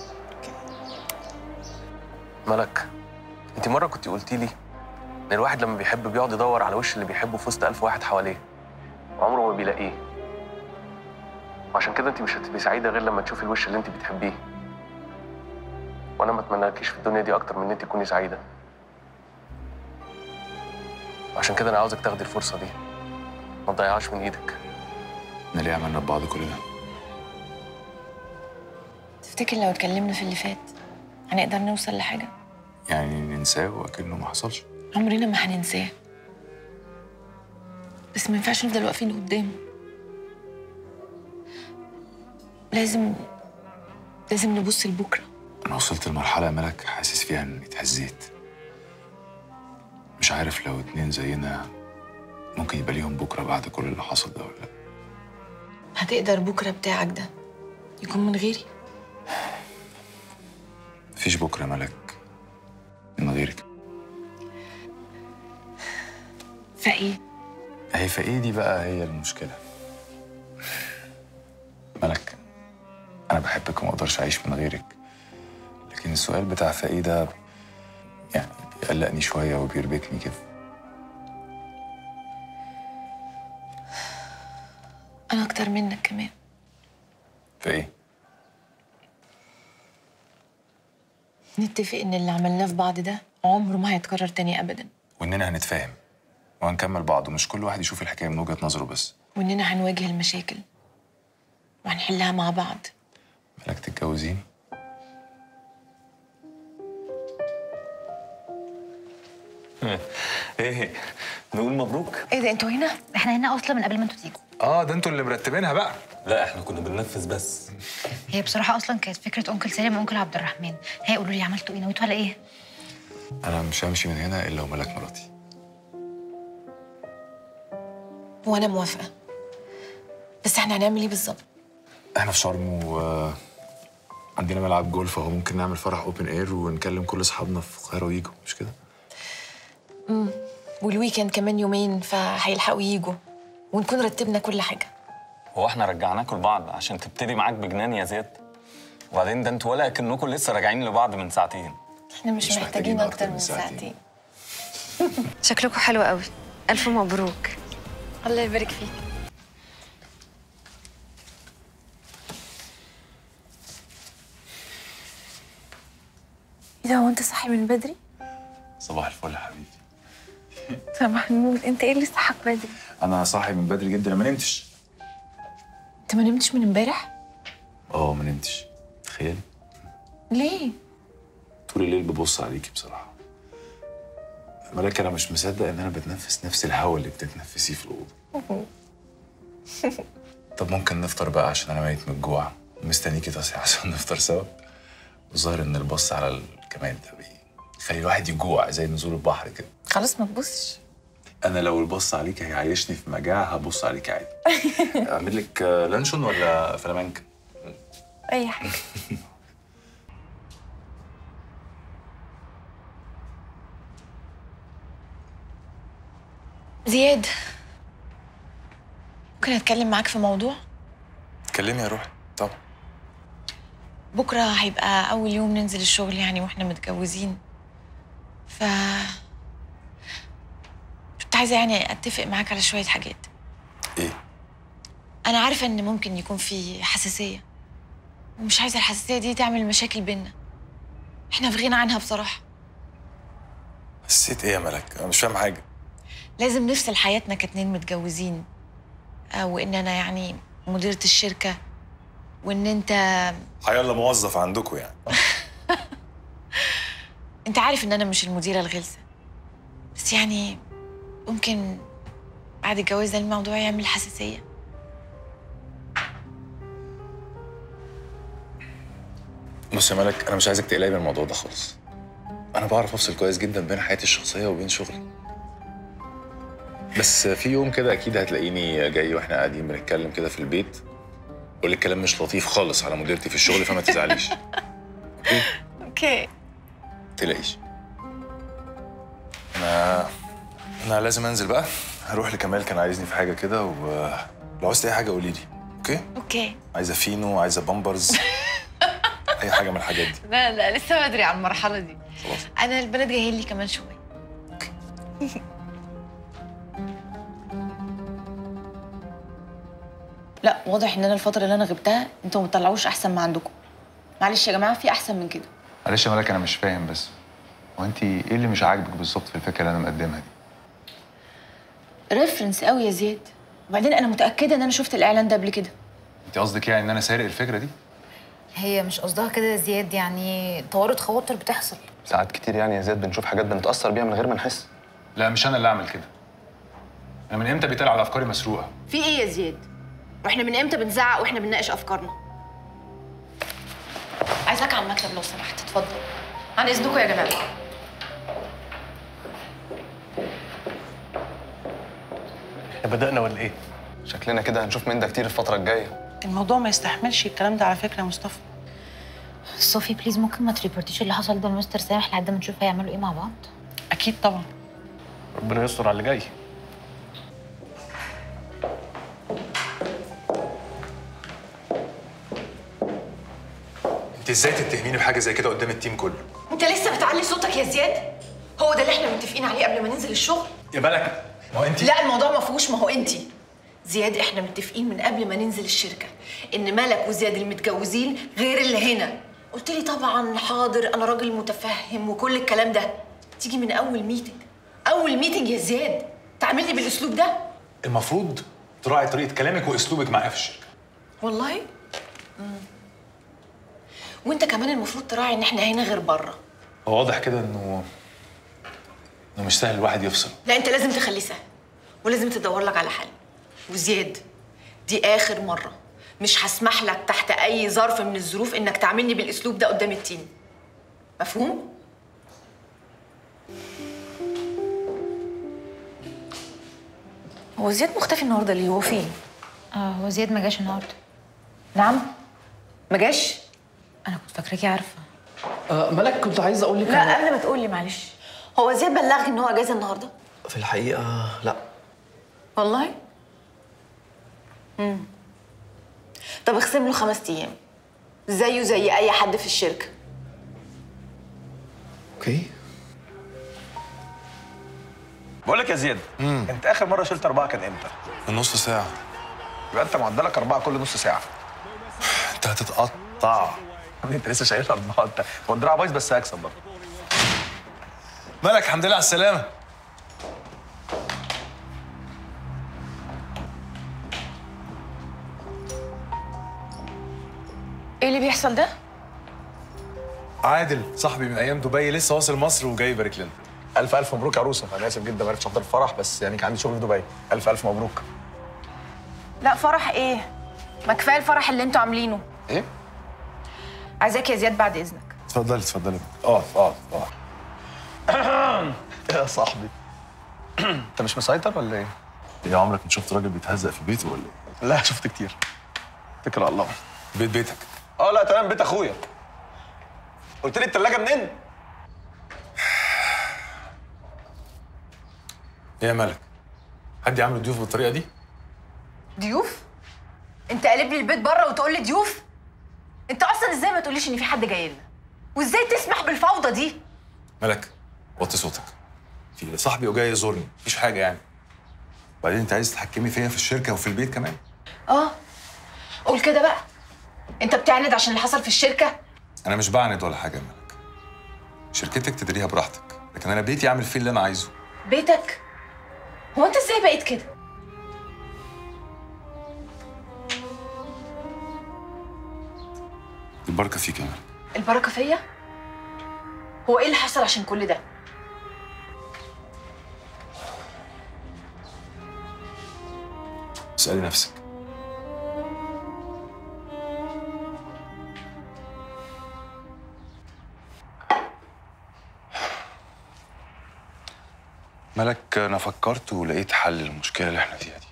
ملك انت مره كنت قلتي لي ان الواحد لما بيحب بيقعد يدور على وش اللي بيحبه في وسط ألف واحد حواليه وعمره ما بيلاقيه وعشان كده انت مش هتبقي سعيده غير لما تشوفي الوش اللي انت بتحبيه وانا ما اتمنالكيش في الدنيا دي اكتر من ان انت تكوني سعيده عشان كده انا عاوزك تاخدي الفرصه دي ما تضيعهاش من ايدك احنا ليه عملنا ببعض كل ده؟ تفتكر لو اتكلمنا في اللي فات هنقدر نوصل لحاجة يعني ننساه وكأنه ما حصلش عمرنا ما هننساه بس ما ينفعش نفضل واقفين قدامه لازم لازم نبص لبكرة انا وصلت لمرحله يا ملك حاسس فيها اني اتهزيت مش عارف لو اتنين زينا ممكن يبقى ليهم بكره بعد كل اللي حصل ده ولا لا هتقدر بكرة بتاعك ده يكون من غيري مفيش بكره يا ملك من غيرك فايه هي فايه دي بقى هي المشكله ملك انا بحبك وما اقدرش اعيش من غيرك لكن السؤال بتاع فايه ده يعني بيقلقني شويه وبيربكني كده انا اكتر منك كمان فايه نتفق ان اللي عملناه في بعض ده عمره ما هيتكرر تاني ابدا واننا هنتفاهم وهنكمل بعض ومش كل واحد يشوف الحكايه من وجهه نظره بس واننا هنواجه المشاكل وهنحلها مع بعض ملك تتجوزيني ايه نقول مبروك ايه ده انتوا هنا؟ احنا هنا اصلا من قبل ما انتوا تيجوا اه ده انتوا اللي مرتبينها بقى لا احنا كنا بننفذ بس هي بصراحه اصلا كانت فكره انكل سالم وانكل عبد الرحمن هي قولوا لي عملتوا ايه نويتوا على ايه؟ انا مش همشي من هنا الا وملك مراتي وانا موافقه بس احنا هنعمل ايه بالظبط احنا في شرم و عندنا ملعب جولف اهو ممكن نعمل فرح اوبن اير ونكلم كل اصحابنا في القاهره ويجوا مش كده امم والويكند كمان يومين فهيلحقوا يجوا ونكون رتبنا كل حاجه هو احنا رجعناكم لبعض عشان تبتدي معاك بجنان يا زياد وبعدين ده انتوا ولا كأنكم لسه راجعين لبعض من ساعتين احنا مش, محتاجين اكتر من ساعتين شكلكم حلو قوي الف مبروك الله يبارك فيك ايه ده هو انت صاحي من بدري؟ صباح الفل يا حبيبي صباح النور انت ايه اللي صحك بدري؟ انا صاحي من بدري جدا ما نمتش انت ما نمتش من امبارح؟ اه ما نمتش تخيلي ليه؟ طول الليل ببص عليكي بصراحه ملاك انا مش مصدق ان انا بتنفس نفس الهواء اللي بتتنفسيه في الاوضه طب ممكن نفطر بقى عشان انا ميت من الجوع مستنيكي تصحي عشان نفطر سوا الظاهر ان البص على الكمال ده بيخلي الواحد يجوع زي نزول البحر كده خلاص ما تبصش انا لو البص عليك هيعيشني في مجاعه هبص عليك عادي اعمل لك آه، لانشون ولا فلامنك اي حاجه زياد ممكن اتكلم معاك في موضوع اتكلمي يا روحي طبعا بكره هيبقى اول يوم ننزل الشغل يعني واحنا متجوزين ف كنت عايزه يعني اتفق معاك على شويه حاجات ايه انا عارفه ان ممكن يكون في حساسيه ومش عايزه الحساسيه دي تعمل مشاكل بينا احنا في غنى عنها بصراحه حسيت ايه يا ملك انا مش فاهم حاجه لازم نفصل حياتنا كاتنين متجوزين او ان انا يعني مديره الشركه وان انت حيلا موظف عندكم يعني انت عارف ان انا مش المديره الغلسه بس يعني ممكن بعد الجواز ده الموضوع يعمل حساسيه بص يا ملك انا مش عايزك تقلقي من الموضوع ده خالص انا بعرف افصل كويس جدا بين حياتي الشخصيه وبين شغلي بس في يوم كده اكيد هتلاقيني جاي واحنا قاعدين بنتكلم كده في البيت اقول لك كلام مش لطيف خالص على مديرتي في الشغل فما تزعليش اوكي تلاقيش انا انا لازم انزل بقى هروح لكمال كان عايزني في حاجه كده ولو عاوزت اي حاجه قولي لي اوكي اوكي عايزه فينو عايزه بامبرز اي حاجه من الحاجات دي لا لا لسه بدري على المرحله دي خلاص انا البنات جايين لي كمان شويه لا واضح ان انا الفتره اللي انا غبتها انتوا ما بتطلعوش احسن ما عندكم معلش يا جماعه في احسن من كده معلش يا ملك انا مش فاهم بس هو انت ايه اللي مش عاجبك بالظبط في الفكره اللي انا مقدمها دي ريفرنس قوي يا زياد وبعدين انا متاكده ان انا شفت الاعلان ده قبل كده انت قصدك يعني ان انا سارق الفكره دي هي مش قصدها كده يا زياد يعني توارد خواطر بتحصل ساعات كتير يعني يا زياد بنشوف حاجات بنتاثر بيها من غير ما نحس لا مش انا اللي اعمل كده انا من امتى بيتقال على افكاري مسروقه في ايه يا زياد واحنا من امتى بنزعق واحنا بنناقش افكارنا عايزاك على المكتب لو سمحت اتفضل عن اذنكم يا جماعه احنا بدانا ولا ايه شكلنا كده هنشوف من ده كتير الفتره الجايه الموضوع ما يستحملش الكلام ده على فكره يا مصطفى صوفي بليز ممكن ما تريبورتيش اللي حصل ده لمستر سامح لحد ما نشوف هيعملوا ايه مع بعض اكيد طبعا ربنا يستر على اللي جاي انت ازاي تتهميني بحاجه زي كده قدام التيم كله انت لسه بتعلي صوتك يا زياد هو ده اللي احنا متفقين عليه قبل ما ننزل الشغل يا بالك ما هو انت لا الموضوع ما فيهوش ما هو انت زياد احنا متفقين من قبل ما ننزل الشركه ان ملك وزياد المتجوزين غير اللي هنا قلت لي طبعا حاضر انا راجل متفهم وكل الكلام ده تيجي من اول ميتنج اول ميتنج يا زياد تعاملني بالاسلوب ده المفروض تراعي طريقه كلامك واسلوبك معايا في الشركه والله مم. وانت كمان المفروض تراعي ان احنا هنا غير بره هو واضح كده انه انه مش سهل الواحد يفصل لا انت لازم تخليه سهل ولازم تدور لك على حل وزياد دي اخر مره مش هسمح لك تحت اي ظرف من الظروف انك تعاملني بالاسلوب ده قدام التيم مفهوم هو زياد مختفي النهارده ليه هو فين اه هو زياد ما جاش النهارده نعم ما جاش انا كنت فاكراكي عارفه آه ملك كنت عايز اقول لك لا قبل ما تقول لي معلش هو زياد بلغك ان هو اجازه النهارده في الحقيقه لا والله امم طب اخصم له خمس ايام زيه زي اي حد في الشركه اوكي بقول لك يا زياد انت اخر مره شلت اربعه كان امتى؟ من نص ساعه يبقى انت معدلك اربعه كل نص ساعه انت هتتقطع انت لسه شايل اربعه انت هو الدراع بايظ بس هكسب برضه مالك الحمد لله على السلامه ايه اللي بيحصل ده عادل صاحبي من ايام دبي لسه واصل مصر وجاي يبارك لنا الف الف مبروك يا عروسه انا اسف جدا ما عرفتش احضر الفرح بس يعني كان عندي شغل في دبي الف الف مبروك لا فرح ايه ما كفايه الفرح اللي انتوا عاملينه ايه عايزاك يا زياد بعد اذنك اتفضلي اتفضلي اه اه اه يا صاحبي انت مش مسيطر ولا ايه؟ يا عمرك ما شفت راجل بيتهزق في بيته ولا ايه؟ لا شفت كتير اتكل على الله بيت بيتك اه لا تمام بيت اخويا قلت لي التلاجة منين؟ ايه يا مالك حد يعمل ضيوف بالطريقه دي ضيوف انت قالب لي البيت بره وتقول لي ضيوف انت اصلا ازاي ما تقوليش ان في حد جاي لنا وازاي تسمح بالفوضى دي مالك وطي صوتك في صاحبي وجاي يزورني مفيش حاجه يعني وبعدين انت عايز تحكمي فيا في الشركه وفي البيت كمان اه قول كده بقى انت بتعند عشان اللي حصل في الشركه انا مش بعند ولا حاجه يا مالك شركتك تديريها براحتك لكن انا بيتي اعمل فيه اللي انا عايزه بيتك هو انت ازاي بقيت كده البركه فيك يا مالك البركه فيا هو ايه اللي حصل عشان كل ده اسالي نفسك مالك انا فكرت ولقيت حل للمشكله اللي احنا فيها دي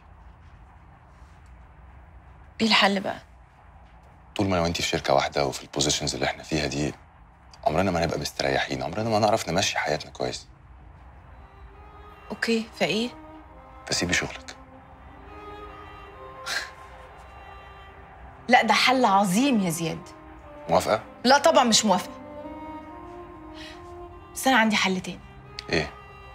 ايه الحل بقى طول ما انا وانتي في شركه واحده وفي البوزيشنز اللي احنا فيها دي عمرنا ما هنبقى مستريحين عمرنا ما نعرف نمشي حياتنا كويس اوكي فايه فسيبي شغلك لا ده حل عظيم يا زياد موافقه لا طبعا مش موافقه بس انا عندي حل تاني ايه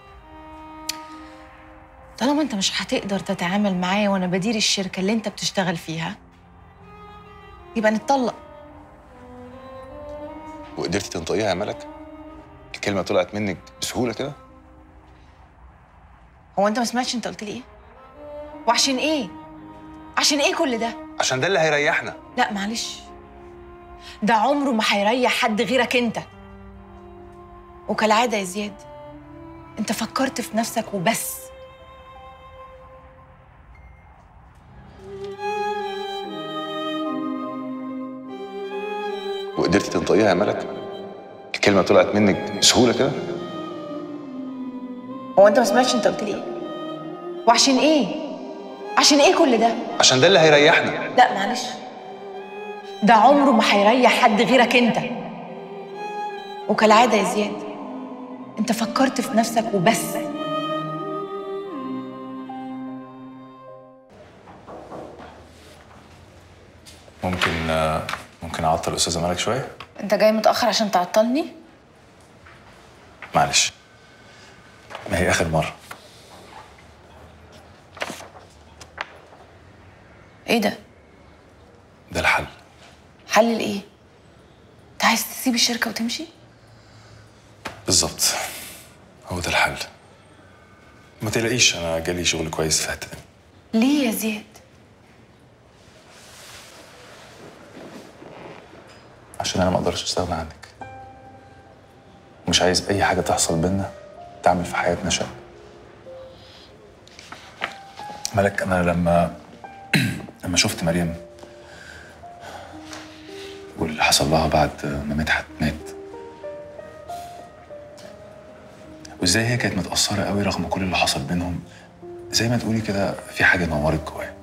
طالما انت مش هتقدر تتعامل معايا وانا بدير الشركه اللي انت بتشتغل فيها يبقى نتطلق وقدرتي تنطقيها يا ملك الكلمه طلعت منك بسهوله كده هو انت ما سمعتش انت قلت لي ايه وعشان ايه عشان ايه كل ده عشان ده اللي هيريحنا لا معلش ده عمره ما هيريح حد غيرك انت وكالعاده يا زياد انت فكرت في نفسك وبس وقدرتي تنطقيها يا ملك الكلمه طلعت منك بسهوله كده هو انت ما سمعتش انت قلت لي ايه وعشان ايه عشان ايه كل ده عشان ده اللي هيريحنا لا معلش ده عمره ما هيريح حد غيرك انت وكالعاده يا زياد انت فكرت في نفسك وبس ممكن آه، ممكن اعطل الاستاذه ملك شويه انت جاي متاخر عشان تعطلني معلش ما هي اخر مره ايه ده ده الحل حل لايه انت عايز تسيب الشركه وتمشي بالظبط هو ده الحل ما تقلقيش انا جالي شغل كويس في حته تانية. ليه يا زياد عشان انا ما اقدرش استغنى عنك ومش عايز اي حاجه تحصل بينا تعمل في حياتنا شر ملك انا لما لما شفت مريم واللي حصل لها بعد ما مدحت مات وازاي هي كانت متأثرة قوي رغم كل اللي حصل بينهم زي ما تقولي كده في حاجة نورت جواها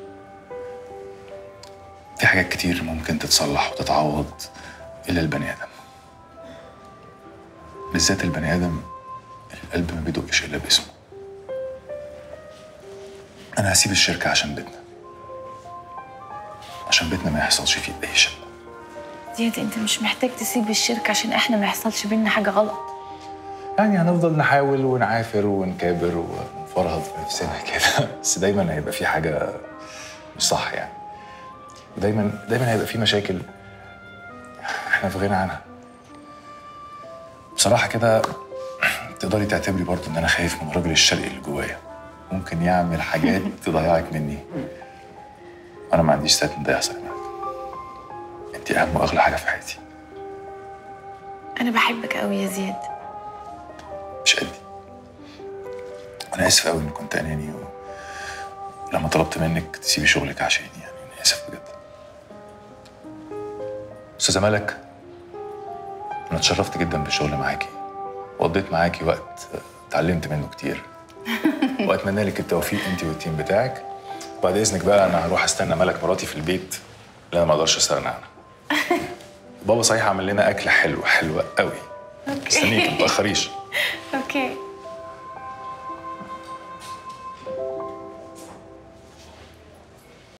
في حاجات كتير ممكن تتصلح وتتعوض إلا البني آدم بالذات البني آدم القلب ما بيدقش إلا باسمه أنا هسيب الشركة عشان بيتنا عشان بيتنا ما يحصلش فيه أي شيء زياد انت مش محتاج تسيب الشركه عشان احنا ما يحصلش بينا حاجه غلط يعني هنفضل نحاول ونعافر ونكابر ونفرهد في نفسنا كده بس دايما هيبقى في حاجة مش صح يعني ودايما دايما هيبقى في مشاكل احنا في غنى عنها بصراحة كده تقدري تعتبري برضه ان انا خايف من الراجل الشرقي اللي جوايا ممكن يعمل حاجات تضيعك مني انا ما عنديش ساعة ان ده يحصل يا ملك انت اهم واغلى حاجة في حياتي انا بحبك قوي يا زياد مش قدي انا اسف قوي اني كنت اناني و... لما طلبت منك تسيبي شغلك عشاني يعني انا اسف بجد استاذه ملك انا اتشرفت جدا بالشغل معاكي وقضيت معاكي وقت اتعلمت منه كتير واتمنى لك التوفيق انت والتيم بتاعك بعد اذنك بقى انا هروح استنى ملك مراتي في البيت اللي انا ما اقدرش استغنى عنها بابا صحيح عمل لنا اكله حلوه حلوه قوي استنيك ما تاخريش اوكي